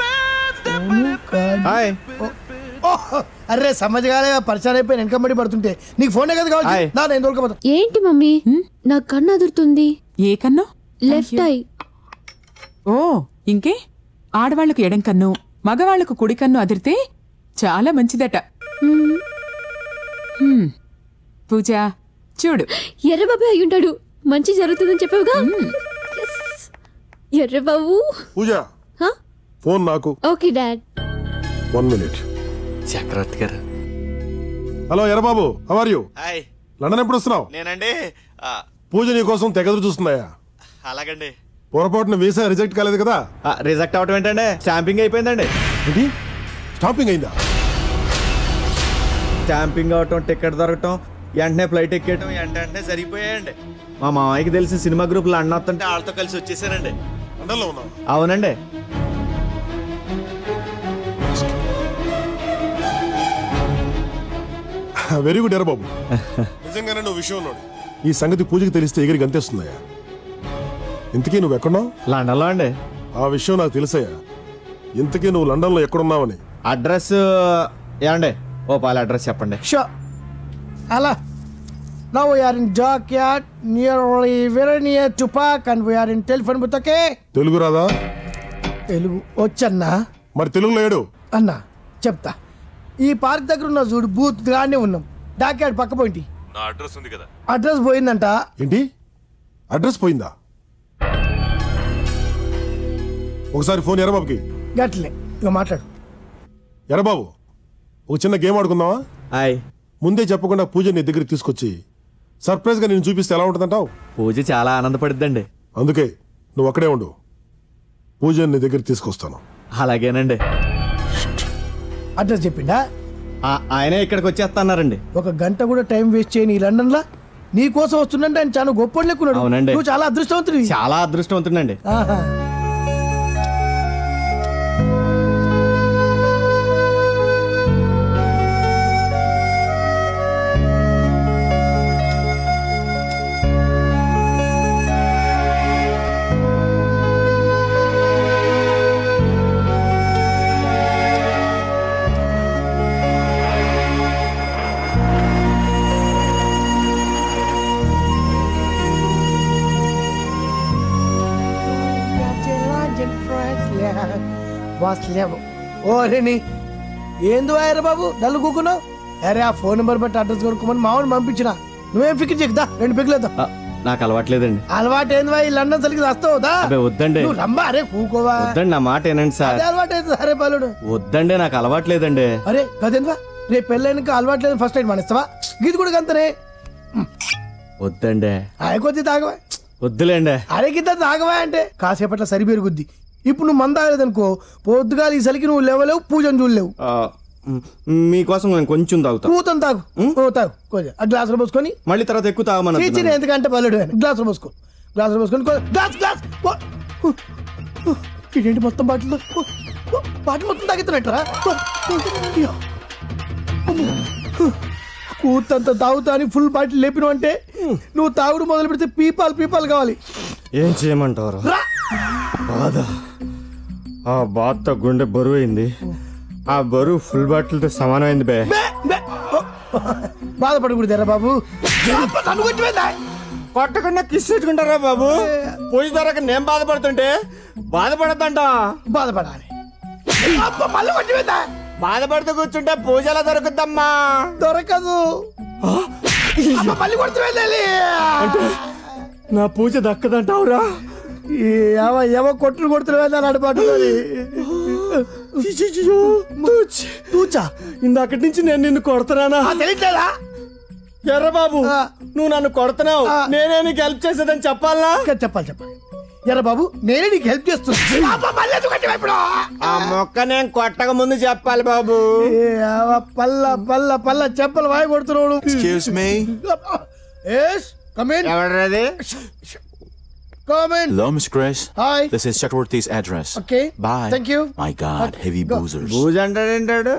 హాయ్ ఓహ్! అరే సమజ్గానే పరిచయం అయిపోయి వెనకబడి పడుతుంటే నీకు ఫోనే కదా కావాలి నా నేను దొరకపోతా ఏంటి మమ్మీ నా కన్ను అదురుతుంది ఏ కన్ను లెఫ్ట్ ఐ ఓ ఇంకే ఆడవాళ్లకు ఎడం కన్ను మగవాళ్లకు కుడి కన్ను అదిరితే చాలా మంచిదట హ్మ్. పూజ చూడు ఎర్రబాబు అయి ఉంటాడు మంచి జరుగుతుందని చెప్పావుగా Yes. ఎర్రబాబు పూజ హ? ఫోన్ నాకు okay dad one minute Chakravarthi గారు hello Errababu how are you hi London ఎప్పుడు వస్తున్నావు నేనండి ఆ, పూజ నీ కోసం తెగదు చూస్తుందయ్యా అలాగండి పొరపాటున వీసా రిజెక్ట్ కాలేదు కదా ఆ, రిజెక్ట్ అవటం ఏంటండి స్టాంపింగ్ అయిపోయిందండి ఏంటి స్టాంపింగ్ అయిందా స్టాంపింగ్ అవటం టికెట్ దొరకటం వెంటనే ఫ్లైట్ ఎక్కేయటం వెంట వెంటనే సరిపోయాయండి మా మామయ్యకి తెలిసిన సినిమా గ్రూప్ లండన్ వస్తుంటే వాళ్ళతో కలిసి వచ్చేసానండి లండన్లో ఉన్నావు అవునండి వెరీ గుడ్ ఎర్రబాబు నిజంగానే నువ్వు విషయం ఉన్నాడు ఈ సంగతి పూజకి తెలిస్తే ఎగిరి గంతేస్తుందయ్యా ఇంతకీ నువ్వు ఎక్కడున్నావు లండన్లో అండి ఆ విషయం నాకు తెలుసయ్యా ఇంతకీ నువ్వు లండన్లో ఎక్కడున్నావని అడ్రస్ ఏమండి ఓ పాల అడ్రస్ చెప్పండి షో అలా Now we are in dockyard, nearly very near to park, and we are in telephone booth, okay? Telugu రాదా తెలుగు వచ్చన్నా మరి తెలుగులో ఏడు అన్నా చెప్తా ఈ పార్క్ దగ్గర ఉన్న చూడు బూత్ గానే ఉన్నాం డాక్యార్డ్ పక్క పోయింటి నా అడ్రస్ ఉంది కదా అడ్రస్ పోయిందంట ఏంటి అడ్రస్ పోయిందా ఒకసారి ఫోన్ ఎర్రబాబుకి గట్లే ఇక మాట్లాడు ఎర్రబాబు ఒక చిన్న గేమ్ ఆడుకుందామా హాయ్ ముందే చెప్పకుండా పూజ నీ దగ్గరికి తీసుకొచ్చి సర్ప్రైజ్ గా నేను చూపిస్తే ఎలా ఉంటుందంటావు పూజ చాలా ఆనందపడిద్దండి అందుకే నువ్వు అక్కడే ఉండు పూజ నీ దగ్గరికి తీసుకొస్తాను అలాగేనండి అడ్రస్ చెప్పిండా ఆ- ఆయనే ఇక్కడికి వచ్చేస్తున్నారండి ఒక గంట కూడా టైం వేస్ట్ చేయని ఈ లండన్ లా నీ కోసం వస్తుందంటే ఆయన చాలా గొప్ప లెక్కున్నాడు అవునండి. నువ్వు చాలా అదృష్టవంతుడి చాలా అదృష్టవంతుండండి ఆహా బాస్ లేవు ఓరేని ఏందో అయ్యారా బాబు డల్లు కూకున్నావు అరే ఆ ఫోన్ నెంబర్ బట్టి అడ్రస్ కొనుక్కోమని మామూలు పంపించిన నువ్వేం ఫిక్ర్ చెక్దా రెండు పిక్కలేదా ఆ, నాకు అలవాట్లేదండి అలవాటు ఏంది ఈ లండన్ సరికి వస్తావుదా అబ్బే వద్దండి నువ్వు రమ్మా అరే కూకోవా వద్దండి నా మాట ఏనండి సార్ అదే అలవాటు అవుతుంది అరే బాలుడు వద్దండి నాకు అలవాట్లేదండి అరే కదేంద్రా రేపు పెళ్ళైనాక అలవాటు లేదు ఫస్ట్ టైం మానేస్తావా గీది కూడా గంతనే వద్దండి అరే కొద్ది తాగవా వద్దులేండి అరే గిద్ద తాగవా అంటే కాసేపట్ల సరి పెరుగుద్ది ఇప్పుడు నువ్వు మంద తాగలేదనుకో పొద్దుగాల ఈ సలికి నువ్వు లేవలేవు పూజను చూడలేవు ఆ, మ్, మీకోసం నేను కొంచెం తాగుతా కూతం తాగు ఓ, తాగు కొంచెం ఆ గ్లాసులో పోసుకొని మళ్ళీ తర్వాత ఎక్కువ తాగమని చీచిన అంటున్నాను. ఎందుకంటే పల్లెడు అని గ్లాసులో పోసుకో గ్లాసులో పోసుకొని కొ- గ్లాస్ గ్లాస్ ఓ, ఓ, ఓ, ఇదేంటి మొత్తం బాటిల్ బాటిల్ మొత్తం తాగుతున్నట్టరా కూతంత తాగుతా అని ఫుల్ బాటిల్ లేపినావు అంటే నువ్వు తాగుడు మొదలు పెడితే పీపాలు పీపాలు కావాలి ఏం చేయమంటారు బాధ ఆ బాధతో గుండె బరువు అయింది ఆ బరువు ఫుల్ బాటిల్తో సమానమైంది బే బాధపడకూడదు బాబు నన్ను కొట్టిపోయిందా కొట్టకుండా కిస్ పెట్టుకుంటారా బాబు పూజ ద్వారా నేను బాధపడుతుంటే బాధపడద్దంట బాధపడాలి మళ్ళీ కొట్టిపోయిందా బాధపడుతూ కూర్చుంటే పూజ ఎలా దొరుకుద్దమ్మా దొరకదు అమ్మ, మళ్ళీ కొడుతుంది నా పూజ దక్కదంటావురా ఎవ ఎవ కొట్టుడు కొడుతున్నా నడపాటు తూచా ఇందాకటి నుంచి నేను నిన్ను కొడుతున్నానా తెలియట్లేదా ఎర్ర బాబు నువ్వు నన్ను కొడుతున్నావు నేనే నీకు హెల్ప్ చేసేదని చెప్పాలా చెప్పాలి చెప్పాలి ఎర్ర బాబు నేనే నీకు హెల్ప్ చేస్తున్నా అమ్మ, మళ్ళీ ఎందుకు కొట్టివా ఇప్పుడు? ఆ మొక్క నేను కొట్టక ముందు చెప్పాలి బాబు ఏ, అవ పల్ల పల్ల పల్ల చెప్పలు వాయి కొడుతున్నాడు Excuse me? ఎస్ కమిన్ ఎవరది come in Hello, Miss Grace. Hi. This is Chakravarti's address. Okay. Bye. Thank you. My God, heavy boozers. Pooja అంటాడేంటాడు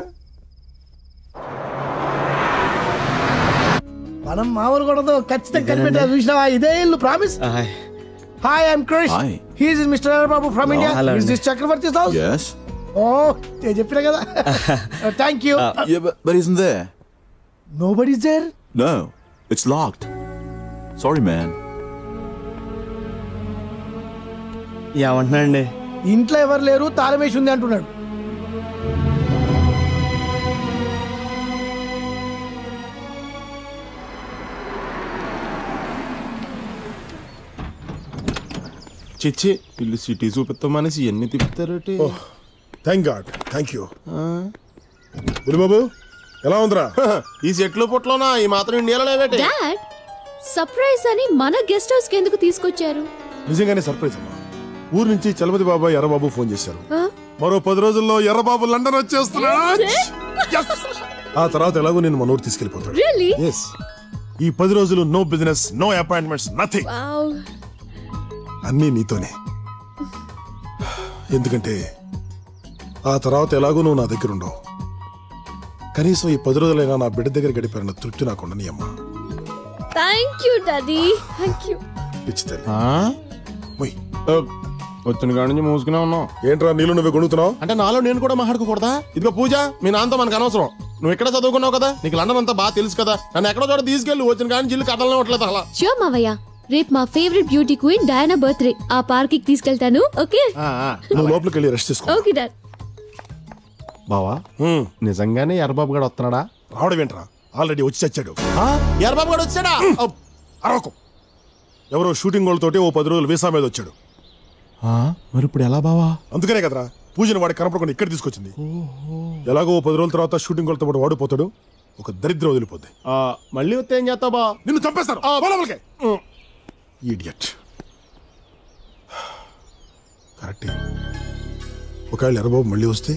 మనం మామూలు కొడదు ఖచ్చితంగా కనిపెట్టారు చూసినావా ఇదే ఇల్లు promise hi I'm Krish Hi. He's is mister Babu from India hello is అండి. This Chakravarthi house Yes? Oh నేను చెప్పినా కదా thank you yeah, but, but isn't there? Nobody is there No, it's locked. Sorry, man. ఏమంటున్నాండి ఇంట్లో ఎవరు లేరు తాళం వేసి ఉంది అంటున్నాడు చిచ్చి వీళ్ళు సిటీ చూపిస్తాం మనిషి ఎన్ని తిప్పుతారటి thank god thank you Babu ఎలా ఉందిరా ఈ చెట్లు పుట్లోనా ఈ మాత్రం ఇండియాలో లేవేటి డాడ్ సర్ప్రైజ్ అని మన గెస్ట్ హౌస్ కి ఎందుకు తీసుకొచ్చారు నిజంగానే సర్ప్రైజ్ అమ్మా ఊరు నుంచి చలపతి బాబాయ్ ఎర్రబాబు ఫోన్ చేశారు ఆ? మరో పది రోజుల్లో ఎర్రబాబు లండన్ వచ్చేస్తున్నాడు Yes! ఆ తర్వాత ఎలాగో నేను మన ఊరు తీసుకెళ్ళిపోతాడు Really? ఎస్ ఈ పది రోజులు no business no appointments nothing wow అన్నీ నీతోనే ఎందుకంటే ఆ తర్వాత ఎలాగో నువ్వు నా దగ్గర ఉండవు కనీసం ఈ పది రోజులైనా నా బిడ్డ దగ్గర గడిపారన్న తృప్తి నాకు ఉండని అమ్మా thank you daddy thank you పిచ్చి తల్లి వచ్చిన కాడి నుంచి మూసుకునే ఉన్నాం ఏంట్రా నీళ్ళు నువ్వు కొనుగుతున్నావు అంటే నాలో నేను కూడా మాట్లాడకూడదా ఇదిగో పూజ మీ నాన్నతో మనకు అనవసరం నువ్వు ఇక్కడ చదువుకున్నావు కదా నీకు లండన్ అంతా బాగా తెలుసు కదా నన్ను ఎక్కడో చోట తీసుకెళ్ళి వచ్చిన కానీ జిల్లు కథలనే ఉండలేదు అలా షూర్ మావయ్య రేపు మా favourite beauty queen Diana birthday ఆ పార్క్ కి తీసుకెళ్తాను ఓకే నువ్వు లోపలికి వెళ్ళి రెస్ట్ తీసుకో ఓకే డాడ్ బావా నిజంగానే ఎర్రబాబు గారు వస్తున్నాడా రావడం ఏంట్రా ఆల్రెడీ వచ్చి చచ్చాడు ఎర్రబాబు గారు వచ్చాడా అరవకు ఎవరో షూటింగ్ వాళ్ళతోటి ఓ పది రోజులు వీసా మీద వచ్చాడు మరి ఇప్పుడు ఎలా బావా అందుకనే కదరా పూజను వాడి కనపడకుండా ఇక్కడ తీసుకొచ్చింది ఎలాగో ఓ పది రోజుల తర్వాత షూటింగ్ వాళ్ళతో పాటు వాడిపోతాడు ఒక దరిద్రం వదిలిపోద్ది మళ్ళీ వస్తే ఏం చేస్తావు బా నిన్ను చంపేస్తారు పో లోపలికి. ఈడియట్ కరెక్టే ఒకవేళ ఎర్రబాబు మళ్ళీ వస్తే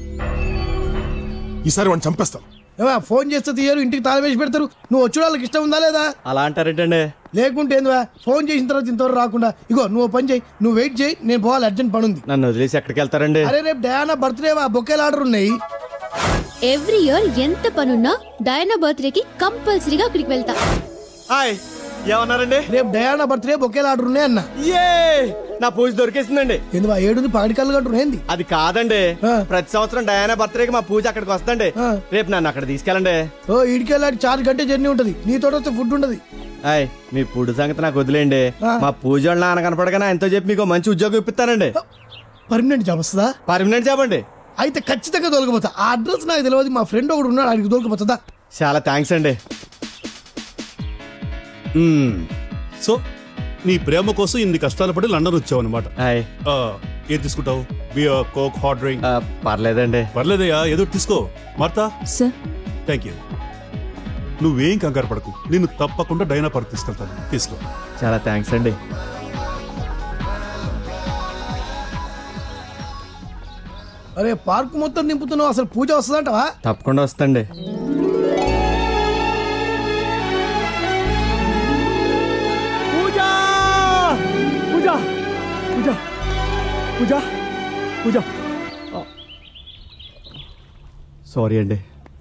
ఈసారి వాడిని చంపేస్తాను ఏమా ఫోన్ చేస్తే తీయరు ఇంటికి తాళం వేసి పెడతారు నువ్వు వచ్చి వాళ్ళకి ఇష్టం ఉందా లేదా అలా అంటారేంటండి లేకుంటే ఏందివా ఫోన్ చేసిన తర్వాత ఇంతవరకు రాకుండా ఇగో నువ్వు ఓ పని చేయి నువ్వు వెయిట్ చేయి నేను పోవాలి అర్జెంట్ పని ఉంది నన్ను వదిలేసి ఎక్కడికి వెళ్తారండి అరే రేపు డయానా బర్త్డే వా బొకేలు ఆర్డర్ ఉన్నాయి ఎవ్రీ ఇయర్ ఎంత పనున్నా డయానా బర్త్డేకి కంపల్సరీగా అక్కడికి వెళ్తా హాయ్ ఏమన్నారండి రేపు డయానా బర్త్డే బొకేలు ఆర్డర్ ఉన్నాయి అన్న ఏ నా పూజ దొరికేసిందండి ఏంది ఏడుంది పగడి కళ్ళు కంటున్నా ఏంది అది కాదండి ప్రతి సంవత్సరం డయానా బర్త్డేకి మా పూజ అక్కడికి వస్తుందండి రేపు నన్ను అక్కడ తీసుకెళ్ళండి ఓ ఇడికెళ్ళాడి చార్ గంటే జర్నీ ఉంటది నీతో వస్తే ఫుడ్ ఉండదు హాయ్ మీ పూడి సంగతి నాకు వదిలేండి మా పూజ వాళ్ళ నాన్న కనపడగానే ఎంతో చెప్పి మీకు మంచి ఉద్యోగం ఇప్పిస్తానండి పర్మనెంట్ జాబ్ వస్తుందా పర్మనెంట్ జాబ్ అండి అయితే ఖచ్చితంగా తొలగిపోతా ఆ అడ్రస్ నాకు తెలియదు మా ఫ్రెండ్ ఒకడు ఉన్నాడు ఆయనకి తొలగిపోతుందా చాలా థ్యాంక్స్ అండి సో నీ ప్రేమ కోసం ఇన్ని కష్టాలు పడి లండన్ వచ్చావు అనమాట ఏం తీసుకుంటావు బియర్ కోక్ హాట్ డ్రింక్ పర్లేదండి పర్లేదయ్యా ఏదో తీసుకో మార్తా సార్ థ్యాంక్ యూ నువ్వేం కంగారు పడకు నిన్ను తప్పకుండా డైనా పార్క్ తీసుకెళ్తాను తీసుకో చాలా థ్యాంక్స్ అండి అరే పార్క్ మొత్తం నింపుతున్నావు అసలు పూజ వస్తుందంటవా తప్పకుండా వస్తండి పూజ పూజ పూజ పూజ పూజ సారీ అండి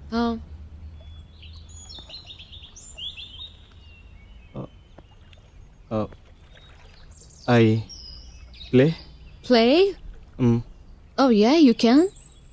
I play play oh yeah you can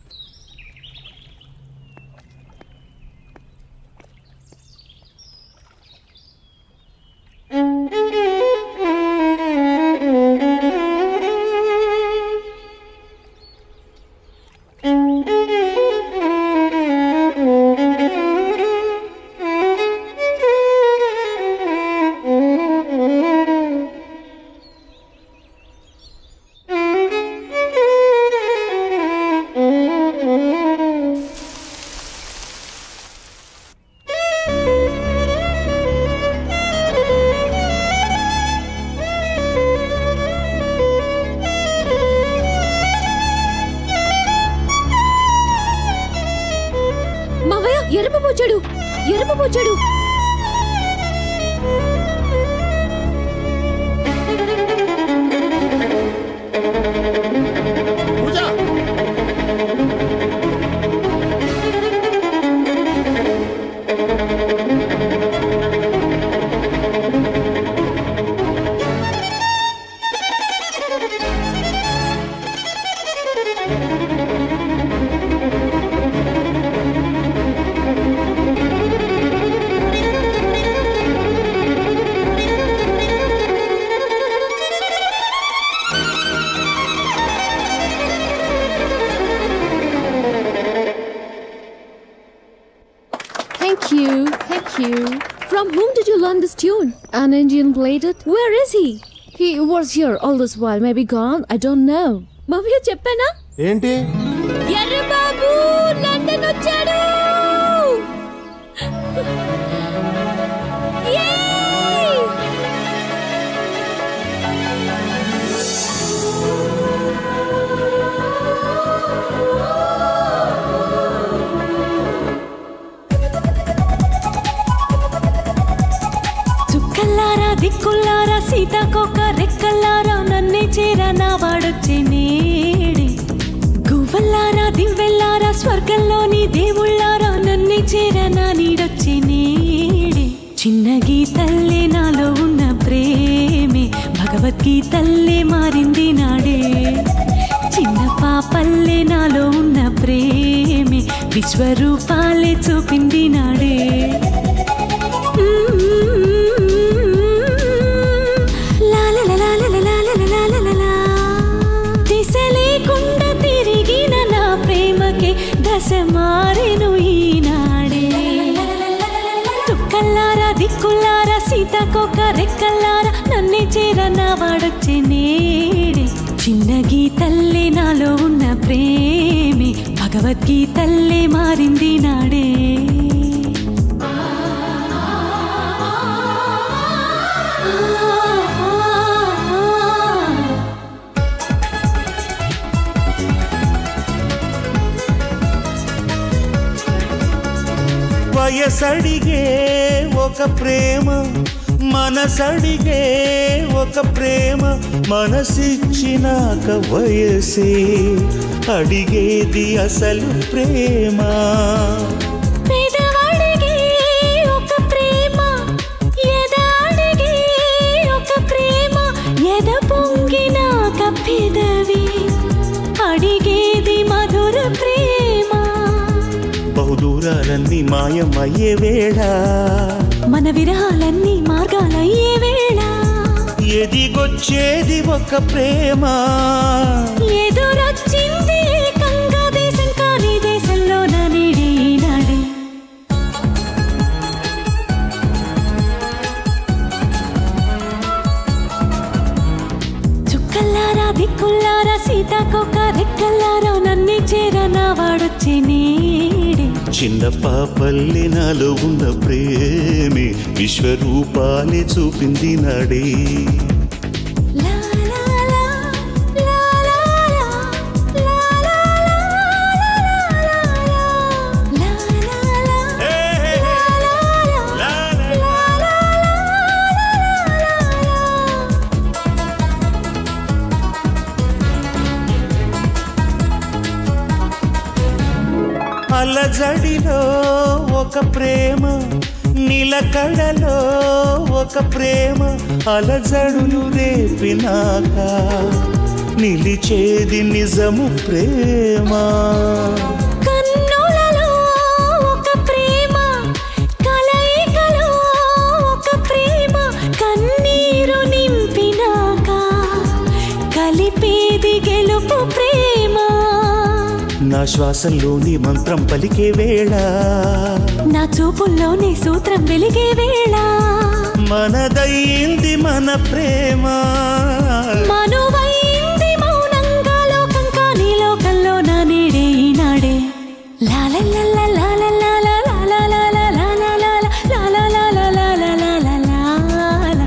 మావయ్య ఎరుపు వచ్చాడు ఎరుపు వచ్చాడు Thank you, thank you. From whom did you learn this tune? An Indian played it? Where is he? He was here all this while maybe gone I don't know మామయ్య చెప్పానా ఏంటి ఎర్ర బాబు London వచ్చాడు Yay! చుక్కల్లారా దిక్కుల్లారా సీతాకోక రెక్కల్లారా నన్నే చేరా నా వాడొచ్చే నేడే గువ్వల్లారా దివ్వెల్లారా స్వర్గంలోని దేవుళ్ళారా నన్నే చేరా నా నీడొచ్చే నేడే చిన్న గీతల్లే నాలో ఉన్న ప్రేమే భగవద్గీతల్లే మారింది నాడే చిన్న పాపల్లే నాలో ఉన్న ప్రేమే విశ్వరూపాలే చూపింది నాడే దిశ లేకుండా తిరిగిన నా ప్రేమకి దశ మారెను ఈనాడే చుక్కల్లారా దిక్కుల్లారా సీతాకోక రెక్కల్లారా నన్నే చేర నా వాడొచ్చే నేడే చిన్న గీతల్లే నాలో ఉన్న ప్రేమే భగవద్గీతల్లే మారింది నాడే వయసడిగే ఒక ప్రేమ మనసడిగే ఒక ప్రేమ మనసిచ్చినాక వయసే అడిగేది అసలు ప్రేమ పేదవాడిగే ఒక ప్రేమ ఎదాడిగే ఒక ప్రేమ ఎద పొంగినాక పెదవి అడిగేది మధుర ప్రేమ బహుదూరాలన్నీ మాయమయ్యే వేళ మన విరహాలన్నీ మార్గాలయ్యే వేళ ఎదిగొచ్చేది ఒక ప్రేమ ఎదురొచ్చింది ఏకంగా దేశం కాని దేశంలో నేడే ఈనాడే చుక్కల్లారా దిక్కుల్లారా సీతాకోక రెక్కల్లారా నన్నే చేర నా వాడొచ్చే నేడే చిన్న పాపల్లి నాలో ఉన్న ప్రేమే విశ్వరూపాలే చూపింది నాడే అలజడిలో ఒక ప్రేమ నిలకడలో ఒక ప్రేమ అలజడులు రేపినాక నిలిచేది నిజము ప్రేమ కన్నులలో ఒక ప్రేమ కలయికలో ఒక ప్రేమ కన్నీరు నింపినాక కలిపేది గెలుపు ప్రేమ నా శ్వాసంలోని మంత్రం పలికే వేళ నా చూపుల్లోనే సూత్రం వెలిగే వేళ మనదయ్యింది మన ప్రేమ మనువైంది మౌనంగా లోకం కాని లోకంలో నా నేడే ఈనాడే లాలల్లల్ల లాలల్లాల లాలలాల లాలలాల లాలలాల లాలలాల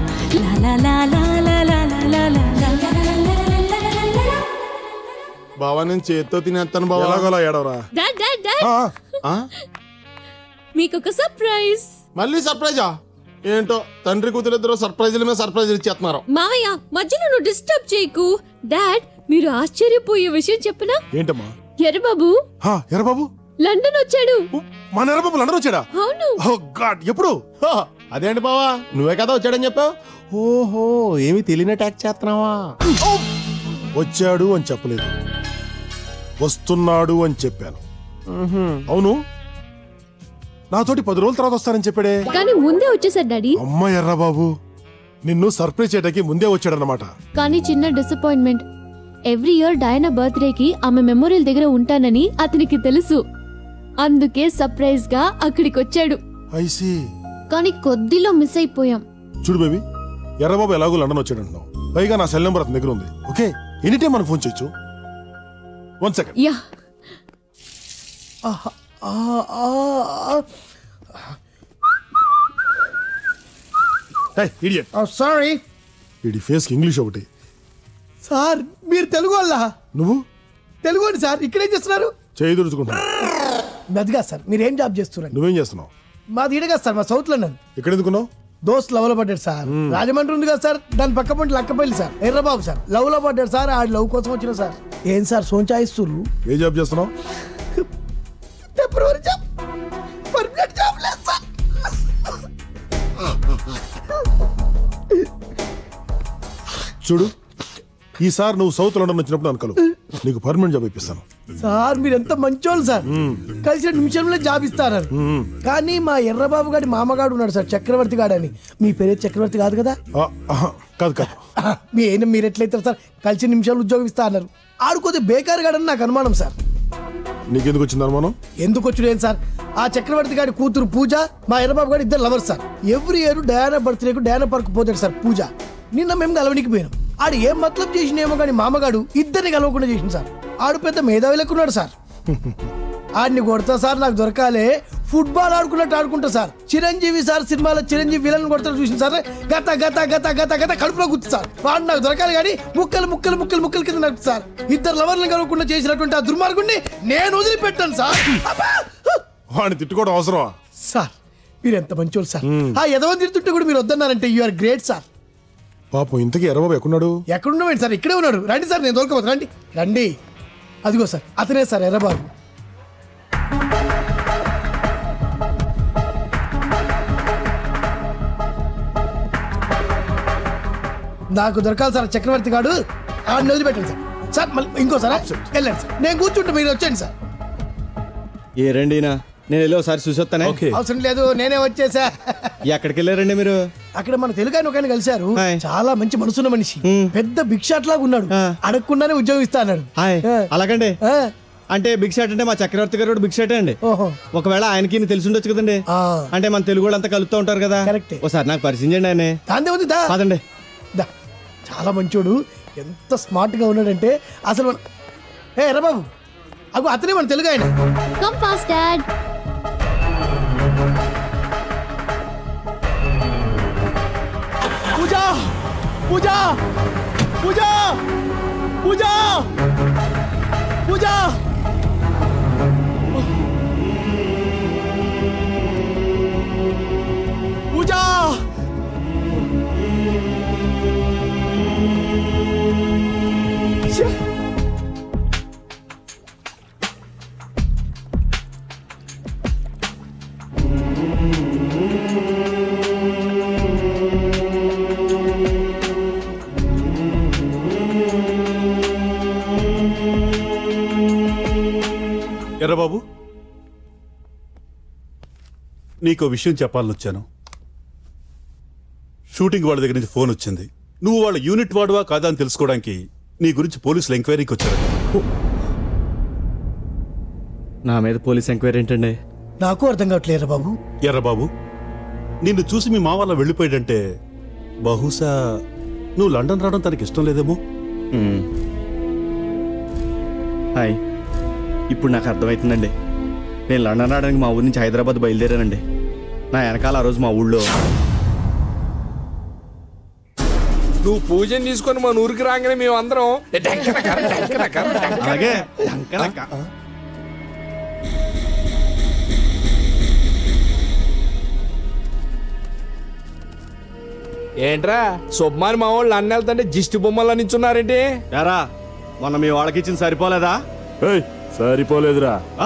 బావా నేను చేత్తో తినేస్తాను బావా ఎలాగోలా ఏడవరా డాడ్ డాడ్ డాడ్ మీకు ఒక సర్ప్రైజ్ మళ్ళీ సర్ప్రైజా ఏంటో తండ్రి కూతురిద్దరు సర్ప్రైజుల మీద సర్ప్రైజులు ఇచ్చేస్తున్నారు మావయ్య మధ్యలో నువ్వు డిస్టర్బ్ చేయకు డాడ్ మీరు ఆశ్చర్యపోయే విషయం చెప్పనా ఏంటమ్మా ఎర్రబాబు హా, ఎరా బాబు లండన్ వచ్చాడు మన ఎరా బాబు లండన్ వచ్చాడా అవును ఓ గాడ్ ఎప్పుడు హా, అదేంటి బావా నువ్వే కదా వచ్చాడని చెప్పావు ఓహో ఏమి తెలియని ట్యాక్ చేస్తున్నావా వచ్చాడు అని చెప్పలేదు వస్తున్నాడు అని చెప్పాను అవును నాతోటి పది రోజుల తర్వాత వస్తానని చెప్పాడే కానీ ముందే వచ్చేసాడు డాడీ అమ్మ ఎర్రా బాబు నిన్ను సర్ప్రైజ్ చేయడానికి ముందే వచ్చాడనమాట కానీ చిన్న డిసప్పాయింట్మెంట్ ఎవ్రీ ఇయర్ డయానా బర్త్డేకి ఆమె మెమోరియల్ దగ్గర ఉంటానని అతనికి తెలుసు అందుకే సర్ప్రైజ్ గా అక్కడికి వచ్చాడు ఐసి కానీ కొద్దిలో మిస్ అయిపోయాం చూడు బేబీ ఎర్రబాబు ఎలాగో లండన్ వచ్చాడు అంటున్నావు పైగా నా సెల్ నెంబర్ అతని దగ్గర ఉంది ఓకే ఎనీ టైం మనం ఫోన్ చేయొచ్చు one second yeah idiot sorry ఇడి ఫేస్ ఇంగ్లీష్ ఒకటి సార్ మీరు తెలుగు వాళ్ళ నువ్వు తెలుగు అండి సార్ ఇక్కడేం చేస్తున్నారు చేయి దుడుచుకుంటా మెదగా సార్ మీరు ఏం జాబ్ చేస్తున్నారు నువ్వేం చేస్తున్నావు మాది ఈడగా సార్ మా సౌత్ లండన్ ఎక్కడ ఎందుకున్నావు దోస్త్ లవ్ లో పడ్డాడు సార్ రాజమండ్రి ఉంది కదా సార్ దాని పక్క పంటి Lakkapalli sir Errababu sir love లో పడ్డాడు సార్ ఆ లవ్ కోసం వచ్చిన సార్ ఏం సార్ సోంచాయిస్తున్నారు ఏ జాబ్ చేస్తున్నావు టెంపరవరీ జాబ్ పర్మనెంట్ జాబ్ లేదు సార్ చూడు ఈసారి నువ్వు సౌత్ లండన్ వచ్చినప్పుడు అనుకలు నీకు పర్మనెంట్ జాబ్ ఇప్పిస్తాను సార్ మీరు ఎంత మంచోళ్ళు సార్ కలిసిన నిమిషంలో జాబ్ ఇస్తారని కానీ మా ఎర్రబాబు గారి మామగాడు ఉన్నాడు సార్ చక్రవర్తి గాడు అని మీ పేరే చక్రవర్తి కాదు కదా ఆ, ఆహా, కాదు కాదు ఆహా, మీ అయినా మీరు ఎట్లయితే సార్ కలిసి నిమిషాలు ఉద్యోగం ఇస్తా అన్నారు ఆడుకోతే బేకార్ గాడని నాకు అనుమానం సార్ నీకెందుకు వచ్చింది అనుమానం ఎందుకు వచ్చుడు ఏం సార్ ఆ చక్రవర్తి గారి కూతురు పూజ మా ఎర్రబాబు గారు ఇద్దరు lovers sir every year Diana బర్త్డేకు డయానా పార్క్ పోతాడు సార్ పూజ నిన్న మేము కలవనికి పోయినాం ఆడు ఏం మతలబ్ చేసినేమో కానీ మామగాడు ఇద్దరిని కలవకుండా చేసింది సార్ ఆడు పెద్ద మేధావి లెక్కున్నాడు సార్ ఆడిని కొడతా సార్ నాకు దొరకాలే ఫుట్బాల్ ఆడుకున్నట్టు ఆడుకుంటా సార్ చిరంజీవి సార్ సినిమాలో చిరంజీవి విలన్ కొడతారు చూసిన సార్ గత గత గత గత గత కడుపులో గుర్తు సార్ వాడు నాకు దొరకాలి కానీ ముక్కలు ముక్కలు ముక్కలు ముక్కలు కింద నడుపు సార్ ఇద్దరు లవర్లను కలవకుండా చేసినటువంటి ఆ దుర్మార్గుడిని నేను వదిలిపెట్టాను సార్ అబ్బా! వాడిని తిట్టుకోవడం అవసరమా సార్ మీరు ఎంత మంచోళ్ళు సార్ ఆ ఎదవని తిడుతుంటే కూడా మీరు వద్దన్నారంటే యు ఆర్ గ్రేట్ సార్ పాపం ఇంతకీ ఎర్రబాబు ఎక్కడున్నాడు ఎక్కడున్నామండి సార్ ఇక్కడే ఉన్నాడు రండి సార్ నేను తోలుకోపోతా రండి రండి అదిగో సార్ అతనే సార్ ఎర్రబాబు నాకు దొరకాలి సార్ చక్రవర్తి గాడు ఆడిని వదిలిపెట్టండి సార్ సార్ మళ్ళీ ఇంకోసారి వెళ్ళండి సార్ నేను కూర్చుంటే మీరు వచ్చేయండి సార్ ఏ రండి ఈయన? నేను వెళ్ళి ఒకసారి చూసి వస్తానే అవసరం లేదు నేనే వచ్చేసా ఎక్కడికి వెళ్ళారండి మీరు అక్కడ మన తెలుగు ఆయన ఒక ఆయన కలిశారు చాలా మంచి మనసున్న మనిషి పెద్ద భిక్షాట్ లాగా ఉన్నాడు అడగకుండానే ఉద్యోగం ఇస్తా అన్నాడు హాయ్ అలాగండి అంటే బిగ్ షాట్ అంటే మా చక్రవర్తి గారు కూడా బిగ్ షాట్ అండి ఒకవేళ ఆయనకి ఈయన తెలిసి ఉండొచ్చు కదండి అంటే మన తెలుగు వాళ్ళంతా కలుపుతూ ఉంటారు కదా ఒకసారి నాకు పరిచయం చేయండి ఆయన దాందే ఉంది దా పదండి దా చాలా మంచోడు ఎంత స్మార్ట్ గా ఉన్నాడంటే అసలు మన ఏ ఎర్రబాబు అగు అతనే మన తెలుగు ఆయన come fast dad Pooja Pooja Pooja Pooja Pooja Pooja Errababu నీకో విషయం చెప్పాలని వచ్చాను షూటింగ్ వాళ్ళ దగ్గర నుంచి ఫోన్ వచ్చింది నువ్వు వాళ్ళ యూనిట్ వాడువా కాదా అని తెలుసుకోవడానికి నీ గురించి పోలీసులు ఎంక్వైరీకి వచ్చారు నా మీద పోలీస్ ఎంక్వైరీ ఏంటండి నాకు అర్థం కావట్లేదు ఎర్రబాబు ఎర్రబాబు నిన్ను చూసి మీ మా వాళ్ళ వెళ్ళిపోయాడంటే బహుశా నువ్వు లండన్ రావడం తనకి ఇష్టం లేదేమో హాయ్ ఇప్పుడు నాకు అర్థమవుతుందండి నేను లండన్ రావడానికి మా ఊరి నుంచి హైదరాబాద్ బయలుదేరానండి నా వెనకాల ఆ రోజు మా ఊళ్ళో నువ్వు పూజని తీసుకొని మన ఊరికి రాగానే మేము అందరం డంకనక, డంకనక, డంకనక. అలాగే ఏంట్రా సుబ్మాని మా వాళ్ళు అన్న వెళ్తుంటే జిష్టి బొమ్మలా నించున్నారేంటి యారా మొన్న మీ వాళ్ళకి ఇచ్చింది సరిపోలేదా సరిపోలేదురా ఆ?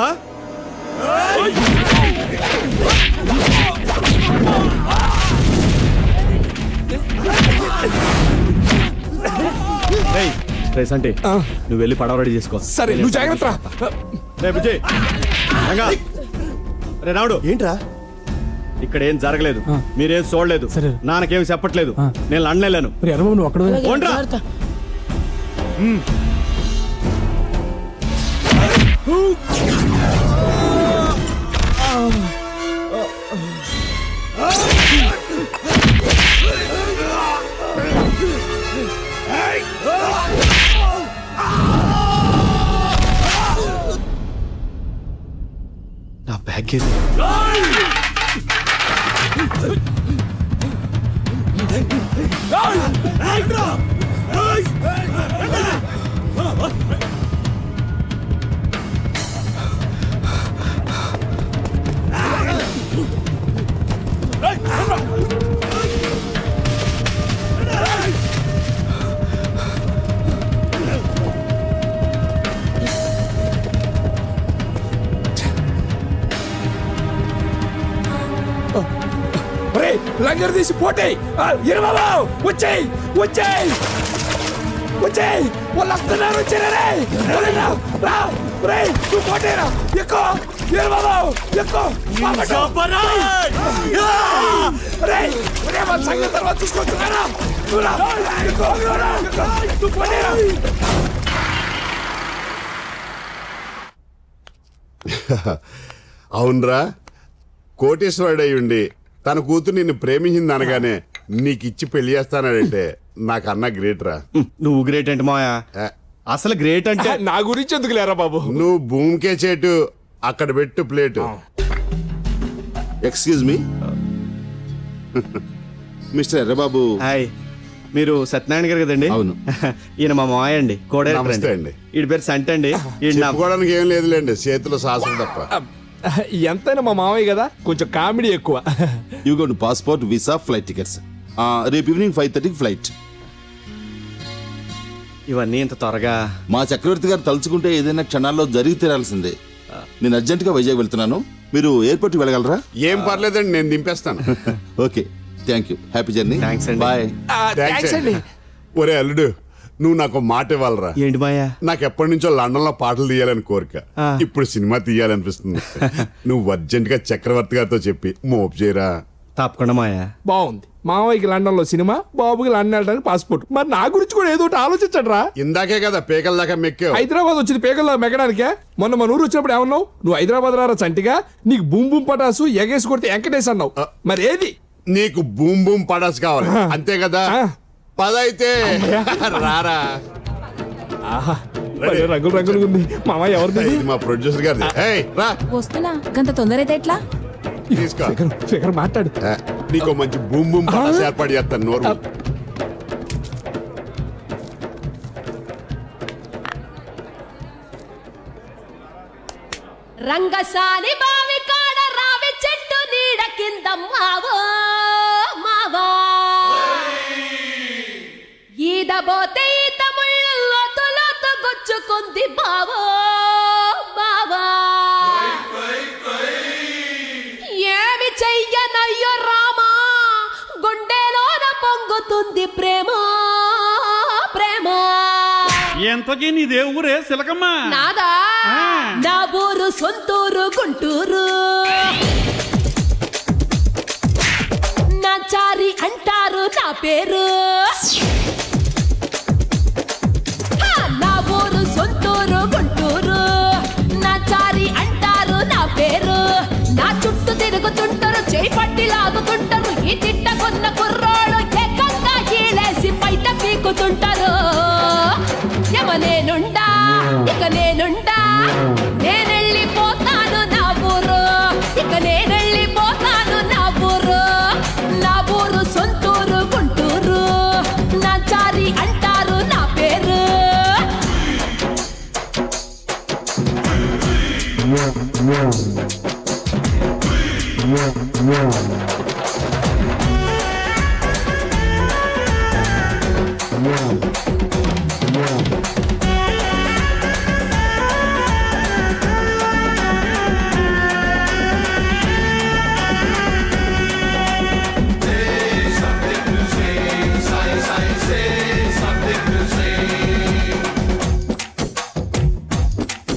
రేయ్, రేయ్ సంటి నువ్వు వెళ్ళి పడవ రెడీ చేసుకో సరే నువ్వు జాగ్రత్త రే విజయ్ రంగా. రే రావుడు ఏంట్రా ఇక్కడ ఏం జరగలేదు మీరేం చూడలేదు నాన్నకేం చెప్పట్లేదు నేను లండన్ వెళ్ళాను ఎర్రబాబు నువ్వు అక్కడ పోండ్రా. దొరికేది ఒరే లంగర్ తీసి పోటీ ఇరవా వచ్చేయ్ వచ్చేయ్ వచ్చేయ్ వాళ్ళు వస్తున్నారు వచ్చారా రే వదలరా, రా రే నువ్వు పోటీరా ఎక్కువ ఇరవా ఎక్కువ రే రే మన సంగతి తర్వాత చూసుకొచ్చున్నారా నువ్వు రా ఎక్కువ రా, ఎక్కువ. నువ్వు పోటీరా అవునరా కోటేశ్వరుడు అయి ఉండి తన కూతురు నిన్ను ప్రేమించింది అనగానే నీకు ఇచ్చి పెళ్లి చేస్తానంటే నాకన్నా గ్రేట్ రా నువ్వు గ్రేట్ అంటే మాయా అసలు గ్రేట్ అంటే నా గురించి ఎందుకు లేరా బాబు నువ్వు భూమికే చేటు అక్కడ పెట్టు plate excuse me mister Errababu hi మీరు సత్యనారాయణ గారు కదండి అవును ఈయన మా మాయ అండి కోడేరు నమస్తే అండి. వీడి పేరు సంట అండి ఈయన నా- చెప్పుకోవడానికి ఏం లేదులేండి చేతిలో సాసం తప్ప ఎంతైనా మా మామయ్య కదా కొంచెం కామెడీ ఎక్కువ you got passport visa flight tickets రేపు ఈవినింగ్ ఫైవ్ థర్టీకి ఫ్లైట్ ఇవన్నీ ఇంత త్వరగా మా చక్రవర్తి గారు తలుచుకుంటే ఏదైనా క్షణాల్లో జరిగి తీరాల్సిందే నేను అర్జెంటుగా వైజాగ్ వెళ్తున్నాను మీరు ఎయిర్పోర్ట్కి వెళ్ళగలరా ఏం పర్లేదండి నేను దింపేస్తాను okay thank you happy journey thanks అండి. బాయ్ థ్యాంక్స్ అండి ఒరే అల్లుడు నువ్వు నాకు మాట ఇవ్వాలరా ఏంటి మాయా నాకు ఎప్పటి నుంచో లండన్ లో పాటలు తీయాలని కోరిక ఆ. ఇప్పుడు సినిమా తీయాలనిపిస్తుంది నువ్వు అర్జెంట్ గా చక్రవర్తి గారితో చెప్పి మోపు చేయరా తప్పకుండా మాయా బాగుంది మామయ్యకి లండన్ లో సినిమా బాబుకి లండన్ వెళ్ళడానికి పాస్పోర్ట్ మరి నా గురించి కూడా ఏదో ఒకటి ఆలోచించండి రా ఇందాకే కదా పేకల దాకా మెక్కావు హైదరాబాద్ వచ్చింది పేకల్లో మెక్కడానికే మొన్న మన ఊరు వచ్చినప్పుడు ఏమన్నావు నువ్వు హైదరాబాద్ రారా చంటిగా నీకు బూమ్ బూమ్ పటాసు ఎగేసి కొడితే వెంకటేష్ అన్నావు మరి ఏది నీకు బూమ్ బూమ్ పడాస్ కావాలి అంతే కదా పదైతే రారా భలే రంగులు రంగులుగా ఉంది మామయ్య ఎవరిది ఇది మా ప్రొడ్యూసర్ గారిది ఏయ్, రా వస్తున్నా గంత తొందర అయితే ఎట్లా తీసుకో ఫిగర్ మాట్లాడు నీకు మంచి బూమ్ బూమ్ పడాస్ ఏర్పాటు చేస్తాను నోరు రంగసాని బావి కాడ రావి చెట్టు నీడ కింద మావో మావా ఈదబోతే ఈత ముళ్ళు లోతు లోతు గుచ్చుకుంది బావో బావా ఏమి చెయ్యనయ్యో రామా గుండెలోన పొంగుతుంది ప్రేమ ప్రేమ ఎంతకీ నీదే ఊరే సిలకమ్మ నాదా నా ఊరు సొంతూరు గుంటూరు నా చారి అంటారు నా పేరు హా, నా ఊరు సొంతూరు గుంటూరు నా చారి అంటారు నా పేరు నా చుట్టూ తిరుగుతుంటారు చేయి పట్టి లాగుతుంటారు ఈ తిట్ట కొన్న కుర్రోడు ఏకంగా కీలేసి బయట పీకుతుంటారు యమ నేనుండా ఇక నేనుండా నేనెళ్ళిపోతాను నా ఊరు ఇక నేనెళ్ళిపోతాను నా ఊరు నా ఊరు సొంతూరు గుంటూరు నా చారి అంటారు నా పేరు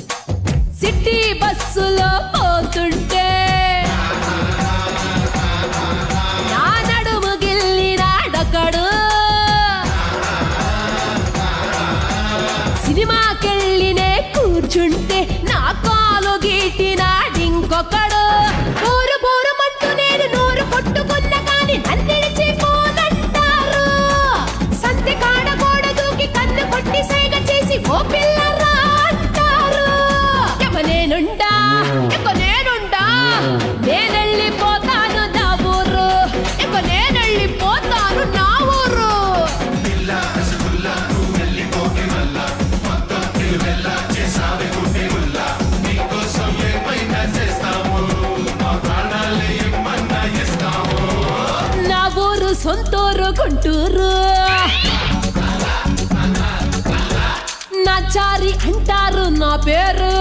సిటీ బస్సులో పోతుంటే గుంటూరు నా చారి అంటారు నా పేరు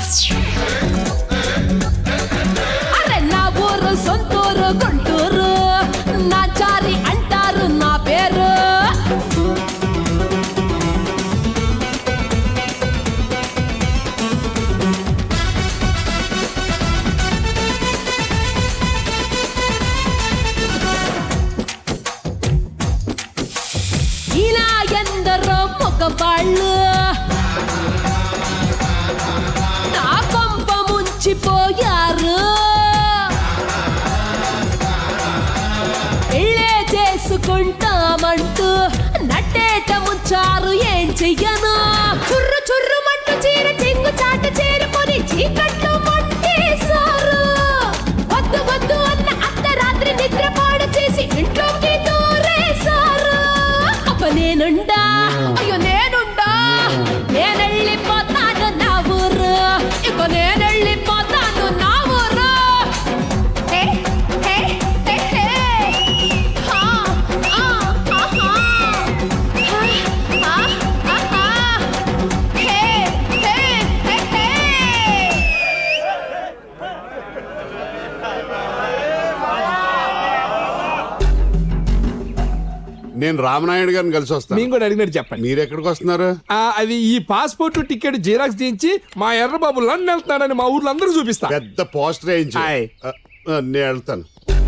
అరే నా ఊరు సొంతూరు గుంటూరు నా చారి అంటారు నా పేరు ఇలా ఎందరో మగవాళ్ళు నా కొంప ముంచిపోయారు ఇళ్ళే చేసుకుంటామంటూ నట్టేట ముంచారు ఏం చెయ్యను చుర్రు చుర్రు మంటూ చీర చెంగు చాట చేరుకొని చీకట్లు మంటేశారు వద్దు వద్దు అన్న అర్ధరాత్రి నిద్రపాడు చేసి ఇంట్లోకి దూరేశారు అప్ప నేనుండా అయ్యో నేనుండా నేనెళ్ళిపోతాను నా ఊరు ఇక నేనెళ్ళిపోతాను నా ఊరు హే, హే, హే, హే. హా, ఆ, ఆ, హా. హా, ఆ, ఆ, హా. హే, హే, హే, హే. నేను రామనాయుడు గారిని కలిసి వస్తాను మేము కూడా అడిగినట్టు చెప్పండి మీరు ఎక్కడికి వస్తున్నారు ఆ, అది ఈ పాస్పోర్ట్ టికెట్ జిరాక్స్ తీయించి మా ఎర్రబాబు లండన్ వెళ్తున్నాడని మా ఊర్లో అందరూ చూపిస్తా పెద్ద పోస్టర్ వేయించి ఆ, ఆ, నేను వెళ్తాను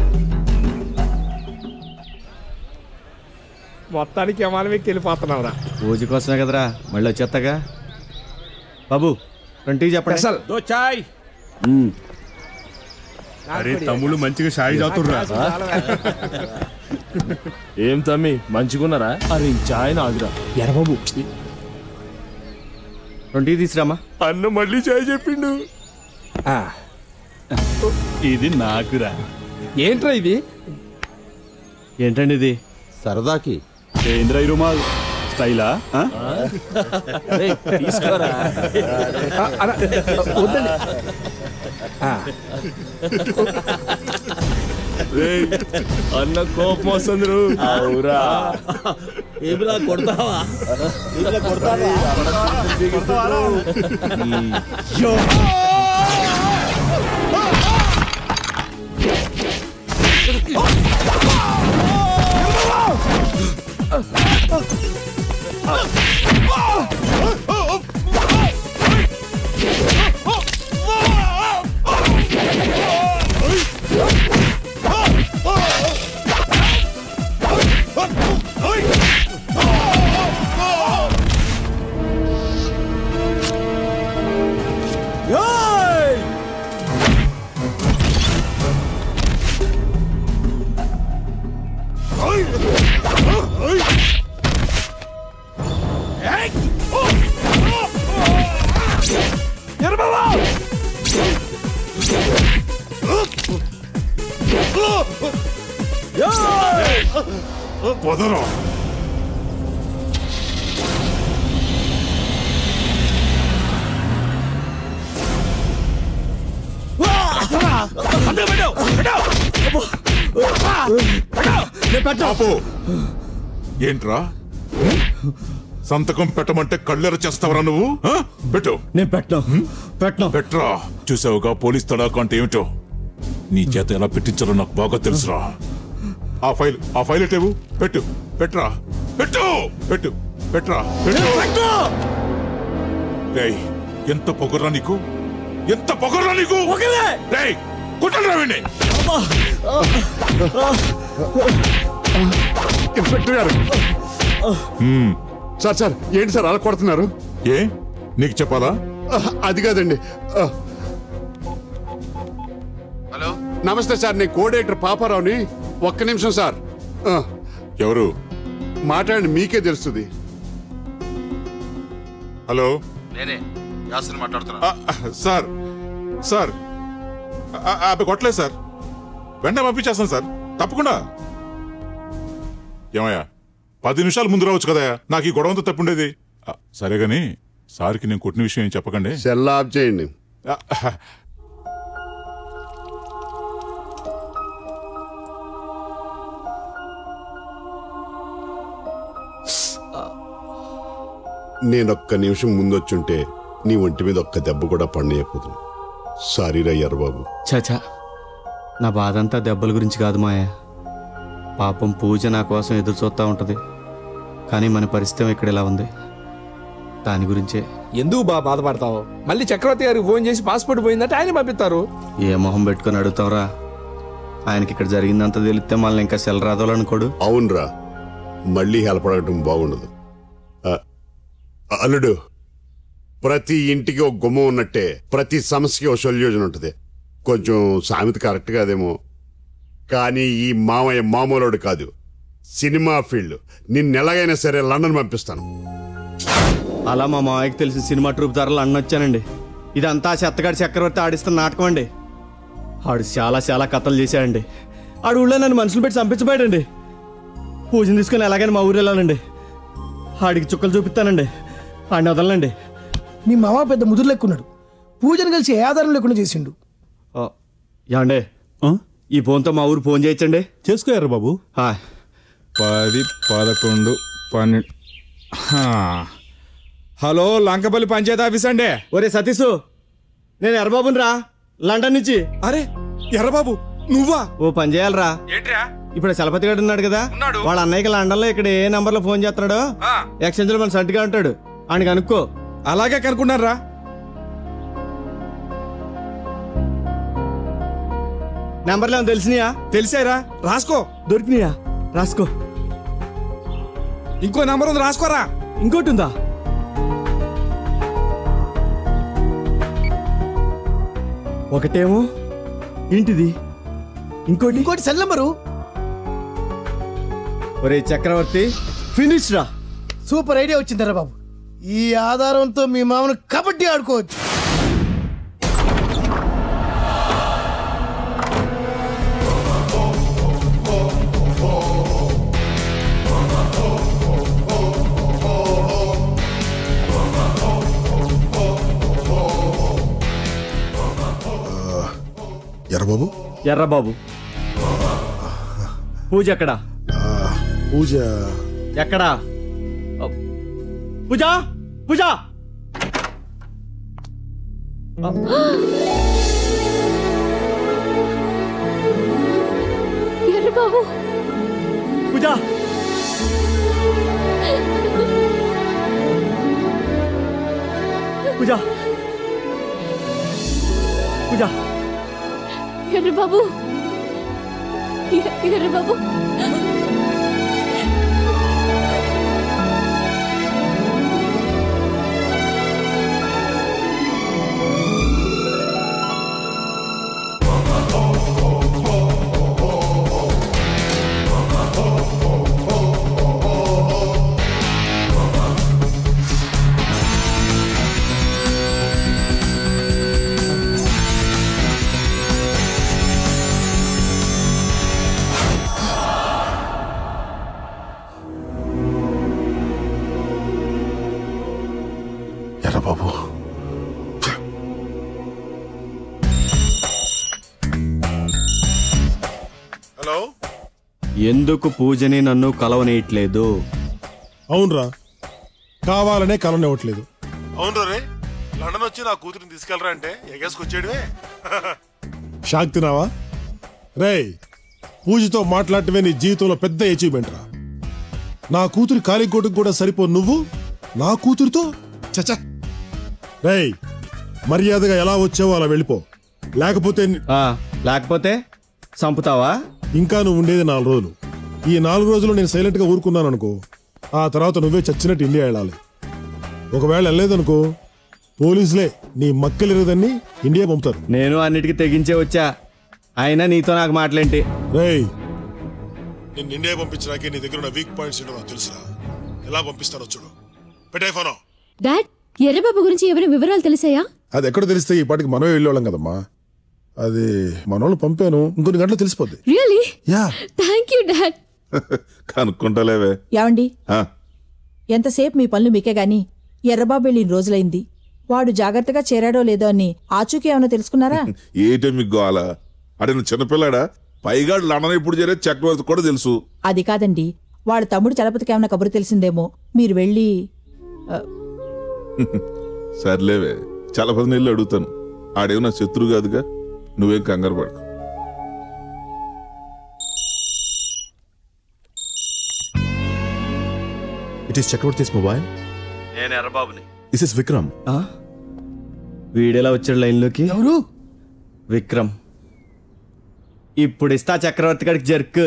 మొత్తానికి ఏమానం ఎక్కి వెళ్ళిపోతున్నావురా పూజ కోసమే కదరా మళ్ళీ వచ్చేస్తాగా బాబు ట్వంటీ చెప్పండి స్పెషల్. దో చాయ్ మ్మ్. అరే తమ్ముళ్ళు మంచిగా షాయి చదువుతుర్రా ఏం తమ్మి మంచిగున్నారా అరే చాయ్ నాదురా ఎర్రబాబు ట్వంటీ తీసురామా అన్న మళ్ళీ చాయ్ చెప్పిండు ఇది నాకురా ఏంట్రా ఇది ఏంటండి ఇది సరదాకి కేంద్ర రుమాల్ స్టైలా రేయ్, తీసుకోరా. ఆ, అన్న, వద్దండి ఆ. రేయ్, అన్న కోపం వస్తుంది రో. అవురా ఏమిరా కొడతావా ఏమిరా కొడతావా పొదరా ఆపు. ఏంట్రా సంతకం పెట్టమంటే కళ్ళెర చేస్తావరా నువ్వు ఆ? పెట్టు నేను పెట్టను పెట్టను పెట్రా చూసావుగా పోలీస్ తడాక అంటే ఏమిటో నీ చేత ఎలా పెట్టించాలో నాకు బాగా తెలుసురా ఆ ఫైల్ ఆ ఫైల్ ఎటేవు పెట్టు పెట్రా పెట్టు పెట్టు పెట్రా పెట్టు రేయ్ ఎంత పొగర్రా నీకు ఎంత పొగర్రా నీకు రేయ్ కుట్టండి వీణ్ణి ఇన్స్పెక్టర్ గారు సార్ సార్ ఏంటి సార్ అలా కొడుతున్నారు ఏ నీకు చెప్పాలా అది కాదండి హలో నమస్తే సార్ నేను కోడేటర్ పాపారావుని ఒక్క నిమిషం సార్ ఆ, ఎవరు మాట్లాడండి మీకే తెలుస్తుంది హలో నేనే యాసిన్ మాట్లాడుతున్నా ఆ, సార్ సార్ ఆ, ఆ, అబ్బే కొట్టలేదు సార్ వెంటనే పంపించేస్తాను సార్ తప్పకుండా ఏమయ్యా పది నిమిషాలు ముందు రావచ్చు కదా నాకు ఈ గొడవంతా తప్పుండేది ఆ, సరే గాని సార్కి నేను కొట్టిన విషయం ఏం చెప్పకండి సెల్ ఆఫ్ చేయండి ఆ, నేనొక్క నిమిషం ముందొచ్చుంటే నీ ఒంటి మీద ఒక్క దెబ్బ కూడా పడనీయకపోతుంది సారీరా ఎర్రబాబు చచా నా బాధ అంతా దెబ్బల గురించి కాదు మాయ పాపం పూజ నా కోసం ఎదురు చూస్తూ ఉంటుంది కానీ మన పరిస్థితి ఇక్కడ ఇలా ఉంది దాని గురించే ఎందుకు బా బాధపడతావు మళ్ళీ చక్రవర్తి గారికి ఫోన్ చేసి పాస్పోర్ట్ పోయిందంటే ఆయన పంపిస్తారు ఏ మొహం పెట్టుకొని అడుగుతావురా ఆయనకి ఇక్కడ జరిగిందంతా తెలిస్తే మళ్ళీ ఇంకా సెల్ రాదోలనుకోడు అవునరా మళ్ళీ హెల్ప్ అడగటం బాగుండదు ఆ, అల్లుడు ప్రతి ఇంటికి ఒక గుమ్మం ఉన్నట్టే ప్రతి సమస్యకి ఒక సొల్యూషన్ ఉంటుంది కొంచెం సామెత కరెక్ట్ కాదేమో కానీ ఈ మామయ్య మామూలుడు కాదు సినిమా ఫీల్డ్ నిన్ను ఎలాగైనా సరే లండన్ పంపిస్తాను అలా మా మావయ్యకి తెలిసిన సినిమా ట్రూప్ ధరలు అన్నొచ్చానండి ఇదంతా చెత్తగాడి చక్రవర్తి ఆడిస్తున్న నాటకం అండి ఆడు చాలా చాలా కథలు చేశాడండి ఆడు ఊళ్ళో నన్ను మనుషులు పెట్టి చంపించబోయాడండి పూజను తీసుకొని ఎలాగైనా మా ఊరు వెళ్ళాలండి ఆడికి చుక్కలు చూపిస్తానండి ఆడిని వదలండి మీ మామ పెద్ద ముదురు లెక్కున్నాడు పూజను కలిసి ఏ ఆధారం లేకుండా చేసిండు యాండే ఈ ఫోన్తో మా ఊరు ఫోన్ చేయొచ్చండి చేసుకోయారు బాబు పది పదకొండు పన్నెండు హా. హలో లంకపల్లి పంచాయతీ ఆఫీస్ అండి ఒరే సతీష్ నేను ఎర్రబాబుని రా లండన్ నుంచి అరే ఎర్రబాబు నువ్వా ఓ పని చేయాలరా ఏంట్రా ఇప్పుడు చలపతి గారు ఉన్నాడు కదా వాళ్ళ అన్నయ్యకి లండన్ లో ఇక్కడ ఏ నంబర్ లో ఫోన్ చేస్తున్నాడో ఎక్స్చేంజ్ లో మన సర్టిగా ఉంటాడు ఆయనకి అనుకో అలాగే కనుక్కున్నారా నెంబర్లు ఏమైనా తెలిసినాయా తెలిసారా రాసుకో దొరికినాయా రాసుకో ఇంకో నెంబర్ ఉంది రాసుకోరా ఇంకోటి ఉందా ఒకటేమో ఏంటిది ఇంకోటి ఇంకోటి సెల్ నెంబరు ఒరే చక్రవర్తి ఫినిష్ రా సూపర్ ఐడియా వచ్చిందరా బాబు ఈ ఆధారంతో మీ మామను కబడ్డీ ఆడుకోవచ్చు ఎర్రబాబు ఎర్రబాబు పూజ ఎక్కడా పూజ ఎక్కడా అ, పూజ పూజ ఎర్ర బాబు పూజ పూజ పూజ ఎర్ర బాబు ఎ- ఎర్ర బాబు ఎర్రబాబు హలో ఎందుకు పూజని నన్ను కలవనేయట్లేదు అవునరా కావాలనే కలనివ్వట్లేదు అవును రే లండన్ వచ్చి నా కూతురిని తీసుకెళ్ళరా అంటే ఎగేసుకొచ్చాడువే షాక్ తినావా రేయ్ పూజతో మాట్లాడటమే నీ జీవితంలో పెద్ద అచీవ్మెంట్ రా నా కూతురి కాలికోటుకు కూడా సరిపో నువ్వు నా కూతురితో చచ రేయ్ మర్యాదగా ఎలా వచ్చావో అలా వెళ్ళిపో లేకపోతే ని- లేకపోతే చంపుతావా ఇంకా నువ్వు ఉండేది నాలుగు రోజులు ఈ నాలుగు రోజులు నేను సైలెంట్ గా ఊరుకున్నాను అనుకో ఆ తర్వాత నువ్వే చచ్చినట్టు ఇండియా వెళ్ళాలి ఒకవేళ వెళ్ళలేదనుకో పోలీసులే నీ మక్కలిరదని ఇండియా పంపుతారు నేను అన్నిటికీ తెగించే వచ్చా అయినా నీతో నాకు మాటలేంటి రేయ్ నిన్ను ఇండియా పంపించడాకే నీ దగ్గర ఉన్న వీక్ పాయింట్స్ ఏంటో నాకు తెలుసురా ఎలా పంపిస్తానో చూడు పెట్టే ఫోను డాడ్ ఎర్రబాబు గురించి ఏమైనా వివరాలు తెలిసాయా అది ఎక్కడ తెలిస్తే ఈ పాటికి మనమే వెళ్ళేవాళ్ళం కదమ్మా అది మనోళ్ళు పంపాను ఇంకొన్ని గంటలు తెలిసిపోద్ది really yeah thank you dad కనుక్కుంటలేవే ఏమండి ఆ, ఎంతసేపు మీ పనులు మీకే గాని ఎర్రబాబు వెళ్ళిన రోజులైంది వాడు జాగ్రత్తగా చేరాడో లేదో అని ఆచూకీ ఏమైనా తెలుసుకున్నారా ఏటే మీకు గోల అడే నువ్వు చిన్నపిల్లాడా పైగా లండన్ ఇప్పుడు చేరే చక్రవర్తి కూడా తెలుసు అది కాదండి వాడు తమ్ముడు చలపతికి ఏమైనా కబురు తెలిసిందేమో మీరు వెళ్ళి ఆ, సర్లేవే చాలా పది నెలలు అడుగుతాను ఆడేమో నా శత్రువు కాదుగా నువ్వేం కంగారు పడకు ఇట్ ఈస్ చక్రవర్తిస్ మొబైల్ నేను ఎర్రబాబుని దిస్ ఇస్ విక్రమ్ వీడెలా వచ్చాడు లైన్లోకి ఎవరు విక్రమ్ ఇప్పుడు ఇస్తా చక్రవర్తి గారికి jerk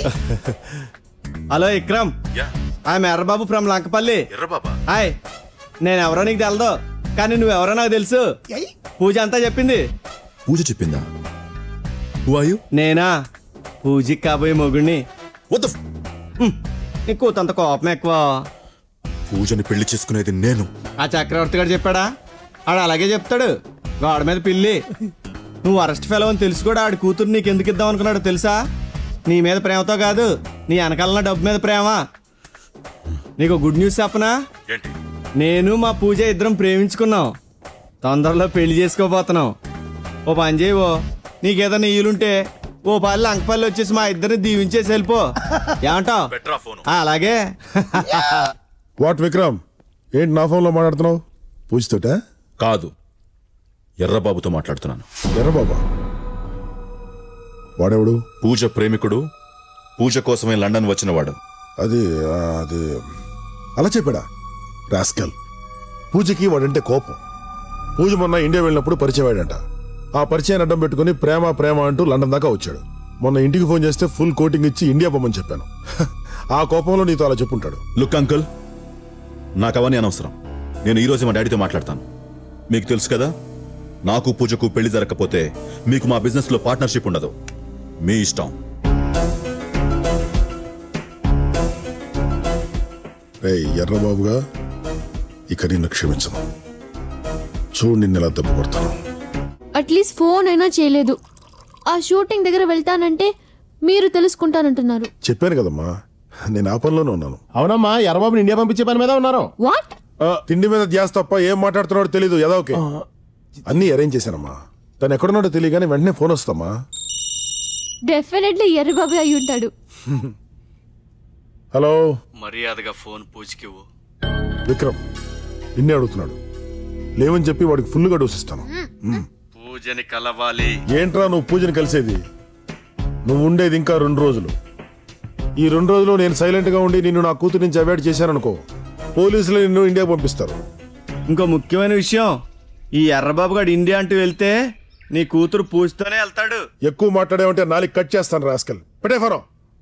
hello Vikram I'm Errababu from Lankapalli ఎర్రబాబా హాయ్ నేను ఎవరో నీకు తెలదు కానీ నువ్వెవరో నాకు తెలుసు పూజ అంతా చెప్పింది పూజ చెప్పిందా హూ ఆర్ యు నేనా పూజకి కాబోయే మొగుడిని నీకు అంత కోపం ఎక్కువ పూజని పెళ్లి చేసుకునేది నేను ఆ చక్రవర్తి గారు చెప్పాడా ఆడు అలాగే చెప్తాడు గోడ మీద పిల్లి నువ్వు అరెస్ట్ ఫెలో అని తెలుసు కూడా ఆడి కూతురు నీకు ఎందుకు ఇద్దాం అనుకున్నాడు తెలుసా నీ మీద ప్రేమతో కాదు నీ వెనకాలన్న డబ్బు మీద ప్రేమ నీకు గుడ్ న్యూస్ చెప్పనా ఏంటి నేను మా పూజ ఇద్దరం ప్రేమించుకున్నాం తొందరలో పెళ్లి చేసుకోబోతున్నాం ఓ పని చేయవో నీకేదైనా ఈలుంటే ఓ పల్లె అంకపల్లి వచ్చేసి మా ఇద్దరిని దీవించేసి వెళ్ళిపో ఏమంటావ్ ఆ, అలాగే వాట్ విక్రమ్ ఏంటి నా ఫోన్లో మాట్లాడుతున్నావు పూజతోట కాదు ఎర్రబాబుతో మాట్లాడుతున్నాను ఎర్రబాబా వాడెవడు పూజ ప్రేమికుడు పూజ కోసమే లండన్ వచ్చినవాడు అది ఆ, అది అలా చెప్పాడా రాస్కల్ పూజకి వాడంటే కోపం పూజ మొన్న ఇండియా వెళ్ళినప్పుడు పరిచయం అయ్యాడంట ఆ పరిచయాన్ని అడ్డం పెట్టుకుని ప్రేమ ప్రేమ అంటూ లండన్ దాకా వచ్చాడు మొన్న ఇంటికి ఫోన్ చేస్తే ఫుల్ కోటింగ్ ఇచ్చి ఇండియా పొమ్మని చెప్పాను ఆ కోపంలో నీతో అలా చెప్పుంటాడు లుక్ అంకుల్ నాకు అవన్నీ అనవసరం నేను ఈరోజు మా డాడీతో మాట్లాడతాను మీకు తెలుసు కదా నాకు పూజకు పెళ్లి జరగకపోతే మీకు మా బిజినెస్ లో పార్ట్నర్షిప్ ఉండదు మీ ఇష్టం రే ఎర్రబాబుగా ఇక నిన్ను క్షమించను చూడు నిన్ను ఎలా దెబ్బ కొడతాను అట్లీస్ట్ ఫోన్ అయినా చేయలేదు ఆ షూటింగ్ దగ్గర వెళ్తానంటే మీరు తెలుసుకుంటానంటున్నారు చెప్పాను కదమ్మా నేను ఆ పనిలోనే ఉన్నాను అవునమ్మా ఎర్రబాబుని ఇండియా పంపించే పని మీద ఉన్నారు వాట్ తిండి మీద ధ్యాస తప్ప ఏం మాట్లాడుతున్నాడో తెలీదు ఏదో ఓకే అన్నీ అరేంజ్ చేశానమ్మా తను ఎక్కడున్నాడో తెలియగానే వెంటనే ఫోన్ వస్తామా డెఫినెట్లీ ఎర్రబాబు అయి ఉంటాడు హలో మర్యాదగా ఫోన్ పూజకివ్వు విక్రమ్ నిన్నే అడుగుతున్నాడు లేవని చెప్పి వాడికి ఫుల్గా డోస్ ఇస్తాను మ్మ్. పూజని కలవాలి ఏంట్రా నువ్వు పూజని కలిసేది నువ్వు ఉండేది ఇంకా రెండు రోజులు ఈ రెండు రోజులు నేను సైలెంట్ గా ఉండి నిన్ను నా కూతురు నుంచి అవాయిడ్ చేశాననుకో పోలీసులు నిన్ను ఇండియా పంపిస్తారు ఇంకో ముఖ్యమైన విషయం ఈ ఎర్రబాబు గారు ఇండియా అంటూ వెళ్తే నీ కూతురు పూజతోనే వెళ్తాడు ఎక్కువ మాట్లాడేమంటే నాలుగు కట్ చేస్తాను రాస్కల్ పెట్టే ఫరం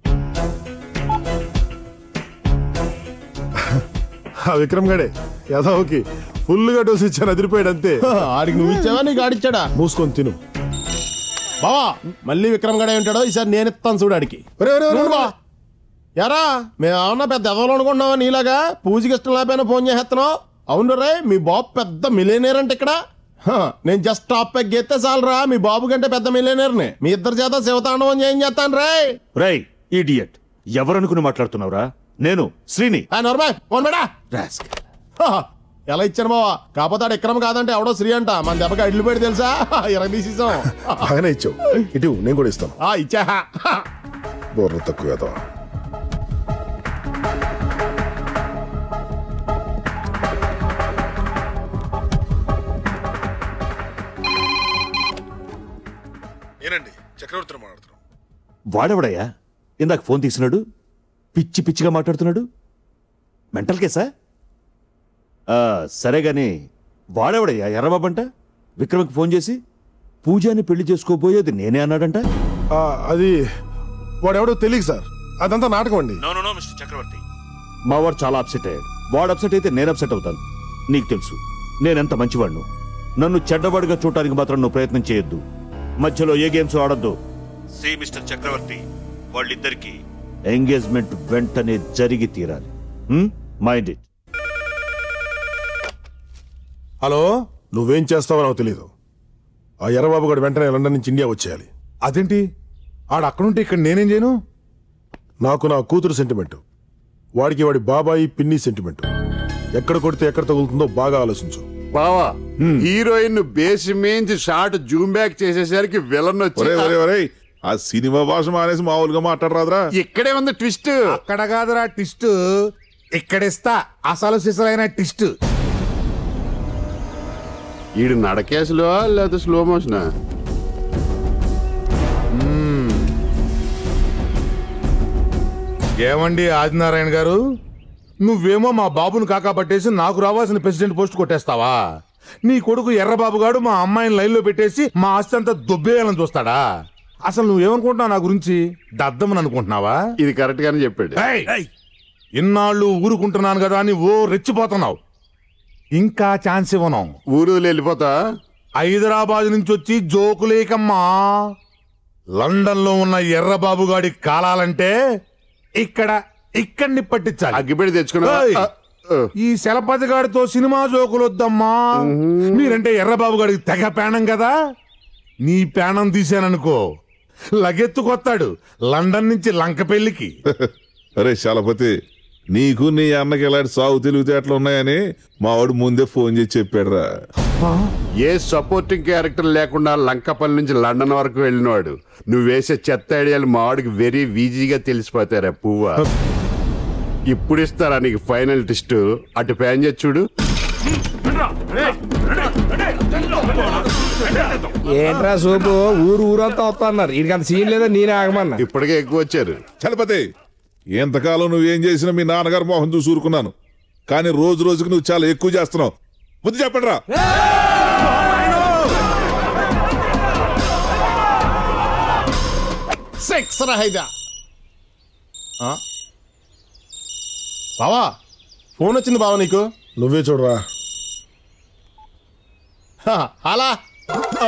ఆ విక్రమ్ గడే యథావుకి ఫుల్ గా డోస్ ఇచ్చాను అదిరిపోయాడు అంతే ఆడికి నువ్వు ఇచ్చావా నీకు ఆడిచ్చాడా మూసుకొని తిను బావా మళ్ళీ విక్రమ్ గడే ఉంటాడో ఈసారి నేను ఇస్తాను చూడు ఆడికి ఒరే, ఒరే, ఒరే, చూడు బా. ఎరా మేము ఏమన్నా పెద్ద ఎదవలు అనుకుంటున్నావా నీలాగా పూజకి ఇష్టం లేకపోయినా ఫోన్ చేస్తున్నావు అవును రే మీ బాబు పెద్ద మిలియనేర్ అంటే ఇక్కడ హ, నేను జస్ట్ టాప్ ప్యాక్ గెత్తే చాలరా మీ బాబు కంటే పెద్ద మిలియనేర్ని మీ ఇద్దరు చేత శివతాండవం చేయం చేస్తాను రే రై ఈడియట్ ఎవరనుకుని మాట్లాడుతున్నావురా నేను శ్రీని నర్మా ఫోన్ బేడా హ, ఎలా ఇచ్చాను బావా కాకపోతే ఆడు విక్రమ్ కాదంటే ఎవడో శ్రీ అంట మన దెబ్బకి అడ్లు పెడి తెలుసా ఇరవై తీసేసాం బాగానే ఇచ్చావు ఇటు నేను కూడా ఇస్తాను ఆ, ఇచ్చా బోర్ర తక్కువ కదా ఏనండి చక్రవర్తిని మాట్లాడుతున్నాం వాడెవడయ్యా ఇందాక ఫోన్ తీసినాడు పిచ్చి పిచ్చిగా మాట్లాడుతున్నాడు మెంటల్ కేసా ఆ, సరే గాని వాడెవడయ్యా ఎర్రబాబంట విక్రమ్కి ఫోన్ చేసి పూజాని పెళ్లి చేసుకోబోయేది నేనే అన్నాడంట ఆ, అది వాడెవడో తెలియదు సార్ అదంతా నాటకం అండి నో నో మిస్టర్ చక్రవర్తి మా వాడు చాలా అప్సెట్ అయ్యాడు వాడు అప్సెట్ అయితే నేను అప్సెట్ అవుతాను నీకు తెలుసు నేనెంత మంచివాడిను నన్ను చెడ్డవాడిగా చూడటానికి మాత్రం నువ్వు ప్రయత్నం చేయొద్దు మధ్యలో ఏ గేమ్స్ ఆడొద్దు సి మిస్టర్ చక్రవర్తి వాళ్ళిద్దరికి ఎంగేజ్మెంట్ వెంటనే జరిగి తీరాలి మైండ్ ఇట్ హలో నువ్వేం చేస్తావో నాకు తెలియదు ఆ ఎర్రబాబు గారు వెంటనే లండన్ నుంచి ఇండియా వచ్చేయాలి అదేంటి ఆడ అక్కడుంటే ఇక్కడ నేనేం చేయను నాకు నా కూతురు సెంటిమెంట్ వాడికి వాడి బాబాయి పిన్ని సెంటిమెంట్ ఎక్కడ కొడితే ఎక్కడ తగులుతుందో బాగా ఆలోచించు బావా హీరోయిన్ బేస్ మేంచి షార్ట్ జూమ్ బ్యాక్ చేసేసరికి విలన్ ఒరే ఒరే వచ్చి ఒరే ఆ సినిమా భాష మానేసి మామూలుగా మాట్లాడరాదురా ఇక్కడే ఉంది ట్విస్ట్ అక్కడ కాదురా ట్విస్ట్ ఇక్కడిస్తా అసలు సిసలైన ట్విస్ట్ ఈడు నడకేసులో లేకపోతే స్లో మోషనా ఏమండి ఆదినారాయణ గారు నువ్వేమో మా బాబును కాకాపట్టేసి నాకు రావాల్సిన ప్రెసిడెంట్ పోస్ట్ కొట్టేస్తావా నీ కొడుకు ఎర్రబాబు గారు మా అమ్మాయిని లైన్లో పెట్టేసి మా ఆస్తి అంతా దుబ్బేయాలని చూస్తాడా అసలు నువ్వేమనుకుంటున్నావు నా గురించి దద్దమని అనుకుంటున్నావా ఇది కరెక్ట్ గానే చెప్పాడు ఏయ్! ఇన్నాళ్ళు ఊరుకుంటున్నాను కదా అని ఓ రెచ్చిపోతున్నావు ఇంకా ఛాన్స్ ఇవ్వను ఊరు వెళ్ళిపోతా హైదరాబాద్ నుంచి వచ్చి జోకులేకమ్మా లండన్ లో ఉన్న ఎర్రబాబు గాడి కాలాలంటే ఇక్కడ ఇక్కడిని పట్టించాలి అగ్గిపెట్టి తెచ్చుకున్నా ఏయ్! ఈ శలపతి గాడితో సినిమా జోకులు వద్దమ్మా మీరంటే ఎర్రబాబు గాడికి తెగ పేణం కదా నీ పేణం తీశాననుకో లగెత్తుకొత్తాడు లండన్ నుంచి లంక పెళ్లికి అరే చలపతి నీకు నీ అన్నకి ఇలాంటి సాగు తెలివితేటలు ఉన్నాయని మా వాడు ముందే ఫోన్ చేసి చెప్పాడురా ఏ సపోర్టింగ్ క్యారెక్టర్ లేకుండా లంకపల్లి నుంచి లండన్ వరకు వెళ్ళినవాడు నువ్వు వేసే చెత్త ఐడియాలు మా వాడికి వెరీ ఈజీగా తెలిసిపోతారా పువ్వా ఇప్పుడు ఇస్తారా నీకు ఫైనల్ టెస్ట్ అటు ప్యాన్ చేసి చూడు ఏంట్రా సూపు ఊరు ఊరంతా వస్తున్నారు వీడికి అంత సీన్ లేదా నేనే ఆగమన్నా ఇప్పటికే ఎక్కువ వచ్చారు చలపతి ఎంతకాలం నువ్వేం చేసినా మీ నాన్నగారు మోహన్ చూసి ఊరుకున్నాను కానీ రోజు రోజుకి నువ్వు చాలా ఎక్కువ చేస్తున్నావు బుద్ధి చెప్పండి రా సిక్స్ హైదా బావా ఫోన్ వచ్చింది బావా నీకు నువ్వే చూడరా హ, అలా ఆ,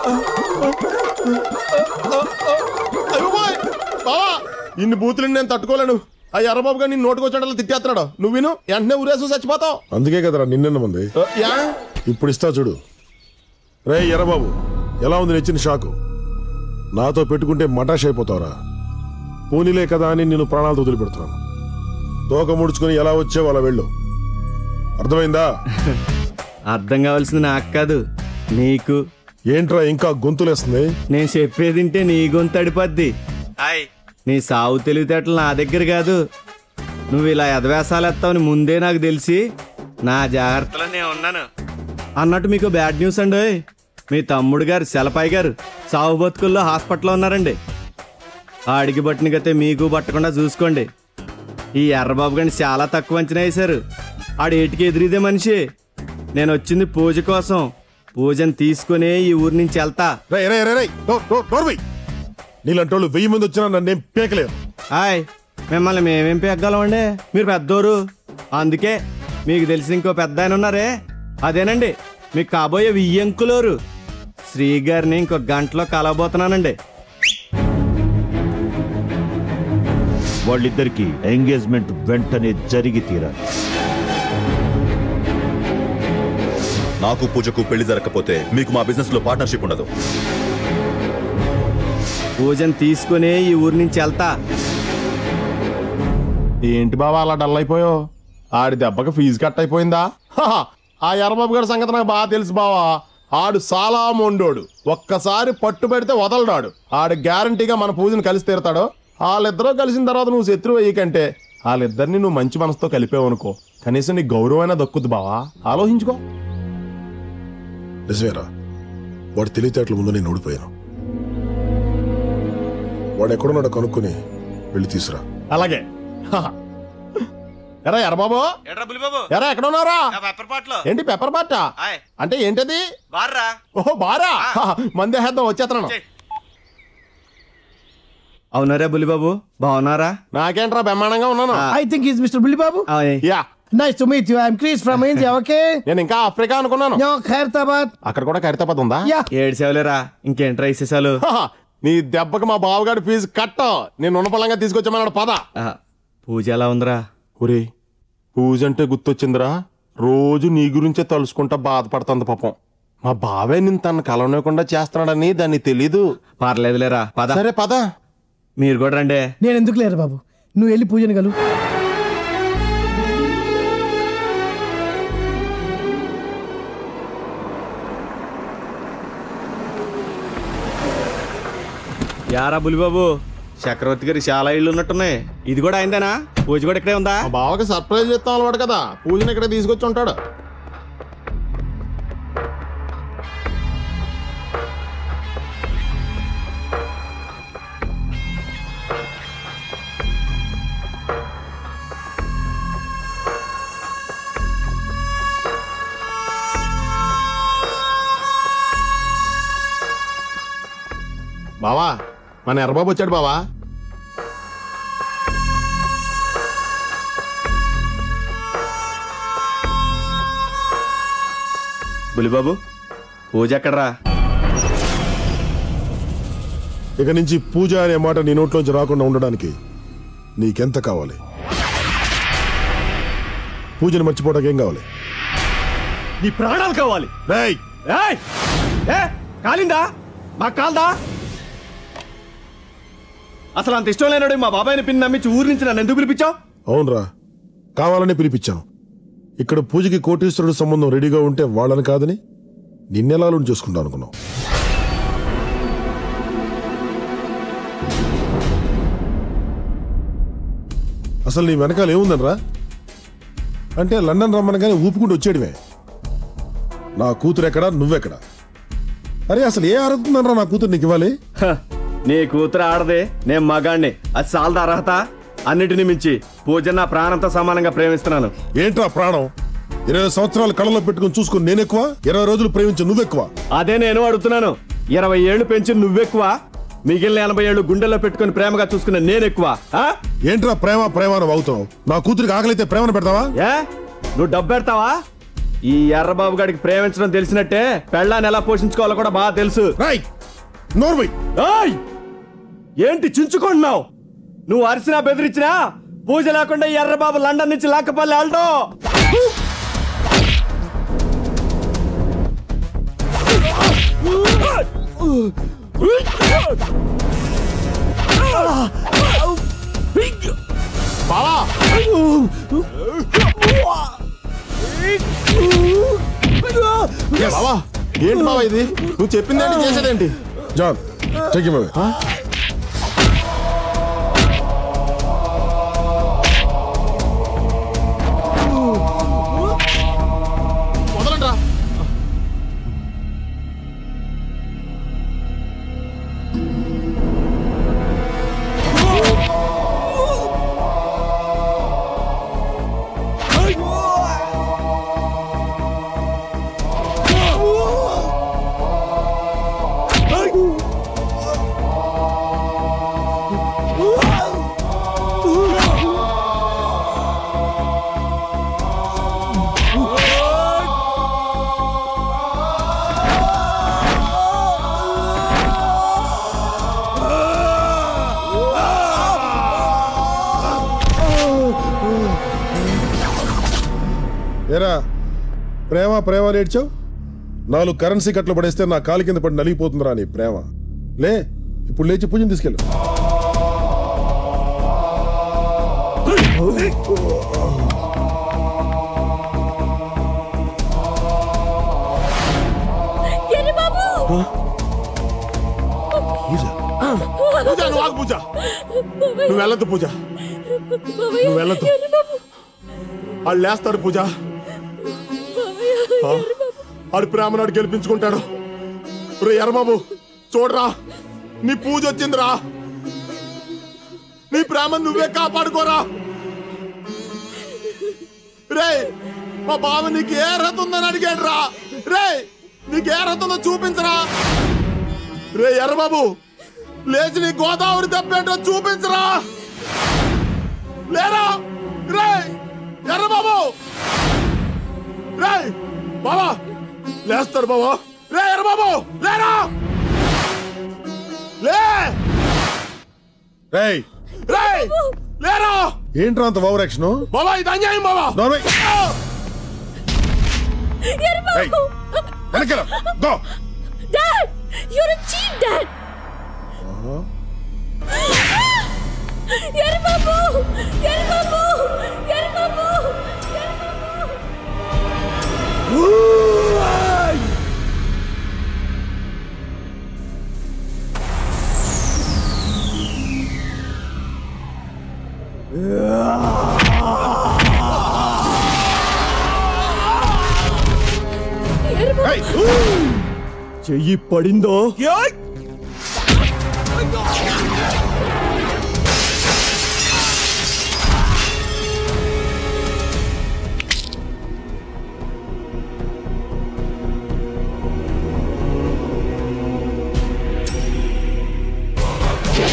అయ్యో బాయ్. బావా ఇన్ని బూతులు నేను తట్టుకోలేను ఆ ఎర్రబాబు గారు నేను నోటుకొచ్చాడల్లా తిట్టేస్తున్నాడు నువ్వు విను వెంటనే ఊరేసు చచ్చిపోతావు అందుకే కదరా నిన్న మంది ఆ, యా ఇప్పుడు ఇస్తా చూడు రే ఎర్రబాబు ఎలా ఉంది నెచ్చిన షాకు నాతో పెట్టుకుంటే మటాష్ అయిపోతావురా పోనీలే కదా అని నేను ప్రాణాలతో వదిలిపెడుతున్నాను తోక ముడుచుకొని ఎలా వచ్చావు అలా వెళ్ళు అర్థమైందా అర్థం కావాల్సింది నాకు కాదు నీకు ఏంట్రా ఇంకా గొంతులేస్తుంది నేను చెప్పేది వింటే నీ గొంతు అడిపోద్ది నీ సావు తెలివితేటలు నా దగ్గర కాదు నువ్వు ఇలా ఎదవేసాలు ఎత్తావని ముందే నాకు తెలిసి నా జాగ్రత్తలో నేను ఉన్నాను అన్నట్టు మీకు బ్యాడ్ న్యూస్ అండి ఓయ్. మీ తమ్ముడు గారు సెలపాయి గారు సావు బతుకుల్లో హాస్పిటల్లో ఉన్నారండి ఆడికి పట్టిన గతే మీకు పట్టకుండా చూసుకోండి ఈ ఎర్రబాబు గారిని చాలా తక్కువ అంచనా వేశారు ఆడు ఏటికి ఎదురీదే మనిషి నేను వచ్చింది పూజ కోసం పూజను తీసుకునే ఈ ఊరి నుంచి వెళ్తా రే రే రే రే నోర్మై నీలాంటి వాళ్ళు వెయ్యి మంది వచ్చినా నన్నేం పేకలేరు హాయ్ మిమ్మల్ని మేమేం పెగ్గలమండి మీరు పెద్దోరు అందుకే మీకు తెలిసి ఇంకో పెద్ద ఆయన ఉన్నారే అదేనండి మీకు కాబోయే వియ్యంకులోరు శ్రీ గారిని ఇంకో గంటలో కలవబోతున్నానండి వాళ్ళిద్దరికి ఎంగేజ్మెంట్ వెంటనే జరిగి తీరాలి నాకు పూజకు పెళ్లి జరగకపోతే మీకు మా బిజినెస్ లో పార్ట్నర్షిప్ ఉండదు పూజను తీసుకునే ఈ ఊరి నుంచి వెళ్తా ఏంటి బావా అలా డల్ అయిపోయావు ఆడి దెబ్బకి ఫీజు కట్ అయిపోయిందా హహ, ఆ ఎర్రబాబు గారి సంగతి నాకు బాగా తెలుసు బావా ఆడు చాలా మొండోడు ఒక్కసారి పట్టు పెడితే వదలడాడు ఆడు గ్యారంటీగా మన పూజను కలిసి తీరుతాడు వాళ్ళిద్దరూ కలిసిన తర్వాత నువ్వు శత్రువు అయ్యకంటే వాళ్ళిద్దరిని నువ్వు మంచి మనసుతో కలిపావు అనుకో కనీసం నీ గౌరవమైనా దక్కుద్ది బావా ఆలోచించుకో నిజమేరా వాడి తెలివితేటల ముందు నేను ఓడిపోయాను వాడు ఎక్కడున్నాడో కనుక్కొని వెళ్ళి తీసురా అలాగే హహ. ఎరా ఎర్రబాబు ఎరా ఎక్కడ ఉన్నారా ఏంటి పెప్పర్ పాట అంటే ఏంటది ఓహో బారా హహ, మందే హేద్దాం వచ్చేస్తున్నాను అవునారా బులిబాబు బాగున్నారా నాకేంట్రా బ్రహ్మాండంగా ఉన్నాను I think he's Mr. Bully Babu. Yeah Nice to meet you. I'm Chris from India, okay? నేను ఇంకా ఆఫ్రికా అనుకున్నాను No, Khairtabad. అక్కడ కూడా ఖైరతాబాద్ ఉందా ఏడు సేవలేరా ఇంకేంట్రా విశేషాలు హహ, నీ దెబ్బకి మా బావగాడి ఫీజు కట్ట నేను ఉన్న పలంగా తీసుకొచ్చామన్నాడు పద ఆ, పూజ ఎలా ఉందిరా ఒరే పూజ అంటే గుర్తొచ్చిందిరా రోజు నీ గురించే తలుసుకుంటా బాధపడుతుంది పాపం మా బావే నిన్ను తన కలవనివ్వకుండా చేస్తున్నాడని దాన్ని తెలీదు పర్లేదులేరా పద సరే పద మీరు కూడా రండి నేను ఎందుకు లేరు బాబు నువ్వు వెళ్ళి పూజను కలు యారా బులిబాబు చక్రవర్తి గారి చాలా ఇళ్ళు ఉన్నట్టున్నాయి ఇది కూడా అయిందేనా పూజ కూడా ఇక్కడే ఉందా మా బావకి సర్ప్రైజ్ ఇస్తాం అలవాడు కదా పూజని ఇక్కడ తీసుకొచ్చి ఉంటాడు మన ఎర్రబాబు వచ్చాడు బావా బులిబాబు పూజ ఎక్కడరా ఇక నుంచి పూజ అనే మాట నీ నోట్లోంచి రాకుండా ఉండడానికి నీకెంత కావాలి పూజను మర్చిపోవడానికి ఏం కావాలి నీ ప్రాణాలు కావాలి రేయ్ ఏయ్! ఏ కాలిందా మాకు కాల్దా అసలు అంత ఇష్టం లేనాడు మా బాబాయ్ని పిన్ని నమ్మించి ఊరి నుంచి నన్ను ఎందుకు పిలిపించావు అవునరా కావాలని పిలిపించాను ఇక్కడ పూజకి కోటీశ్వరుడు సంబంధం రెడీగా ఉంటే వాళ్ళని కాదని నిన్నెలాలు చేసుకుంటాను అనుకున్నావు అసలు నీ వెనకాల ఏముందనరా అంటే లండన్ రమ్మనగానే ఊపుకుంటూ వచ్చేయడమే నా కూతురు ఎక్కడా నువ్వెక్కడా అరే అసలు ఏ అర్హతుందనరా నా కూతురు నీకు ఇవ్వాలి నీ కూతురు ఆడదే నేను మగాణ్ణి అది సాలదా అర్హత అన్నిటిని మించి పూజ నా ప్రాణంతో సమానంగా ప్రేమిస్తున్నాను ఏంట్రా ప్రాణం ఇరవై సంవత్సరాలు కళ్ళలో పెట్టుకుని చూసుకుని నేను ఎక్కువ ఇరవై రోజులు ప్రేమించి నువ్వెక్కువ అదే నేను అడుగుతున్నాను ఇరవై ఏళ్ళు పెంచి నువ్వెక్కువ మిగిలిన ఎనభై ఏళ్ళు గుండెల్లో పెట్టుకుని ప్రేమగా చూసుకున్న నేను ఎక్కువ ఆ? ఏంట్రా ప్రేమ ప్రేమ అని అవుతున్నావు నా కూతురికి ఆకలితే ప్రేమను పెడతావా ఏ నువ్వు డబ్బు పెడతావా ఈ ఎర్రబాబు గారికి ప్రేమించడం తెలిసినట్టే పెళ్ళాన్ని ఎలా పోషించుకోవాలో కూడా బాగా తెలుసు నోర్మై ఏయ్! ఏంటి చించుకుంటున్నావు నువ్వు అరిసినా బెదిరించినా పూజ లేకుండా ఈ ఎర్రబాబు లండన్ నుంచి లాక్కపల్లి వెళ్ళడం బావా బావా ఏంటి బావా ఇది నువ్వు చెప్పిందేంటి చేసేదేంటి జాన్ టేక్ హిమ్ అవే వదలండ్రా ఏరా ప్రేమ ప్రేమ అని ఏడ్చావు నాలుగు కరెన్సీ కట్లు పడేస్తే నా కాలు కింద పడి నలిగిపోతుందిరా నీ ప్రేమ లే ఇప్పుడు లేచి పూజని తీసుకెళ్ళు పూజ నువ్వు ఆగు పూజ నువ్వు వెళ్ళొద్దు పూజ నువ్వు వెళ్ళొద్దు వాళ్ళు లేస్తాడు పూజ ఆ, ఆడు ప్రేమనాడు గెలిపించుకుంటాడు రే ఎర్రబాబు చూడరా నీ పూజ వచ్చిందిరా నీ ప్రేమ నువ్వే కాపాడుకోరా రే మా బావ నీకు ఏ రథం ఉందని అడిగాడు రా రే నీకు ఏ రథం ఉందో చూపించరా రే ఎర్రబాబు లేచి నీ గోదావరి దెబ్బేంటో చూపించరా లేరా రే ఎర్రబాబు రే బాబా లేస్తాడు బాబా రే ఎర్రబాబు లేరా లే రేయ్ రే లేరా ఏంట్రా అంత ఓవర్ యాక్షన్ బాబా ఇది అన్యాయం బాబా వెనకెళ్ళ go Dad! You're a cheat, Dad! Errababu Errababu Errababu చెయ్యి పడిందో ఎర్రబాబు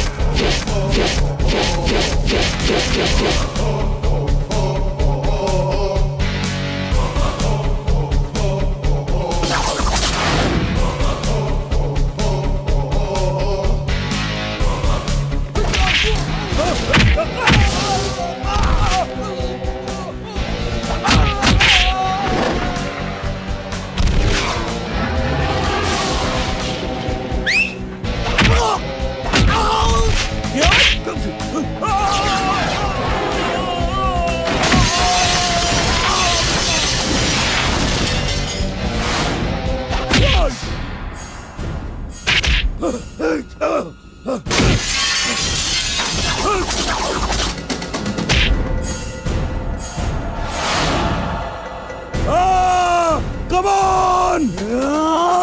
Come on!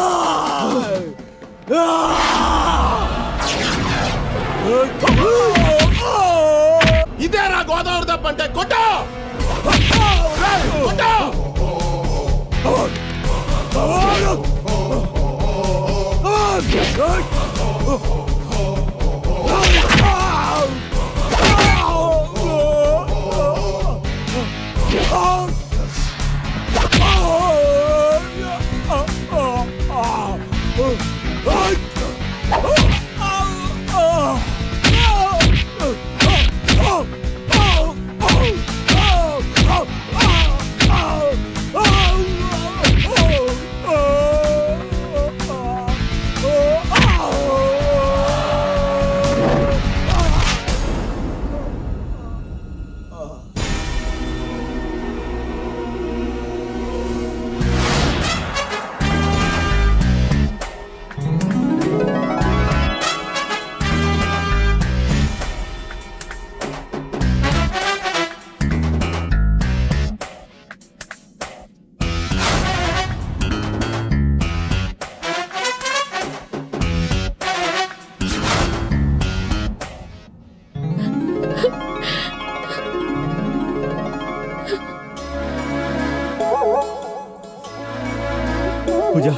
ఇదేరా గోదావరి దెబ్బ అంటే కొట్టు కొట్టు పూజ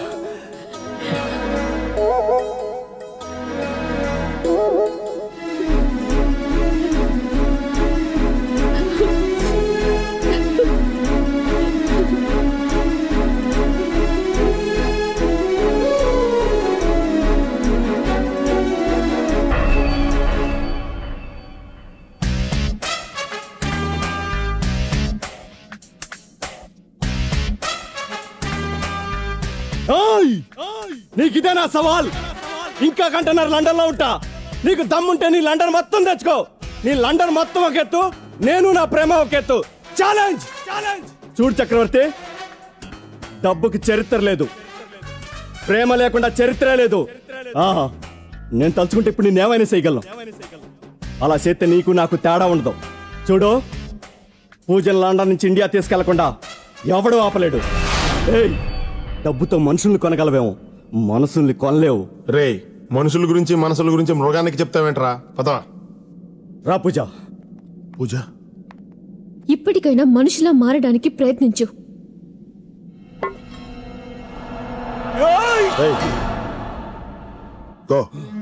ఓయ్ నీకు ఇదే నా సవాల్ ఇంకా కంటైనర్ లండన్ లో ఉంటా నీకు దమ్ముంటే నీ లండన్ మొత్తం తెచ్చుకో నీ లండన్ మొత్తం ఒక ఎత్తు నేను నా ప్రేమ ఒక ఎత్తు ఛాలెంజ్ చూడు చక్రవర్తి డబ్బుకి చరిత్ర లేదు ప్రేమ లేకుండా చరిత్ర లేదు ఆహా నేను తలుచుకుంటే ఇప్పుడు నేను ఏమైనా చేయగలను అలా చేస్తే నీకు నాకు తేడా ఉండదు చూడు పూజలు లండన్ నుంచి ఇండియా తీసుకెళ్లకుండా ఎవడు ఆపలేడు ఏయ్ డబ్బుతో మనుషుల్ని కొనగలవేమో మనసుల్ని కొనలేవు రే మనుషుల గురించి మనసుల గురించి మృగానికి చెప్తావేంట్రా పదవా రా పూజ పూజ ఇప్పటికైనా మనిషిలా మారడానికి ప్రయత్నించు గో